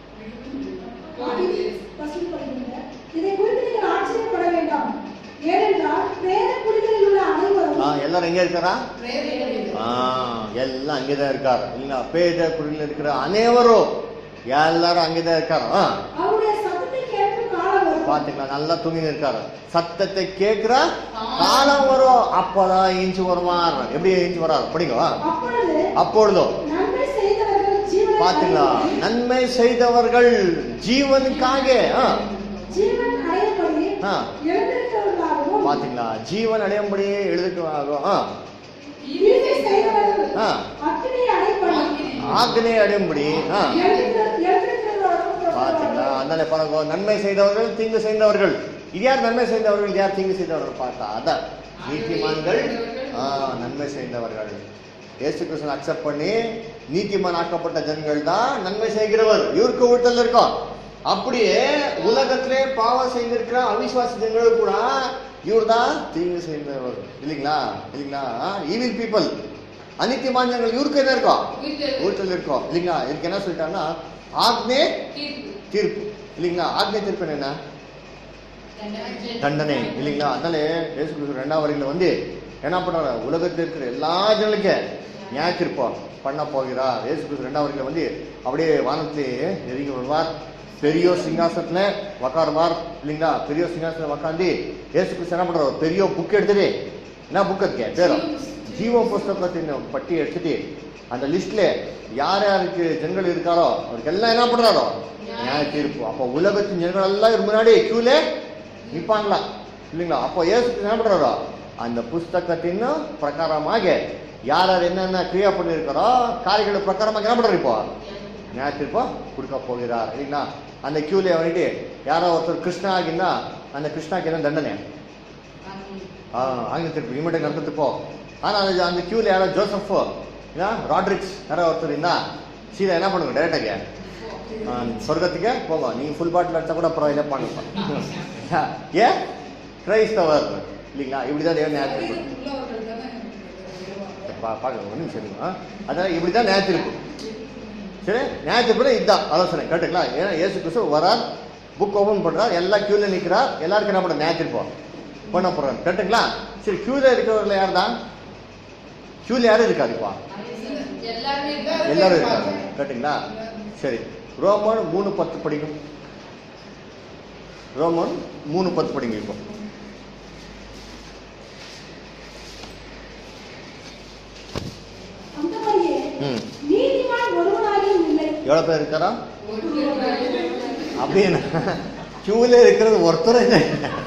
போடுது. பசுமை படிக்கிறீங்க. இதை குறித்து நீங்கள் ஆச்சரியப்பட வேண்டாம் ஏனென்றால் பிரேத குழிகளில் உள்ள அனைவரும் ஆ எல்லாரும் எங்க இருக்காரா பிரேதங்களில் ஆ எல்லாம் அங்கேதான் இருக்காரு இல்லைங்களா பேத குடியில் இருக்கிற அனைவரும் எல்லாரும் அங்கேதான் இருக்காரு ஆ அவருடைய சத்தத்தை கேட்கும் காலம் வரும் பாத்தீங்களா நல்லா தூங்கி இருக்காரு சத்தத்தை கேட்கிற காலம் வரும் அப்பதான் ஏஞ்சி வருவார் எப்படி ஏஞ்சி வரார் படிங்க அப்பொழுது அப்பொழுதோ நன்மை செய்தவர்கள் ஜீவனை பாத்தீங்களா அடையும்படி, நன்மை செய்தவர்கள் ஜீவனுக்காக ஆ, ஜீவன் அடையப்படி ஆ. எழுந்திருக்கிறவர்களாகவும் பாத்தீங்களா ஜீவன் அடையும்படி எழுதுக்கும் ஆ தீமை செய்தவர்கள் ஆ. அக்கினியை அடைப்படி ஆக்னே அடையும்படி ஆ எழுந்திருக்கிற- எழுந்திருக்கிறவர்களாகவும் பாத்தீங்களா அதனால பாருங்க நன்மை செய்தவர்கள் தீங்கு செய்தவர்கள் இது யார் நன்மை செய்தவர்கள் இது யார் தீங்கு செய்தவர்கள் பார்த்தா அதான் நீதிமான்கள் ஆ நன்மை செய்தவர்கள் இயேசு கிருஷ்ணன் அக்செப்ட் பண்ணி நீதிமான் ஆக்கப்பட்ட ஜனங்கள் தான் நன்மை செய்கிறவர் இவருக்கு ஊட்டல் இருக்கும் அப்படியே உலகத்திலே பாவம் செய்திருக்கிற அவிசுவாசி ஜனங்கள் கூட இவர் தான் தீங்கு செய்தவர் இல்லைங்களா இல்லைங்களா ஈவில் பீப்புள் அனித்தியமான ஜனங்கள் இவருக்கு என்ன இருக்கும் உயிர்த்தெழுதல். ஊட்டல் இருக்கும் இல்லைங்களா இதுக்கு என்ன சொல்லிட்டாங்கன்னா ஆக்னே தீர்ப்பு. தீர்ப்பு இல்லைங்களா ஆக்னே தீர்ப்பு என்ன தண்டனை. தண்டனை இல்லைங்களா அதனால இயேசு கிறிஸ்து ரெண்டாம் வரையில வந்து என்ன பண்றாரு உலகத்தில் இருக்கிற எல்லா ஜனங்களுக்கே நியாய தீர்ப்பம் பண்ண போகிறார் இயேசு கிறிஸ்து ரெண்டாம் வரையில வந்து அப்படியே வானத்திலே நெருங்கி வருவார் பெரிய சிங்காசனத்துல உக்காருவார் இல்லைங்களா பெரிய சிங்காசனத்துல உக்காந்து இயேசு கிறிஸ்து என்ன பண்றாரு பெரிய புக் எடுத்துட்டு என்ன புக் இருக்கு பேரு ஜீவ புஸ்தகத்தின் பட்டி எடுத்துட்டு அந்த லிஸ்ட்ல யார் யாருக்கு ஜனங்கள் இருக்காரோ அவருக்கு எல்லாம் என்ன பண்றாரோ நியாய தீர்ப்பு அப்போ உலகத்தின் ஜனங்கள் எல்லாம் இவர் முன்னாடி கியூல நிப்பாங்களா இல்லைங்களா அப்போ ஏசு என்ன பண்றாரோ அந்த புஸ்தகத்தின் பிரகாரமாக யார் யார் என்னென்ன கிரியா பண்ணியிருக்காரோ காரியங்கள் பிரகாரமாக என்ன பண்றாரு இப்போ நியாய தீர்ப்பு கொடுக்க போகிறார் இல்லைங்களா அந்த கியூல வந்துட்டு யாரோ ஒருத்தர் கிருஷ்ணா ಆಗಿಂದ அந்த கிருஷ்ணாக்கு என்ன தண்டனை ஆ, ஆங்கில திருப்பி இமீடியட் நடந்துட்டு போ ஆனா அந்த அந்த கியூல யாரோ ஜோசப் இல்ல ராட்ரிக்ஸ் யாரோ ஒருத்தர் இருந்தா சீதா என்ன பண்ணுங்க டேரக்டாக சொர்க்கத்துக்கு போங்க நீங்க ஃபுல் பாட்டில் அடிச்சா கூட பரவாயில்ல பண்ணுங்க ஏன் கிரைஸ்தவர் இல்லைங்களா இப்படிதான் தேவன் நியாயத்திருப்பு உள்ளவர்கள் தானே பா- பார்க்க ஒரு நிமிஷம் இருங்க. ஆ? அதனால இப்படிதான் நியாயத்திருப்பு சரி நியாயத்திருப்பு இதுதான் ஆலோசனை கேட்டுங்களா ஏன்னா இயேசு கிறிஸ்து வரார் புக் ஓபன் பண்றார் எல்லா கியூல நிக்கிறார் எல்லாருக்கும் என்ன பண்ண நியாயத்திருப்போம் பண்ண போறாரு கேட்டுங்களா சரி கியூல இருக்கிறவர்கள் யார் தான் கியூல யாரும் இருக்காது இப்போ எல்லாருமே எல்லாரும் இருக்காங்க கேட்டுங்களா சரி ரோமன் மூணு பத்து படிக்கும் ரோமன் மூணு பத்து படிங்க இப்போ அந்தபடியே ம் நீதிமான் ஒருவனாகியும் இல்லை எவ்வளோ பேர் இருக்காரா அப்படின்னு கியூல இருக்கிறது ஒருத்தரும் இல்லை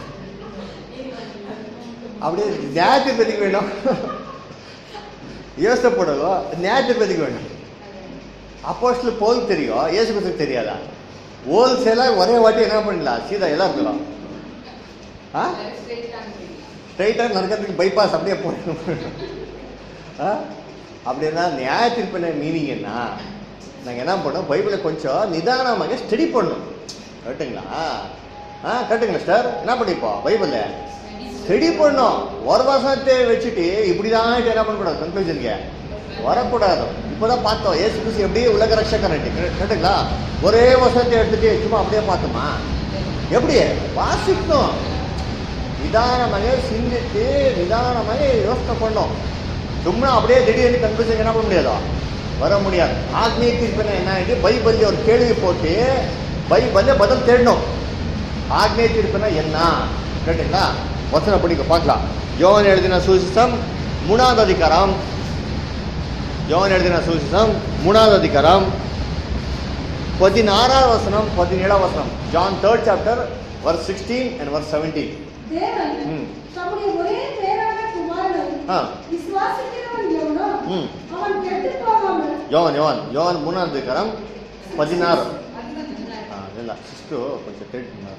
அப்படியே நியாயத்திற்கு வேணும் யோசனைப்படலும் நியாயத்திற்கு வேணும் அப்போஸ்டல் போல் தெரியும் இயேசு கிறிஸ்துக்கு தெரியாதா ஹோல்சேலாக ஒரே வாட்டி என்ன பண்ணலாம் சீதா எல்லாம் இருக்கலாம் ஆ ஸ்ட்ரைட்டாக நடக்கிறதுக்கு பைபாஸ் அப்படியே போயிடும் ஆ? அப்படின்னா நியாய தீர்ப்பின மீனிங் என்ன நாங்கள் என்ன பண்ணோம் பைபிளை கொஞ்சம் நிதானமாக ஸ்டடி பண்ணோம் கரெக்டுங்களா ஆ கரெக்டுங்களா சார் என்ன பண்ணிப்போம் பைபிளில் ஸ்டடி பண்ணோம் ஒரு வருஷத்தை வச்சுட்டு இப்படிதான் என்ன பண்ணக்கூடாது கன்க்ளூஷனுக்கு வரக்கூடாது இப்போதான் பார்த்தோம் ஏசு கிறிஸ்து எப்படி உலக ரட்சகர் கரெக்டுங்களா ஒரே வருஷத்தை எடுத்துட்டு சும்மா அப்படியே பார்த்தோமா எப்படி வாசிக்கணும் நிதானமாக சிந்தித்து நிதானமாக யோசனை பண்ணோம் சும்மா அப்படியே திடீர்னு கன்ஃபியூஷன் என்ன பண்ண முடியாதோ வர முடியாது ஆத்மீய தீர்ப்பின என்ன ஆயிட்டு பைபிள்ல ஒரு கேள்வி போட்டு பைபிள்ல பதில் தேடணும் ஆக்னே தீர்ப்புனா என்ன கேட்டுங்களா வசனம் படிக்க பார்க்கலாம் யோகன் எழுதின சுவிசேஷம் மூணாவது அதிகாரம் யோகன் எழுதின சுவிசேஷம் மூணாவது அதிகாரம் பதினாறாவது வசனம் பதினேழாவது வசனம் John third chapter verse sixteen and verse seventeen தேவன் ம். தம்முடைய ஒரே பேரான குமாரனை ஆ. விசுவாசிக்கிறவன் எவனோ ம். அவன் கெட்டுப் போகாமல் யோகன் யோகன் யோகன் மூணாவது அதிகாரம் பதினாறு அதுதான் ఆ, ಇಲ್ಲ ಸಿಸ್ಟು కొంచెం ಕೇಳ್ತಿన్నారు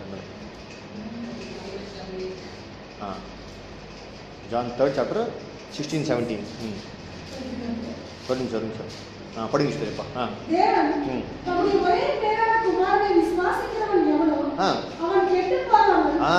John third chapter sixteen seventeen ஒரு நிமிஷம் ஒரு நிமிஷம் ஆ படிங்க சரிப்பா ஆ தேவன் ம். தம்முடைய ஒரே பேரான குமாரனை விசுவாசிக்கிறவன் எவனோ ஆ. அவன் கெட்டுப் போகாமல் ஆ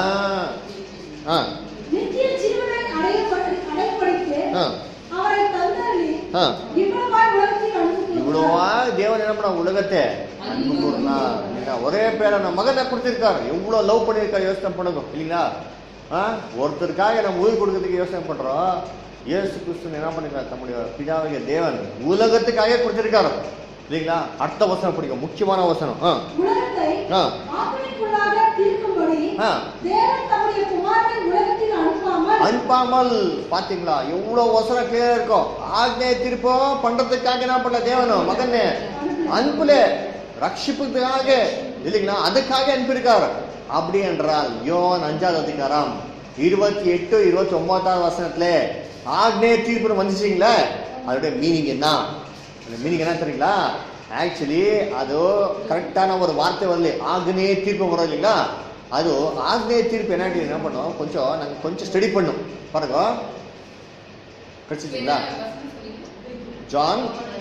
ஆ நித்திய ஜீவனை அடையப்பட்டு அடைப்படித்து ஆ. அவரை தந்தருளி ஆ. இவ்வளவாய் உலகத்தில் அனுப்பி இவ்வளவா தேவன் என்ன பண்ண உலகத்தை அன்பு கூர்னா இல்லைங்களா ஒரே பேரான மகனை கொடுத்திருக்காரு எவ்வளோ லவ் பண்ணியிருக்காரு யோசனை பண்ணுங்க இல்லைங்களா ஆ ஒருத்தருக்காக நம்ம உயிர் கொடுக்கறதுக்கு யோசனை பண்றோம் இயேசு கிறிஸ்து என்ன பண்ணிருக்காரு தம்முடைய பிதாவிய தேவன் உலகத்துக்காக கொடுத்திருக்காரு இல்லைங்களா அடுத்த வசனம் பிடிக்கும் முக்கியமான வசனம் ஆ உலகத்தை ஆ. ஆக்கினைக்குள்ளாக தீர்க்கும்படி ஆ. தேவன் தம்முடைய குமாரனை உலகத்தில் அனுப்பாமல் அனுப்பாமல் பாத்தீங்களா எவ்வளவு வசனம் கிளியரா இருக்கும் ஆக்னே திருப்பம் பண்றதுக்காக என்ன பண்ணல தேவனும் மகனே அனுப்பல ரட்சிப்புக்காக இல்லைங்களா அதுக்காக அனுப்பியிருக்காரு அப்படி என்றால் யோன் அஞ்சாவது அதிகாரம் இருபத்தி எட்டு இருபத்தி ஒன்பதாவது வசனத்துல ஆக்னே தீர்ப்பு வந்துச்சிங்களே அதோட மீனிங் என்ன மீனிங் என்ன தெரியுங்களா ஆக்சுவலி அது கரெக்டான ஒரு வார்த்தை வரல ஆக்னே தீர்ப்பு வரும் இல்லைங்களா அது ஆக்னேய தீர்ப்பு என்ன என்ன பண்ணோம் கொஞ்சம் நாங்கள் கொஞ்சம் ஸ்டடி பண்ணோம் பாருங்க கிடைச்சிங்களா ஜான்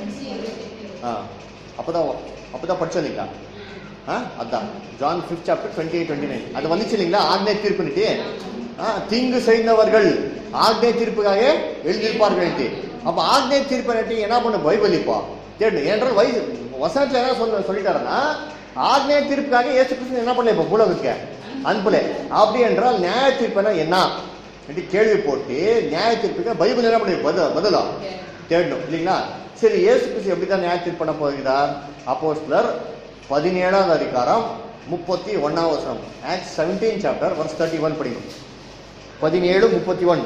ஆ அப்போதான் அப்போதான் படிச்சோம் இல்லைங்களா ஆ அதான் John fifth chapter twenty eight twenty nine அது வந்துச்சு இல்லைங்களா ஆக்னேய தீர்ப்புன்னுட்டு ஆ தீங்கு செய்தவர்கள் ஆக்னேய தீர்ப்புக்காக எழுதியிருப்பார்கள் அப்போ ஆக்னேய தீர்ப்பு என்ன பண்ண பைபிள் இப்போ தேடு ஏன்றால் வயசு வசனத்தில் என்ன சொல்ல சொல்லிட்டாருன்னா ஆக்னேய தீர்ப்புக்காக இயேசு கிறிஸ்து என்ன பண்ணல இப்போ பூலோகத்துக்கு அனுப்பல அப்படி என்றால் நியாய தீர்ப்புனா என்ன என்று கேள்வி போட்டு நியாய தீர்ப்புக்கு பைபிள் என்ன பண்ணி பதில் பதிலா தேடணும் இல்லைங்களா சரி இயேசு கிறிஸ்து எப்படி தான் நியாய தீர்ப்பு பண்ண போகிறார் அப்போஸ்தலர் பதினேழாவது அதிகாரம் முப்பத்தி ஒன்னாவது வசனம் Act seventeen chapter verse thirty one படிக்கும் பதினேழு முப்பத்தி ஒன்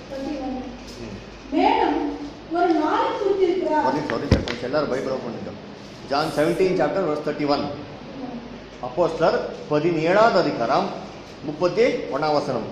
மேலும் ஒரு நாளை குறித்திருக்கிறார் ஒரு நிமிஷம் ஒரு நிமிஷம் கொஞ்சம் எல்லாரும் பைபிள் ஓப்பன் பண்ணிட்டோம் John seventeen chapter verse thirty one அப்போஸ்தலர் பதினேழாவது அதிகாரம் முப்பத்தி ஒன்னாம் வசனம்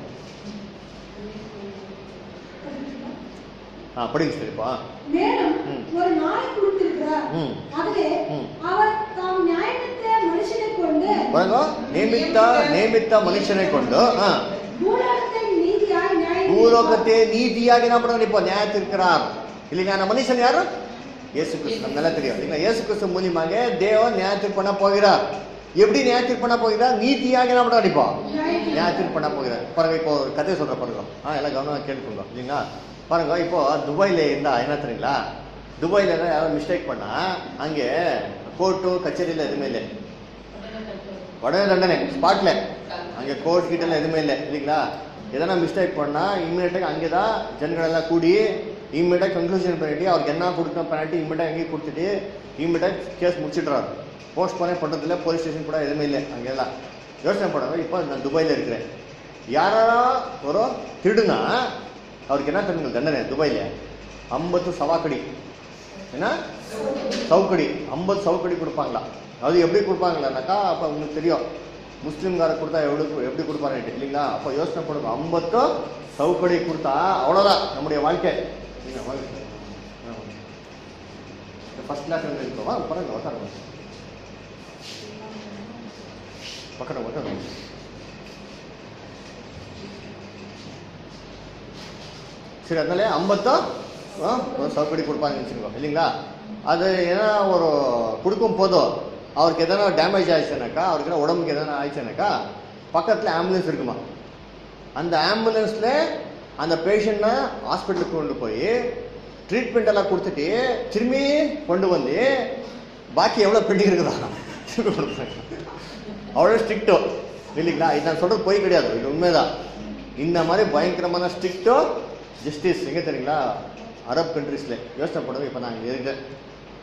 ஆ படிங்க சரிப்பா மேலும் ம். ஒரு நாளை குறித்திருக்கிறார் ம். அதிலே ம். அவர் தாம் நியாயத்த மனுஷனை கொண்டு பாருங்க ನೇಮಿತ್ತ ನೇಮಿತ್ತ ಮನುಷ್ಯನೇ ಕೊಂಡು ಹಾ பூலோகத்தை நீதியாய் நியாயம் ಭೂಲೋಕತೆ ನೀತಿಯಾಗಿ ನಾವು ಮಾಡೋಣ இப்போ ನ್ಯಾಯ ತೀರ್க்கிறார் இல்லைங்க அந்த மனுஷன் யாரு இயேசு கிறிஸ்து நம்ம நல்லா தெரியும் இல்லைங்களா இயேசு கிறிஸ்து மூலியமாக தேவன் நியாய தீர்ப்பு பண்ண போகிறார் எப்படி நியாய தீர்ப்பு பண்ண போகிறார் நீதியாக என்ன பண்ணுறாரு இப்போ நியாய தீர்ப்பு பண்ண போகிறார் பாருங்க இப்போ ஒரு கதை சொல்ற பாருங்க ஆ எல்லாம் கவனம் கேட்டுக்கோங்க இல்லைங்களா பாருங்க இப்போ துபாயில இருந்தா என்ன தெரியுங்களா துபாயில இருந்தா யாராவது மிஸ்டேக் பண்ணா அங்கே கோர்ட்டு கச்சேரியில் எதுவுமே இல்லை உடனே தண்டனை ஸ்பாட்ல அங்கே கோர்ட் கிட்டலாம் எதுவுமே இல்லை இல்லைங்களா எதனா மிஸ்டேக் பண்ணால் இம்மிடியட்டாக அங்கே தான் ஜனங்களெல்லாம் கூடி இம்மிடியாக கன்க்ளூஷன் பண்ணிட்டு அவருக்கு என்ன கொடுக்கணும் பெனால்ட்டி இம்மிடியாக அங்கேயே கொடுத்துட்டு இம்மிடியாக கேஸ் முடிச்சிடுறாரு போஸ்ட் போனே பண்ணுறதில்ல போலீஸ் ஸ்டேஷன் கூட எதுவுமே இல்லை அங்கெல்லாம் யோசனை பண்ணாங்க இப்போ நான் துபாயில் இருக்கிறேன் யாரா ஒரு திருடுனா அவருக்கு என்ன தெரியுங்க தண்டனை துபாயில் ஐம்பத்து சவாக்கடி என்ன சவுக்கடி ஐம்பது சவுக்கடி கொடுப்பாங்களா அது எப்படி கொடுப்பாங்களானாக்கா அப்போ உங்களுக்கு தெரியும் முஸ்லீம்கார கொடுத்தா எவ்வளோ எப்படி கொடுப்பாரு இல்லைங்களா அப்போ யோசனை பண்ணுங்க ஐம்பத்தோ சவுக்கடி கொடுத்தா அவ்வளோதான் நம்முடைய வாழ்க்கை ஃபர்ஸ்ட் கிளாஸ் இருக்கோமா பாருங்க உட்காருங்க பக்கத்தில் உட்காருங்க சரி அதனால ஐம்பத்தோ ஆ, ஒரு சவுக்கடி கொடுப்பாங்கன்னு வச்சுக்கோ இல்லைங்களா அது ஏன்னா ஒரு கொடுக்கும் போதும் அவருக்கு எதனா டேமேஜ் ஆயிடுச்சுனாக்கா அவருக்கு எதனா உடம்புக்கு எதனா ஆயிடுச்சுனாக்கா பக்கத்தில் ஆம்புலன்ஸ் இருக்குமா அந்த ஆம்புலன்ஸில் அந்த பேஷண்ட்டை ஹாஸ்பிட்டலுக்கு கொண்டு போய் ட்ரீட்மெண்ட் எல்லாம் கொடுத்துட்டு திரும்பி கொண்டு வந்து பாக்கி எவ்வளோ பெண்டிங் இருக்குதா திரும்பி கொடுப்பாங்க அவ்வளோ ஸ்ட்ரிக்டோ இல்லைங்களா இது நான் சொல்கிறது போய் கிடையாது இது உண்மைதான் இந்த மாதிரி பயங்கரமான ஸ்ட்ரிக்டோ ஜஸ்டிஸ் எங்கே தெரியுங்களா அரப் கண்ட்ரீஸில் யோசனை பண்ணுங்க இப்போ நான் இங்கே இருக்கேன்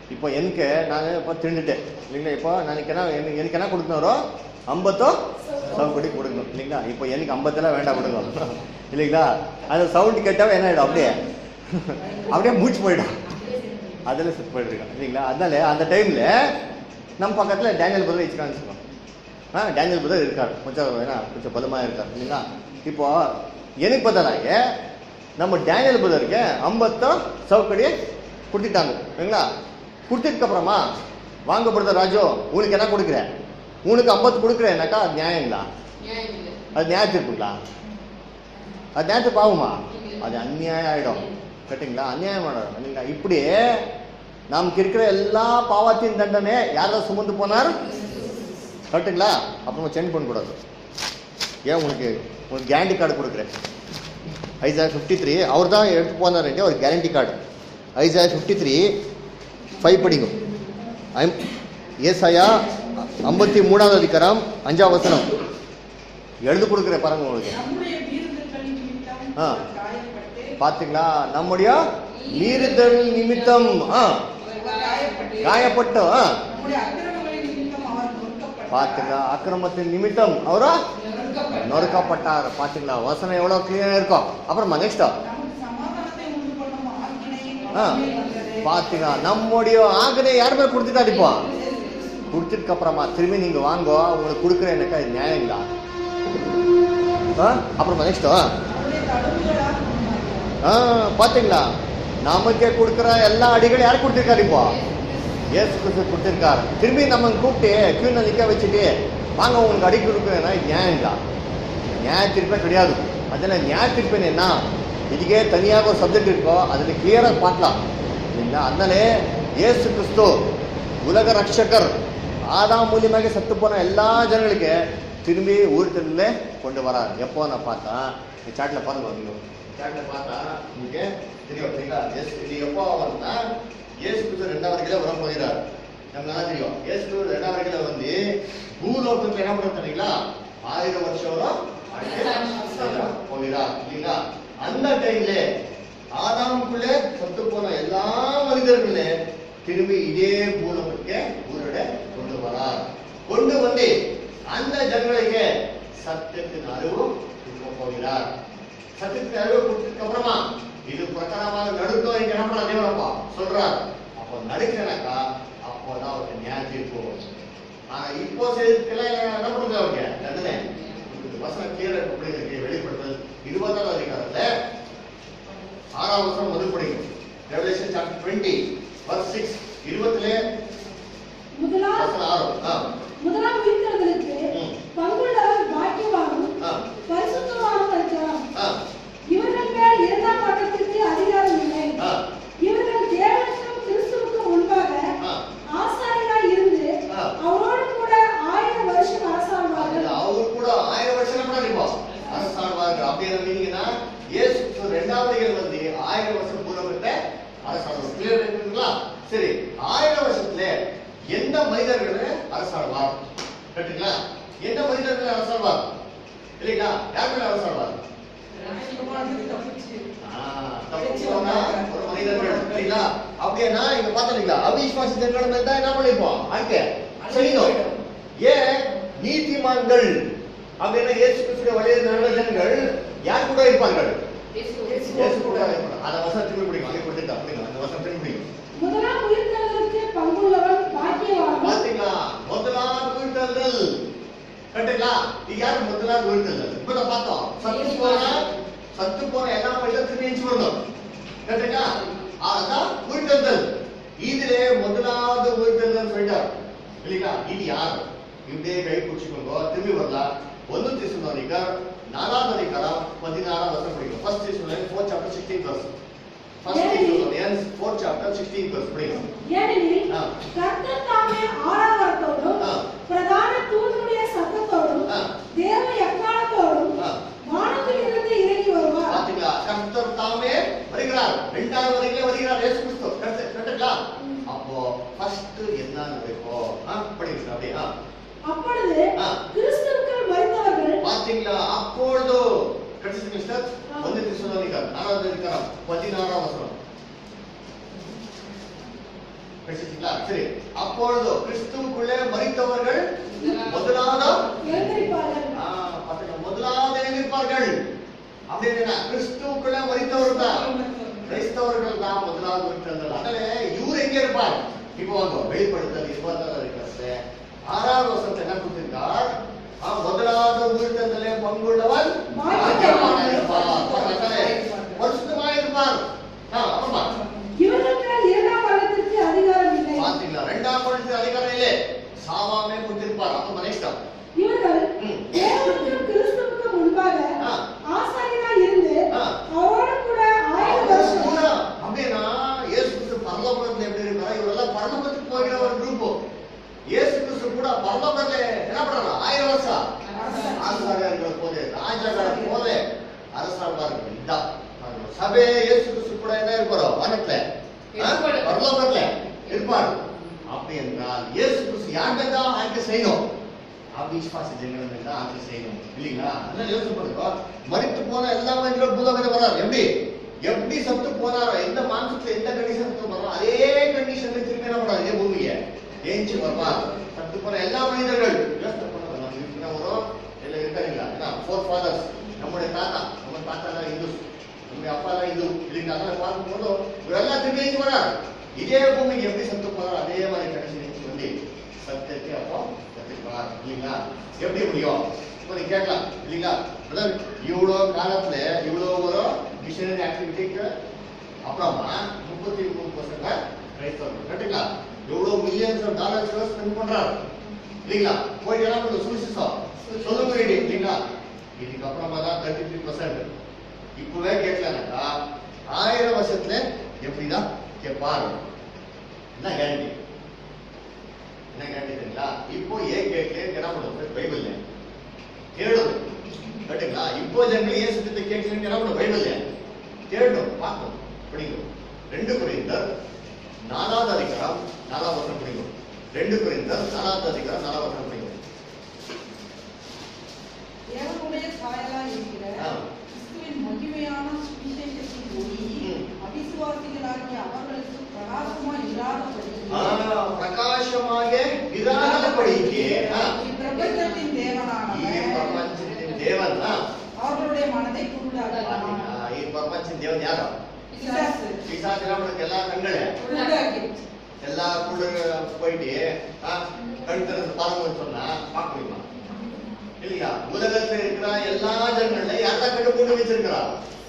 இப்போ எனக்கு நான் இப்போ திருந்துட்டேன் இல்லைங்களா இப்போ எனக்கு என்ன எனக்கு எனக்கு என்ன கொடுக்கணும் ஐம்பத்தோ சவுக்கடி கொடுக்கணும் இல்லைங்களா இப்போ எனக்கு ஐம்பத்தெல்லாம் வேண்டாம் கொடுங்க இல்லைங்களா அந்த சவுண்ட் கேட்டாவே என்ன ஆகிடும் அப்படியே அப்படியே மூச்சு போயிடும் அதில் செட் போயிட்டுருக்கான் இல்லைங்களா அதனால அந்த டைமில் நம்ம பக்கத்தில் டேனியல் பிரதர் வச்சுக்கான்னு சொல்லுவோம் ஆ டேனியல் பிரதர் இருக்கார் கொஞ்சம் என்ன கொஞ்சம் பலமாக இருக்கார் இல்லைங்களா இப்போ எனக்கு பார்த்தனாங்க நம்ம டேனியல் பிரதருக்கு ஐம்பத்தோ சவுக்கடி கொடுத்துட்டாங்க இல்லைங்களா கொடுத்ததுக்கு அப்புறமா வாங்க பிரதர் ராஜு உனக்கு என்ன கொடுக்குறேன் உனக்கு ஐம்பத்து கொடுக்குறேன்னாக்கா அது நியாயங்களா நியாயம் இல்லை. அது நியாயத்திருக்குங்களா அது நியாயத்து பாவமா அது அநியாயம் ஆயிடும் கரெக்டுங்களா அநியாயம் ஆயிடும் இல்லைங்களா இப்படி நமக்கு இருக்கிற எல்லா பாவத்தின் தண்டனை யாரெல்லாம் சுமந்து போனார் கரெக்டுங்களா அப்புறமா சென்ட் பண்ணக்கூடாது ஏன் உங்களுக்கு உங்களுக்கு கேரண்டி கார்டு கொடுக்குறேன் ஐசா ஃபிஃப்டி த்ரீ அவர் தான் எடுத்து போனார் ஒரு guarantee card Isaiah fifty three five படிங்க ஐம் ஏசாயா ஐம்பத்தி மூணாவது அதிகாரம் அஞ்சாவது வசனம் எழுது கொடுக்குறேன் பாருங்க உங்களுக்கு நம்முடைய மீறுதல்களின் நிமித்தம் ஆ. காயப்பட்டு பாத்தீங்களா நம்முடைய மீறுதல் நிமித்தம் ஆ அவர் காயப்பட்டு காயப்பட்டு ஆ நம்முடைய அக்கிரமங்களின் நிமித்தம் அவர் நொறுக்கப்பட்டார். பாத்தீங்களா அக்கிரமத்தின் நிமித்தம் அவரா நொறுக்கப்பட்டார். நொறுக்கப்பட்டார் பாத்தீங்களா வசனம் எவ்வளவு கிளியரா இருக்கும் அப்புறமா நெக்ஸ்ட் நமக்கு சமாதானத்தை உண்டு பண்ணும் ஆக்கினை ஆ அவர் மேல் வந்தது. பாத்தீங்களா நம்முடைய ஆகனை யார் மேல கொடுத்துட்டாரு இப்போ கொடுத்ததுக்கு அப்புறமா திரும்பி நீங்க வாங்கோ உங்களுக்கு கொடுக்குறேன்னாக்கா இது நியாயங்களா ஆ அப்புறமா நெக்ஸ்ட் அவருடைய தழும்புகளால் குணமாக்கினார். ஆ பாத்தீங்களா நமக்கே கொடுக்குற எல்லா அடிகளும் யார் கொடுத்துருக்காரு இப்போ ஏசு கிறிஸ்து கொடுத்துருக்காரு திரும்பி நம்ம கூப்பிட்டு கியூனை நிற்க வச்சுட்டு வாங்க உங்களுக்கு அடி கொடுக்குறேன்னா இது நியாயங்களா நியாய தீர்ப்பே கிடையாது அதில் நியாய தீர்ப்பு என்ன இதுக்கே தனியாக ஒரு சப்ஜெக்ட் இருக்கோ அதில் கிளியராக பார்க்கலாம் இல்லைங்களா அதனாலே ஏசு கிறிஸ்து உலக ரட்சகர் ஆதாம் மூலியமாக செத்து போன எல்லா ஜனங்களுக்கு திரும்பி ஊர்த்தல கொண்டு வரார் எப்போ நான் பார்த்தா இந்த சாட்டில் பாருங்க நீங்க சாட்டில் பார்த்தா உங்களுக்கு தெரியும் சரிங்களா ஏசு இது எப்போ வரும்னா ஏசு கிறிஸ்து ரெண்டாவது கிலோ வர போகிறார் நமக்கு நல்லா தெரியும் ஏசு கிறிஸ்து ரெண்டாவது கிலோ வந்து பூலோகத்துக்கு என்ன பண்ணுறது தெரியுங்களா ஆயிரம் வருஷம் வரும் அடுத்து போகிறார் இல்லைங்களா அந்த டைம்ல ஆதாமுக்குள்ளே செத்து போன எல்லா மனிதர்களே திரும்பி இதே பூலோகத்துக்கு ஊரோட கொண்டு வரார் கொண்டு வந்து அந்த ஜனங்களுக்கு சத்தியத்தின் அறிவு கொடுக்க போகிறார் சத்தியத்தின் அறிவு கொடுத்ததுக்கு அப்புறமா இது பிரகாரமாக நடுத்தம் இங்க என்ன பண்ண தேவனப்பா சொல்றார் அப்போ நடுக்கிறனாக்கா அப்போதான் அவருக்கு நியாய தீர்ப்பு வரும். ஆனா இப்போ செய்யறதுக்கெல்லாம் என்ன பண்ணுங்க அவங்க தண்டனை கொடுக்குது. வசனம் கீழே அப்படிங்கிறது வெளிப்படுத்தல் இருபதாவது அதிகாரத்துல ஆறாம் வருஷம் முதல் படிக்கும் Revelation chapter twenty verse six இருபத்துல முதலாம் வசனம் ஆறு ஆ முதலாம் உயிர்த்தெழுதலுக்கு ம். பங்குள்ளவர் பாக்கியவானும் ஆ பரிசுத்தவானும் இருக்கிறார் ஆ இவர்கள் மேல் இரண்டாம் பட்டத்திற்கு அதிகாரம் இல்லை ஆ இவர்கள் தேவனுக்கும் கிறிஸ்துவுக்கும் முன்பாக ஆ. ஆசாரியராய் இருந்து ஆ. அவரோடு கூட ஆயிரம் வருஷம் அரசாழ்வார்கள் அதுல அவரு கூட ஆயிரம் வருஷம் கூட இருப்போம் அரசாழ்வார்கள் அப்படி இருந்தீங்கன்னா இயேசு கிறிஸ்து ரெண்டாவது இயல் வந்து ஆயிரம் வருஷம் பூர்வத்தை அரசாழ்வார் கிளியர் இருக்குங்களா சரி ஆயிரம் வருஷத்துல எந்த மனிதர்கள் அரசாழ்வார் கரெக்டுங்களா எந்த மனிதர்கள் அரசாழ்வார் இல்லைங்களா யார் மேல அரசாழ்வார் ராஜகுமாரனுக்கு தப்பிச்சு ஆ, தப்பு போனா ஒரு மனிதர்கள் சரிங்களா அப்படின்னா இங்க பாத்தீங்களா அவிஸ்வாசி ஜனங்கள் மேல தான் என்ன பண்ணிருப்போம் அடுத்து செய்யணும் ஏன் நீதிமான்கள் அப்படின்னா இயேசு கிறிஸ்துவ வழியில் நடந்த ஜனங்கள் யார் கூட இருப்பார்கள் இயேசு இயேசு கூட இருப்பாங்க அந்த வசனத்துக்கு பிடிக்கும் அங்கே கொடுத்துட்டா அப்படிங்க அந்த வசனத்துக்கு பிடிக்கும் முதலாம் உயிர்த்தெழுதலுக்கு பங்குள்ளவன் பாக்கியவானும் பாத்தீங்களா முதலாவது உயிர்த்தல் கரெக்டுங்களா இது யாரு முதலாவது உயிர்த்தல் இப்ப தான் பார்த்தோம் சத்து போன சத்து போன எல்லா மனிதரும் திரும்பி எஞ்சி வரணும் கரெக்டுங்களா அதான் உயிர்த்தல் இதுல முதலாவது உயிர்த்தல் சொல்லிட்டார் இல்லைங்களா இது யார் இப்படியே கை பிடிச்சிக்கோங்க திரும்பி வரலாம் ஒன்னு திசுனாரிக்க நாலாவது அதிகாரம் பதினாறாம் வருஷம் படிக்கும் first Thessalonians four chapter sixteen verse first Thessalonians four chapter sixteen verse படிக்கும் ஏனெனில் ஆ. கர்த்தர் தாமே ஆரவாரத்தோடும் ஆ. பிரதான தூதனுடைய சத்தத்தோடும் ஆ. தேவ எக்காலத்தோடும் ஆ. வானத்திலிருந்து இறங்கி வருவார் பாத்தீங்களா கர்த்தர் தாமே வருகிறார் ரெண்டாவது வரைக்கும் வருகிறார் இயேசு கிறிஸ்து கரெக்ட் கரெக்ட்டுங்களா அப்போ ஃபர்ஸ்ட் என்ன நடக்கும் ஆ படிங்க அப்படியே ஆ அப்பொழுது ஆ. கிறிஸ்துவுக்குள் மறித்தவர்கள் பாத்தீங்களா அப்பொழுது கடைசி மிஸ்டர் ஆ. வந்து திசுனாரிக்கார் நாலாவது அதிகாரம் பதினாறாம் வசனம் கிடைச்சிங்களா சரி அப்பொழுது கிறிஸ்துவுக்குள்ளே மறித்தவர்கள் முதலாவது எழுந்திருப்பார்கள் ஆ, பாத்துங்க, முதலாவது எழுந்திருப்பார்கள் அப்படின்னா கிறிஸ்துவுக்குள்ள மறித்தவர் தான் கிறிஸ்தவர்கள் தான் முதலாவது உயிர்த்தெழுந்தல் அதனால இவர் எங்க இருப்பார் இப்போ வாங்க வெளிப்படுத்தல் இருபத்தாறு இருக்கிறது ஆறாவது வருஷத்துல என்ன கொடுத்திருக்கார் ஆ, முதலாவது உயிர்த்தெழுதலே பங்குள்ளவன் பாக்கியவானாய் இருப்பார் அதனால பரிசுத்தமாய் இருப்பார் ஆ, ஆமா இவர்களுக்கு இரண்டாம் மரணத்திற்கு அதிகாரம் இல்லை பாத்தீங்களா ரெண்டாம் பழுத்து அதிகாரம் இல்லை சாவாமே கொடுத்திருப்பார் அப்ப நெக்ஸ்ட் இவர்கள் ம். தேவனுக்கும் கிறிஸ்துவுக்கும் முன்பாக ஆ. ஆசாரியராய் இருந்து ஆ. அவரோடு கூட ஆயிரம் வருஷம் கூட அப்படின்னா இயேசு கிறிஸ்து பரலோகத்துல எப்படி இருக்காரு இவரெல்லாம் பரலோகத்துக்கு போகிற ஒரு குரூப் இயேசு கிறிஸ்து கூட பரலோகத்துல என்ன பண்றாங்க ஆயிரம் வருஷம் ஆசாரியர்கள் போது ராஜாக்கள் போது அரசாங்கம் இதான் சபை இயேசு கிறிஸ்து கூட என்ன இருப்பாரோ வானத்துல ஆ? இருப்பாரு. பரலோகத்துல இருப்பார் அப்படி என்றால் இயேசு கிறிஸ்து யார்கிட்ட தான் ஆட்சி செய்யணும் அவிஸ்வாச ஜனங்கள் தான் ஆட்சி செய்யணும் இல்லைங்களா அதனால யோசனை பண்ணுங்க மறித்து போன எல்லா மனிதர்களும் பூலோகத்தை வரார் எப்படி எப்படி சத்து போனாரோ எந்த மாம்சத்துல எந்த கண்டிஷன் சத்து போனாரோ அதே கண்டிஷன்ல திருப்பி என்ன பண்ணாரு இதே பூமியை ஏஞ்சி வருவார் சத்து போன எல்லா மனிதர்கள் யோசனை பண்ணுங்க நம்ம இருக்கிற வரும் இல்ல இருக்காருங்களா ஏன்னா ஃபோர் ஃபாதர்ஸ் நம்முடைய தாத்தா நம்ம தாத்தா தான் இந்துஸ் நம்முடைய அப்பா தான் இந்து இல்லைங்களா அதெல்லாம் பார்க்கும்போது இவரெல்லாம் திருப்பி ஏஞ்சி வரார் இதே பூமிக்கு எப்படி சத்து போனாரோ அதே மாதிரி கடைசி ஏஞ்சி வந்து சத்தியத்தை அப்போ கத்துக்கிறார் இல்லைங்களா எப்படி முடியும் இப்போ நீ கேட்கலாம் இல்லைங்களா பிரதர் இவ்வளோ காலத்துல இவ்வளோ ஒரு மிஷனரி ஆக்டிவிட்டிக்கு அப்புறமா முப்பத்தி மூணு பர்சன்ட் கிரைஸ்தவர்கள் கரெக்டுங்களா எவ்வளோ மில்லியன்ஸ் ஆஃப் டாலர்ஸ் ஸ்பெண்ட் பண்றாரு இல்லைங்களா போய் என்ன பண்ணுங்க சுவிசேஷம் சொல்ல முடியுது இல்லைங்களா இதுக்கப்புறமா தான் தேர்ட்டி த்ரீ பர்சன்ட் இப்பவே கேட்கலனாக்கா ஆயிரம் வருஷத்துல எப்படிதான் கேட்பாரு என்ன கேரண்டி என்ன கேரண்டி தெரியுங்களா இப்போ ஏன் கேட்கல என்ன பண்ணுறது பைபிள்ல தேடும் கரெக்டுங்களா இப்போ ஜனங்கள் ஏன் சத்தியத்தை கேட்கலன்னு என்ன பண்ணும் பைபிள்ல தேடும் பார்க்கணும் படிக்கும் ரெண்டு குறைந்தர் நாலாவது அதிகாரம் நாலாவது வருஷம் படிக்கும் ரெண்டு குறைந்தர் நாலாவது அதிகாரம் நாலாவது வருஷம் படிக்கும் தேவனுடைய சாயலாய் இருக்கிற ஆ. கிறிஸ்துவின் மகிமையான சுவிசேஷத்தின் ஒளி ம். அவிசுவாசிகளாகிய அவர்களுக்கு பிரகாசமாய் இராதபடி ஆ, பிரகாசமாக இராதபடிக்கு ஆ, இப்பிரபஞ்சத்தின் ಈ தேவனானவர் ಪ್ರಪಂಚದ ದೇವನ್ನ அவர்களுடைய மனதை குருடாக்கலாம் ಆ, ಈ ಪ್ರಪಂಚದ ದೇವನ್ ಯಾರು பிசாசு ಪಿಸಾಚ್ நம்மளுக்கு எல்லா கண்களே குருடாக்கிடுச்சு எல்லா குள்ள போயிட்டு கண் திறந்து பாருங்கன்னு சொன்னா பார்க்க முடியுமா இல்லையா உலகத்துல இருக்கிற எல்லா ஜனங்கள்ல யார்தான் கண்ணு மூடி வச்சிருக்கிறா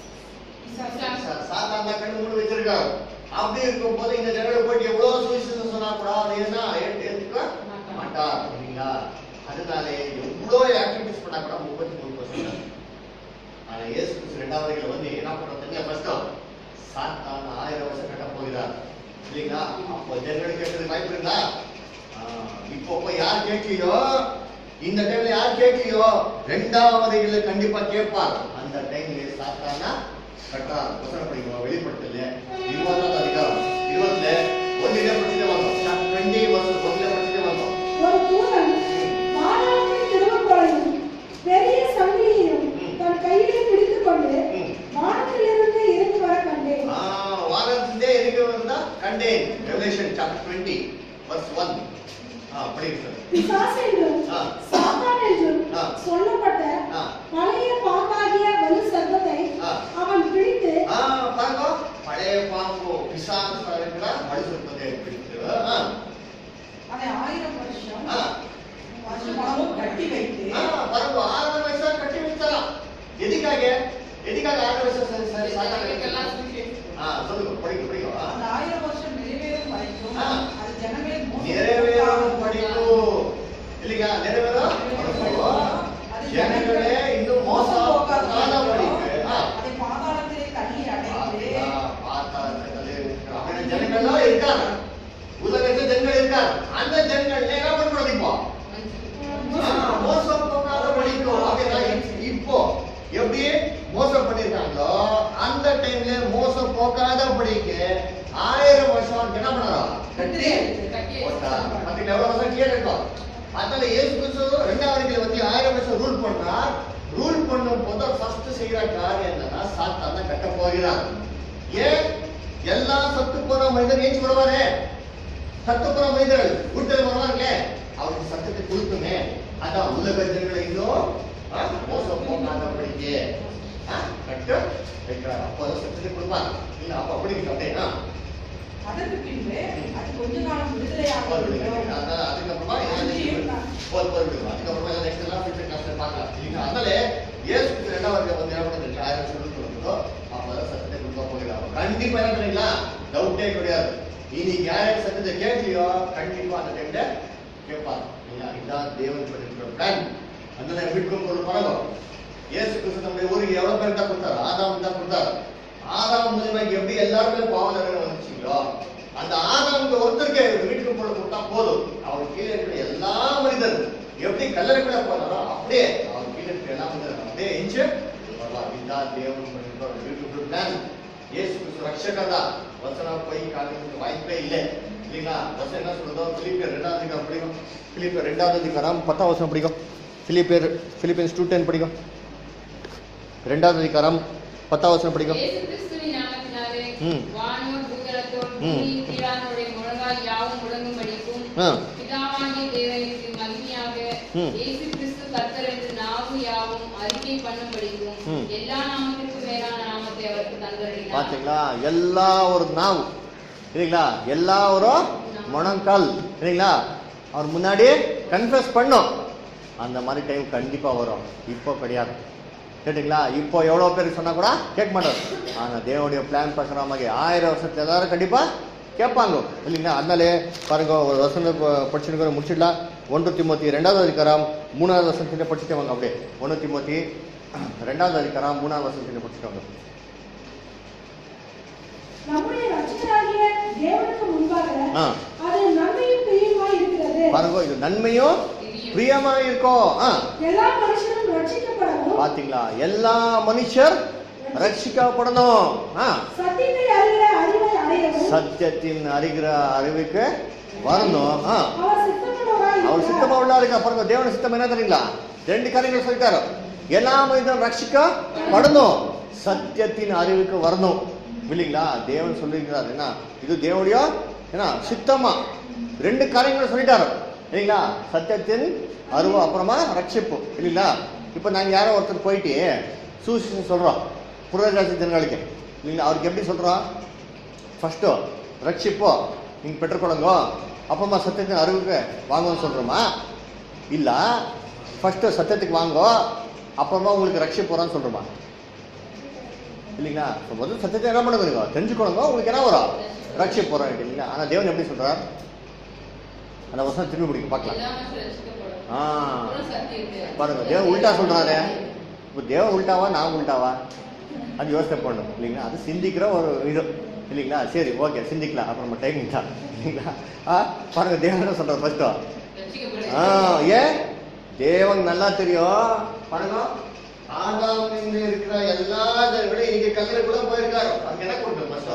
பிசாசு சாத்தான் தான் கண்ணு மூடி வச்சிருக்காரு அப்படி இருக்கும் போது இந்த ஜனங்களை போயிட்டு எவ்வளவு சுவிசேஷம் சொன்னா கூட அது என்ன ஏற்று ஏற்றுக்க மாட்டார் இல்லைங்களா அதனாலே எவ்வளவு ஆக்டிவிட்டிஸ் பண்ணா கூட முப்பத்தி மூணு பர்சன்ட் ஆனா இயேசு கிறிஸ்து ரெண்டாவது இதுல வந்து என்ன பண்றது கஷ்டம் சாத்தான் ஆயிரம் வருஷம் கட்ட போகிறார் இல்லைங்களா அப்போ ஜனங்கள் கேட்கறது பயப்படுங்களா இப்போ போய் யார் கேட்கலையோ இந்த டைம்ல யார் கேட்கலையோ ரெண்டாவது இதுல கண்டிப்பா கேட்பார் அந்த டைம்ல சாத்தானா கட்டுறார் வசனம் படிக்கணும் வெளிப்படுத்தல இருபதாவது அதிகாரம் இருபதுல ஒன்றிலே படிச்சுட்டு வந்தோம் டுவெண்ட்டி வருஷம் ஒன்றிலே படிச்சுட்டு வந்தோம் ஒரு தூதன் மாணவத்தின் திருவக்கோளையும் பெரிய சங்கிலியையும் தன் கையிலே பிடித்துக் கொண்டு ம். வானத்திலிருந்து இறங்கி வர கண்டேன் ஆ, வானத்திலே இருக்கு வந்தா கண்டேன் Revelation chapter twenty verse one ஆ படிங்க சார் பிசாசு என்றும் ஆ. சாத்தான் என்றும் ஆ. சொல்லப்பட்ட ஆ. பழைய பாம்பாகிய வலு சர்ப்பத்தை ஆ. அவன் பிடித்து ஆ பாருங்க பழைய பாம்பு பிசாசு இருக்கிற மனுஷத்தை பிடித்து ஆ, அதை ஆயிரம் வருஷம் ஆ, வருஷமாகவும் கட்டி வைத்து ஆ, பாருங்க ஆறு வயசா கட்டி வைக்கலாம் எதுக்காக எதுக்காக ஆறு வயசு சரி சரி சாத்தாங்க ஆ சொல்லுங்க படிக்க படிக்க ஆ. அந்த ஆயிரம் வருஷம் நிறைவேறும் வரைக்கும் ஆ. அது ஜனங்களை மோசம் நிறைவேறும் படிக்கும் இல்லையா நிறைவேறும் படிக்கும் ஜனங்களே இன்னும் மோசம் போகாத படிக்கு ஆ அதை பாதாளத்திலே தள்ளி அடைந்து அப்படின்னா ஜனங்கள்லாம் இருக்காங்க உலகத்துல ஜனங்கள் இருக்காங்க அந்த ஜனங்கள் என்ன பண்ணக்கூடாது இப்போ ஆ, மோசம் போகாத படிக்கும் அப்படின்னா இப்போ எப்படி மோசம் பண்ணிருக்காங்களோ அந்த டைம்ல மோசம் போகாத படிக்கு ஆயிரம் வருஷம் என்ன பண்ணலாம் கட்டி போட்டா பாத்தீங்களா எவ்வளவு வருஷம் கிளியர் இருக்கும் அதனால இயேசு கிறிஸ்து ரெண்டாவது இடத்துல வந்து ஆயிரம் வருஷம் ரூல் பண்றார் ரூல் பண்ணும் போது ஃபர்ஸ்ட் செய்யற காரியம் என்னன்னா சாத்தான் தான் கட்ட போகிறார் ஏன் எல்லா சத்து போற மனிதன் ஏஞ்சி வருவாரே சத்துப்புற மனிதர்கள் வீட்டில் வருவாங்களே அவருக்கு சத்தத்தை கொடுக்குமே அதான் உலக ஜனங்களை இன்னும் ஆ, மோசம் போகாதபடிக்கு ஆ, கட்டு வைக்கிறார் அப்போ அதை சத்தத்தை கொடுப்பார் இல்ல அப்ப அப்படி இருக்கு அப்படின்னா அதற்கு பின்பு அது கொஞ்ச காலம் விடுதலையாக இருக்கும். அதான் அதுக்கப்புறமா என்ன next போது போது அதுக்கப்புறமா எல்லாம் நெக்ஸ்ட் எல்லாம் ஃபியூச்சர் கிளாஸ்ல பார்க்கலாம் இல்லைங்களா அதனால இயேசு கிறிஸ்து ரெண்டாவது வந்து என்ன பண்ணுறது ஆயிரம் சொல்லிட்டு வந்தோ அப்பதான் சத்தத்தை கொடுக்க போகிறாங்க கண்டிப்பா என்ன பண்ணீங்களா டவுட்டே கிடையாது இன்னைக்கு யாரும் சத்தத்தை கேட்கலையோ கண்டிப்பா அந்த டைம்ல கேட்பாங்க இல்லைங்களா இதான் தேவன் பண்ணிருக்கிற பிளான் அதனால மீட்கும் ஒரு பழகம் இயேசு கிறிஸ்து நம்முடைய ஊருக்கு எவ்வளவு பேர் தான் கொடுத்தாரு ஆதாம் தான் கொடுத்தாரு ஆதாம் மூலியமா எப்படி எல்லாருமே பாவம் நிறைய வந்துச்சுங்களோ அந்த ஆதாமுக்கு ஒருத்தருக்கு வீட்டுக்கு போல கொடுத்தா போதும் அவர் கீழே இருக்கிற எல்லா மனிதரும் எப்படி கல்லறைக்குள்ள போனாரோ அப்படியே அவர் கீழே இருக்கிற எல்லா மனிதரும் அப்படியே எஞ்சு வருவார் இதுதான் தேவன் பண்ணிருக்கிற ஒரு பியூட்டிஃபுல் பிளான் இயேசு கிறிஸ்து ரட்சகர் தான் வசனம் போய் காட்டுறதுக்கு வாய்ப்பே இல்லை இல்லைங்களா வசனம் என்ன சொல்றதோ பிலிப்பியர் ரெண்டாவது அதிகாரம் படிக்கும் பிலிப்பியர் ரெண்டாவது அதிகாரம் பத்தாம் வசனம் படிக்கும் பிலிப்பியர் பிலிப்பியன்ஸ் டூ டென் படிக்கும் ரெண்டாவது அதிகாரம் பத்தாம் வசனம் படிக்கும் இயேசு கிறிஸ்துவின் நாமத்தினாலே ம். வானோர் பூதலத்தோர் ம். பூமியின் கீழானோருடைய முழங்கால் யாவும் முழங்கும்படிக்கும் ஆ பிதாவாகிய தேவனுக்கு மகிமையாக ம். இயேசு கிறிஸ்து கர்த்தர் என்று நாவு யாவும் அறிக்கை பண்ணும்படிக்கும் ம். எல்லா நாமத்திற்கும் மேலான நாமத்தை அவருக்கு தந்தருளினார் பாத்தீங்களா எல்லா ஒரு நாவு இல்லைங்களா எல்லா ஒரு முழங்கால் இல்லைங்களா அவர் முன்னாடி கன்ஃபஸ் பண்ணோம் அந்த மாதிரி டைம் கண்டிப்பா வரும் இப்போ கிடையாது கேட்டுங்களா இப்போ எவ்வளோ பேர் சொன்னா கூட கேட்க மாட்டார் ஆனா தேவனுடைய பிளான் பிரகாரமாக ஆயிரம் வருஷத்துல எல்லாரும் கண்டிப்பா கேட்பாங்க இல்லைங்களா அதனாலே பாருங்க ஒரு வருஷம் படிச்சுட்டு முடிச்சிடலாம் ஒன்று திமுத்தி ரெண்டாவது அதிகாரம் மூணாவது வருஷத்துல படிச்சுட்டு வாங்க அப்படியே ஒன்று திமுத்தி ரெண்டாவது அதிகாரம் மூணாவது வருஷத்துல படிச்சுட்டு வாங்க நம்முடைய ரட்சகராகிய தேவனுக்கு முன்பாக ஆ. அது நன்மையும் பிரியுமாய் இருக்கிறது பாருங்க இது நன்மையும் பிரியமா இருக்கும் ஆ, எல்லா மனுஷரும் ரட்சிக்கப்படவும் பாத்தீங்களா எல்லா மனுஷர் ரட்சிக்கப்படணும் ஆ, சத்தியத்தை அறிகிற அறிவை அடையவும் சத்தியத்தின் அறிகிற அறிவுக்கு வரணும் ஆ, அவர் சித்தமுள்ளவராய் அவர் இருக்கிறார். சித்தமா உள்ளா இருக்கா பாருங்க தேவன சித்தம் என்ன தெரியுங்களா ரெண்டு காரியங்கள் சொல்லிட்டாரு எல்லா மனிதனும் ரட்சிக்கப்படணும் சத்தியத்தின் அறிவுக்கு வரணும் இல்லைங்களா தேவன் சொல்லியிருக்கிறார் என்ன இது தேவனுடைய என்ன சித்தமா ரெண்டு காரியங்கள் சொல்லிட்டாரு இல்லைங்களா சத்தியத்தின் அறிவு அப்புறமா ரட்சிப்பு இல்லைங்களா இப்போ நாங்கள் யாரோ ஒருத்தர் போயிட்டு சூசிஷன் சொல்கிறோம் புரதராசி ஜனங்களுக்கு இல்லைங்களா அவருக்கு எப்படி சொல்கிறோம் ஃபஸ்ட்டு ரட்சிப்போ நீங்கள் பெற்றுக்கொள்ளுங்க அப்புறமா சத்தியத்தின் அறிவுக்கு வாங்குன்னு சொல்கிறோமா இல்லை ஃபஸ்ட்டு சத்தியத்துக்கு வாங்கோ அப்புறமா உங்களுக்கு ரட்சி போகிறான்னு சொல்கிறோமா இல்லைங்களா இப்போ முதல்ல சத்தியத்தை என்ன பண்ணுங்க தெரிஞ்சுக்கணுங்க உங்களுக்கு என்ன வரும் ரட்சி போகிறோம் இல்லைங்களா ஆனால் தேவன் எப்படி சொல்கிறார் அந்த வருஷம் திரும்பி பிடிக்கும் பார்க்கலாம் எல்லா மனுஷரும் ரட்சிக்கப்படும். ஆ அப்புறம் சத்தியத்தை. பாருங்க தேவன் உல்டா சொல்றாரு இப்போ தேவன் உல்டாவா நான் உல்டாவா அது யோசனை பண்ணணும் இல்லைங்களா அது சிந்திக்கிற ஒரு இது இல்லைங்களா சரி ஓகே சிந்திக்கலாம் அப்புறமா டைமிங் தான் இல்லைங்களா ஆ பாருங்க தேவன் என்ன சொல்றாரு ஃபர்ஸ்ட் ரட்சிக்கப்படும். ஆ ஏன் தேவன் நல்லா தெரியும் பாருங்க ஆதாமிலிருந்து இருக்கிற எல்லா ஜனங்களும் இன்னைக்கு கல்லறைக்குள்ள போயிருக்காரு அங்க என்ன கொடுக்கும் ஃபர்ஸ்ட்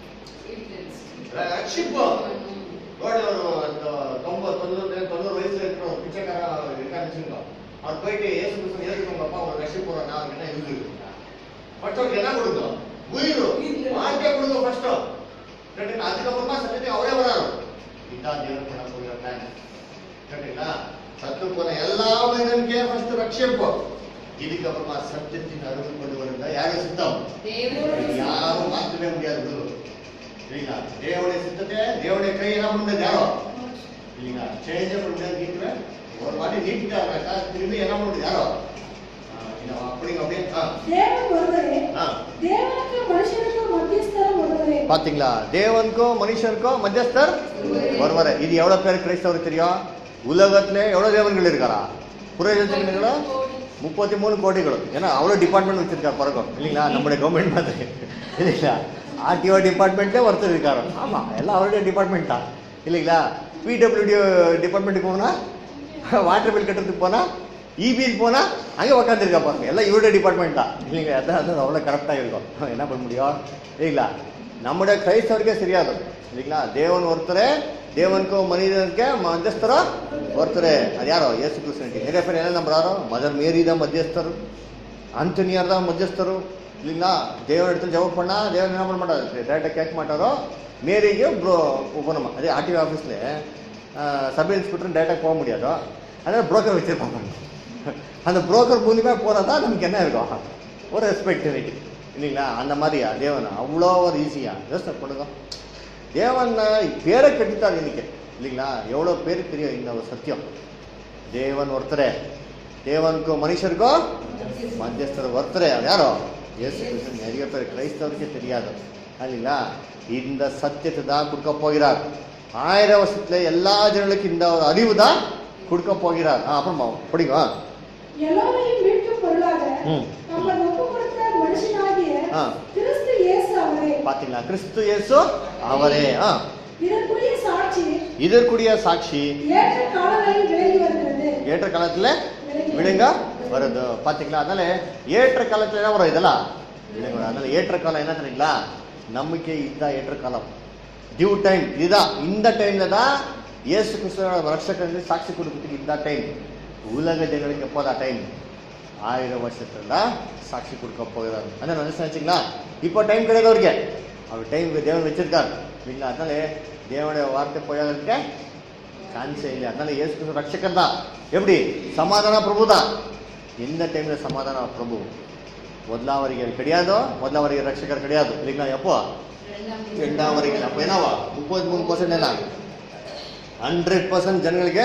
ரட்சிப்போம் ரோட்ல ஒரு அந்த தொம்பது தொண்ணூறு தொண்ணூறு வயசுல இருக்கிற ஒரு பிச்சைக்கார இருக்கான்னு வச்சுக்கோ அவர் போயிட்டு ஏசு கிறிஸ்து ஏசுக்கு உங்க அப்பா உங்களை ரஷி போறோம் நான் என்ன யூஸ் இருக்குங்களா ஃபர்ஸ்ட் அவருக்கு என்ன கொடுக்கும் உயிர் வாழ்க்கை கொடுங்க ஃபர்ஸ்ட் அதுக்கப்புறமா சத்தியத்தை அவரே வராரு இதான் தேவன் பண்ண போகிற பிளான் கேட்டீங்களா சத்து போன எல்லா மனிதனுக்கே ஃபர்ஸ்ட் ரட்சிப்போம் இதுக்கப்புறமா சத்தியத்தின் அருள் கொண்டு வருங்க யாரும் சித்தம் தேவனுடைய யாரும் மாற்றவே முடியாது குரு இல்லைங்களா தேவனுடைய சித்தத்தை தேவனுடைய கை என்ன பண்ணது யாரோ இல்லைங்களா சேஞ்ச் பண்ண முடியாது நீட்டுவேன் ஒரு வாட்டி நீட்டிட்டாருனாக்கா திரும்பி என்ன பண்ணுது யாரோ ஆ, இல்ல, அப்படிங்க அப்படியே ஆ, தேவன் ஒருவரே ஆ. தேவனுக்கு மனுஷனுக்கு மத்தியஸ்தரம் ஒருவரே பாத்தீங்களா தேவனுக்கும் மனுஷனுக்கும் மத்தியஸ்தர் ஒருவரே இது எவ்வளவு பேர் கிறிஸ்தவர் தெரியும் உலகத்துல எவ்வளவு தேவன்கள் இருக்காரா புரோஜனங்களா முப்பத்தி மூணு கோடிகளும் ஏன்னா அவ்வளோ டிபார்ட்மெண்ட் வச்சிருக்காரு பிறக்கும் இல்லைங்களா நம்முடைய கவர்மெண்ட் மாதிரி இல்லைங்களா ஆர்டிஓ டிபார்ட்மெண்ட்டே ஒருத்தர் இருக்காரு ஆமாம் எல்லாம் அவருடைய டிபார்ட்மெண்ட் தான் இல்லைங்களா பிடபிள்யூடி டிபார்ட்மெண்ட்டுக்கு போனால் வாட்டர் பில் கட்டுறதுக்கு போனால் இபியில் போனால் அங்கே உட்காந்துருக்கா பாருங்க எல்லாம் இவருடைய டிபார்ட்மெண்ட் தான் இல்லைங்களா அதான் அது அவ்வளோ கரெக்டாக இருக்கும் என்ன பண்ண முடியும் இல்லைங்களா நம்முடைய கிரைஸ்தவருக்கே சரியாது இல்லைங்களா தேவன் ஒருத்தரே தேவனுக்கும் மனிதனுக்கே மத்தியஸ்தரோ ஒருத்தரே அது யாரோ ಯೇಸು கிறிஸ்து நிறைய பேர் என்ன நம்புறாரோ மதர் ಮೇರಿ தான் மத்தியஸ்தರು ಆಂಟನಿಯರ್ தான் மத்தியஸ்தರು இல்லைங்களா தேவன் இடத்துல ஜெபம் பண்ணா தேவன் என்ன பண்ண மாட்டாரு டேரக்டாக கேட்க மாட்டாரோ மேரிக்கு ப்ரோ போனோமா அதே ஆர்டிஓ ஆஃபீஸில் சப் இன்ஸ்பெக்டர் டேரக்டாக போக முடியாதோ அதனால புரோக்கர் வச்சிருப்பாங்க அந்த புரோக்கர் மூலியமா போனால் தான் நமக்கு என்ன இருக்கும் ஒரு ரெஸ்பெக்டிவிட்டி இல்லைங்களா அந்த மாதிரியா தேவன் அவ்வளோ ஒரு ஈஸியா யோசனை பண்ணுங்க தேவன் பேரை கட்டிட்டார் இன்னைக்கு இல்லைங்களா எவ்வளோ பேருக்கு தெரியும் இந்த ஒரு சத்தியம் தேவன் ஒருத்தரே தேவனுக்கும் மனுஷருக்கும் மத்தியஸ்தர் ஒருத்தரே அது யாரோ இயேசு கிறிஸ்து நிறைய பேர் கிரைஸ்தவருக்கே தெரியாது இல்லைங்களா இந்த சத்தியத்தை தான் கொடுக்க போகிறார் ஆயிரம் வருஷத்துல எல்லா ஜனங்களுக்கும் இந்த ஒரு அறிவு தான் கொடுக்க போகிறார் ஆ, அப்புறமா படிங்க எல்லோரையும் மீட்கும் பொருளாக ம். அவர் ஒப்பு கொடுத்த மனுஷனாகிய ஆ. கிறிஸ்து இயேசு அவரே பாத்தீங்களா கிறிஸ்து இயேசு அவரே ஆ இதற்குரிய சாட்சி இதற்குரிய சாட்சி ஏற்ற காலங்களில் விலகி வருகிறது ஏற்ற காலத்துல விழுங்க வருது பாத்தீங்களா அதனால ஏற்ற காலத்துல என்ன வரும் இதெல்லாம் விழுங்க வரும். அதனால ஏற்ற காலம் என்ன தெரியுங்களா நம்பிக்கை இதுதான் ஏற்ற காலம் டியூ டைம் இதுதான் இந்த டைம்ல தான் இயேசு கிறிஸ்துவோட ரட்சகருக்கு சாட்சி கொடுக்கறதுக்கு இந்த டைம் உலக ஜனங்களுக்கு எப்போதா டைம் ஆயிரம் வருஷத்துல தான் சாட்சி கொடுக்க போகிறார் அதான் நினைச்சுங்களா இப்போ டைம் கிடையாது அவருக்கு அவர் டைம் தேவன் வச்சிருக்காரு இல்லைங்களா அதனால தேவனுடைய வார்த்தை போயாததுக்கு சான்ஸே இல்லை அதனால இயேசு கிறிஸ்து ரட்சகர் தான் எப்படி சமாதான பிரபு தான் எந்த டைம்ல சமாதான பிரபு முதலாம் வரிகள் கிடையாதோ முதலாம் வரிகள் ரட்சகர் கிடையாது இல்லைங்களா எப்போ ரெண்டாம் வரிகள் அப்போ என்னவா முப்பத்தி மூணு பர்சன்ட் என்ன ஹண்ட்ரட் பர்சன்ட் ஜனங்களுக்கு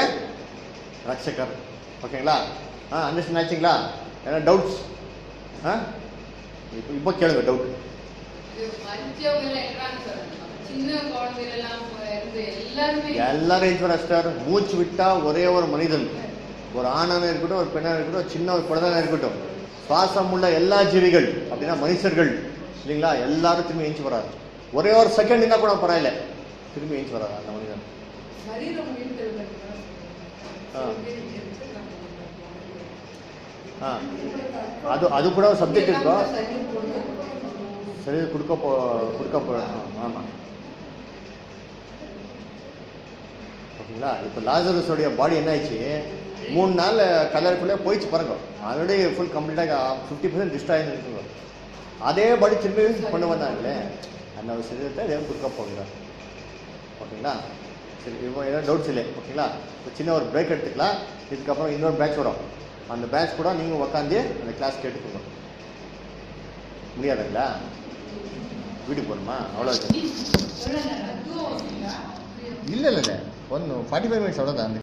ரட்சகர் ஓகேங்களா ஆ அண்டர்ஸ்டாண்ட் ஆச்சுங்களா ஏன்னா டவுட்ஸ் ஆ இப்போ இப்போ கேளுங்க டவுட் இது மறிச்சவங்க எல்லாம் இருக்காங்க சார். சின்ன குழந்தைகள் எல்லாம் இருந்து எல்லாருமே எல்லாரும் ஈஸ்வர ஸ்டார் மூச்சு விட்டா ஒரே ஒரு மனிதன் ஒரு ஆணான இருக்கட்டும் ஒரு பெண்ணாக இருக்கட்டும் ஒரு சின்ன ஒரு குழந்தை இருக்கட்டும் சுவாசம் உள்ள எல்லா ஜீவிகள் அப்படின்னா மனுஷர்கள் இல்லைங்களா எல்லாரும் திரும்பி ஏஞ்சி வராது ஒரே ஒரு செகண்ட் இருந்தா கூட பரவாயில்ல திரும்பி ஏஞ்சி வராது அந்த மனிதன் சரீரம் மீட்டெழுதுறது ஆ. ஆ அது அது கூட ஒரு சப்ஜெக்ட் இருக்கும் சரி கொடுக்க போ கொடுக்க போ ஆமாம் ஓகேங்களா இப்போ லாசரஸோடைய பாடி என்ன ஆயிடுச்சு மூணு நாள் கலருக்குள்ளே போயிடுச்சு பாருங்க ஆல்ரெடி ஃபுல் கம்ப்ளீட்டாக ஃபிஃப்டி பர்சன்ட் டிஸ்ட்ராய் இருக்குங்க அதே பாடி திரும்பி கொண்டு வந்தாங்களே அந்த ஒரு சரீரத்தை தேவன் கொடுக்க போகிறார் ஓகேங்களா சரி இப்போ ஏதாவது டவுட்ஸ் இல்லை ஓகேங்களா இப்போ சின்ன ஒரு பிரேக் எடுத்துக்கலாம் இதுக்கப்புறம் இன்னொரு பேட்ச் வரும் அந்த பேட்ச் கூட நீங்கள் உக்காந்து அந்த கிளாஸ் கேட்டுக்கோங்க முடியாதுங்களா வீட்டுக்கு போகணுமா அவ்வளோ இல்லை இல்லை இல்லை ஒன்று ஃபார்ட்டி ஃபைவ் மினிட்ஸ் அவ்வளோதான்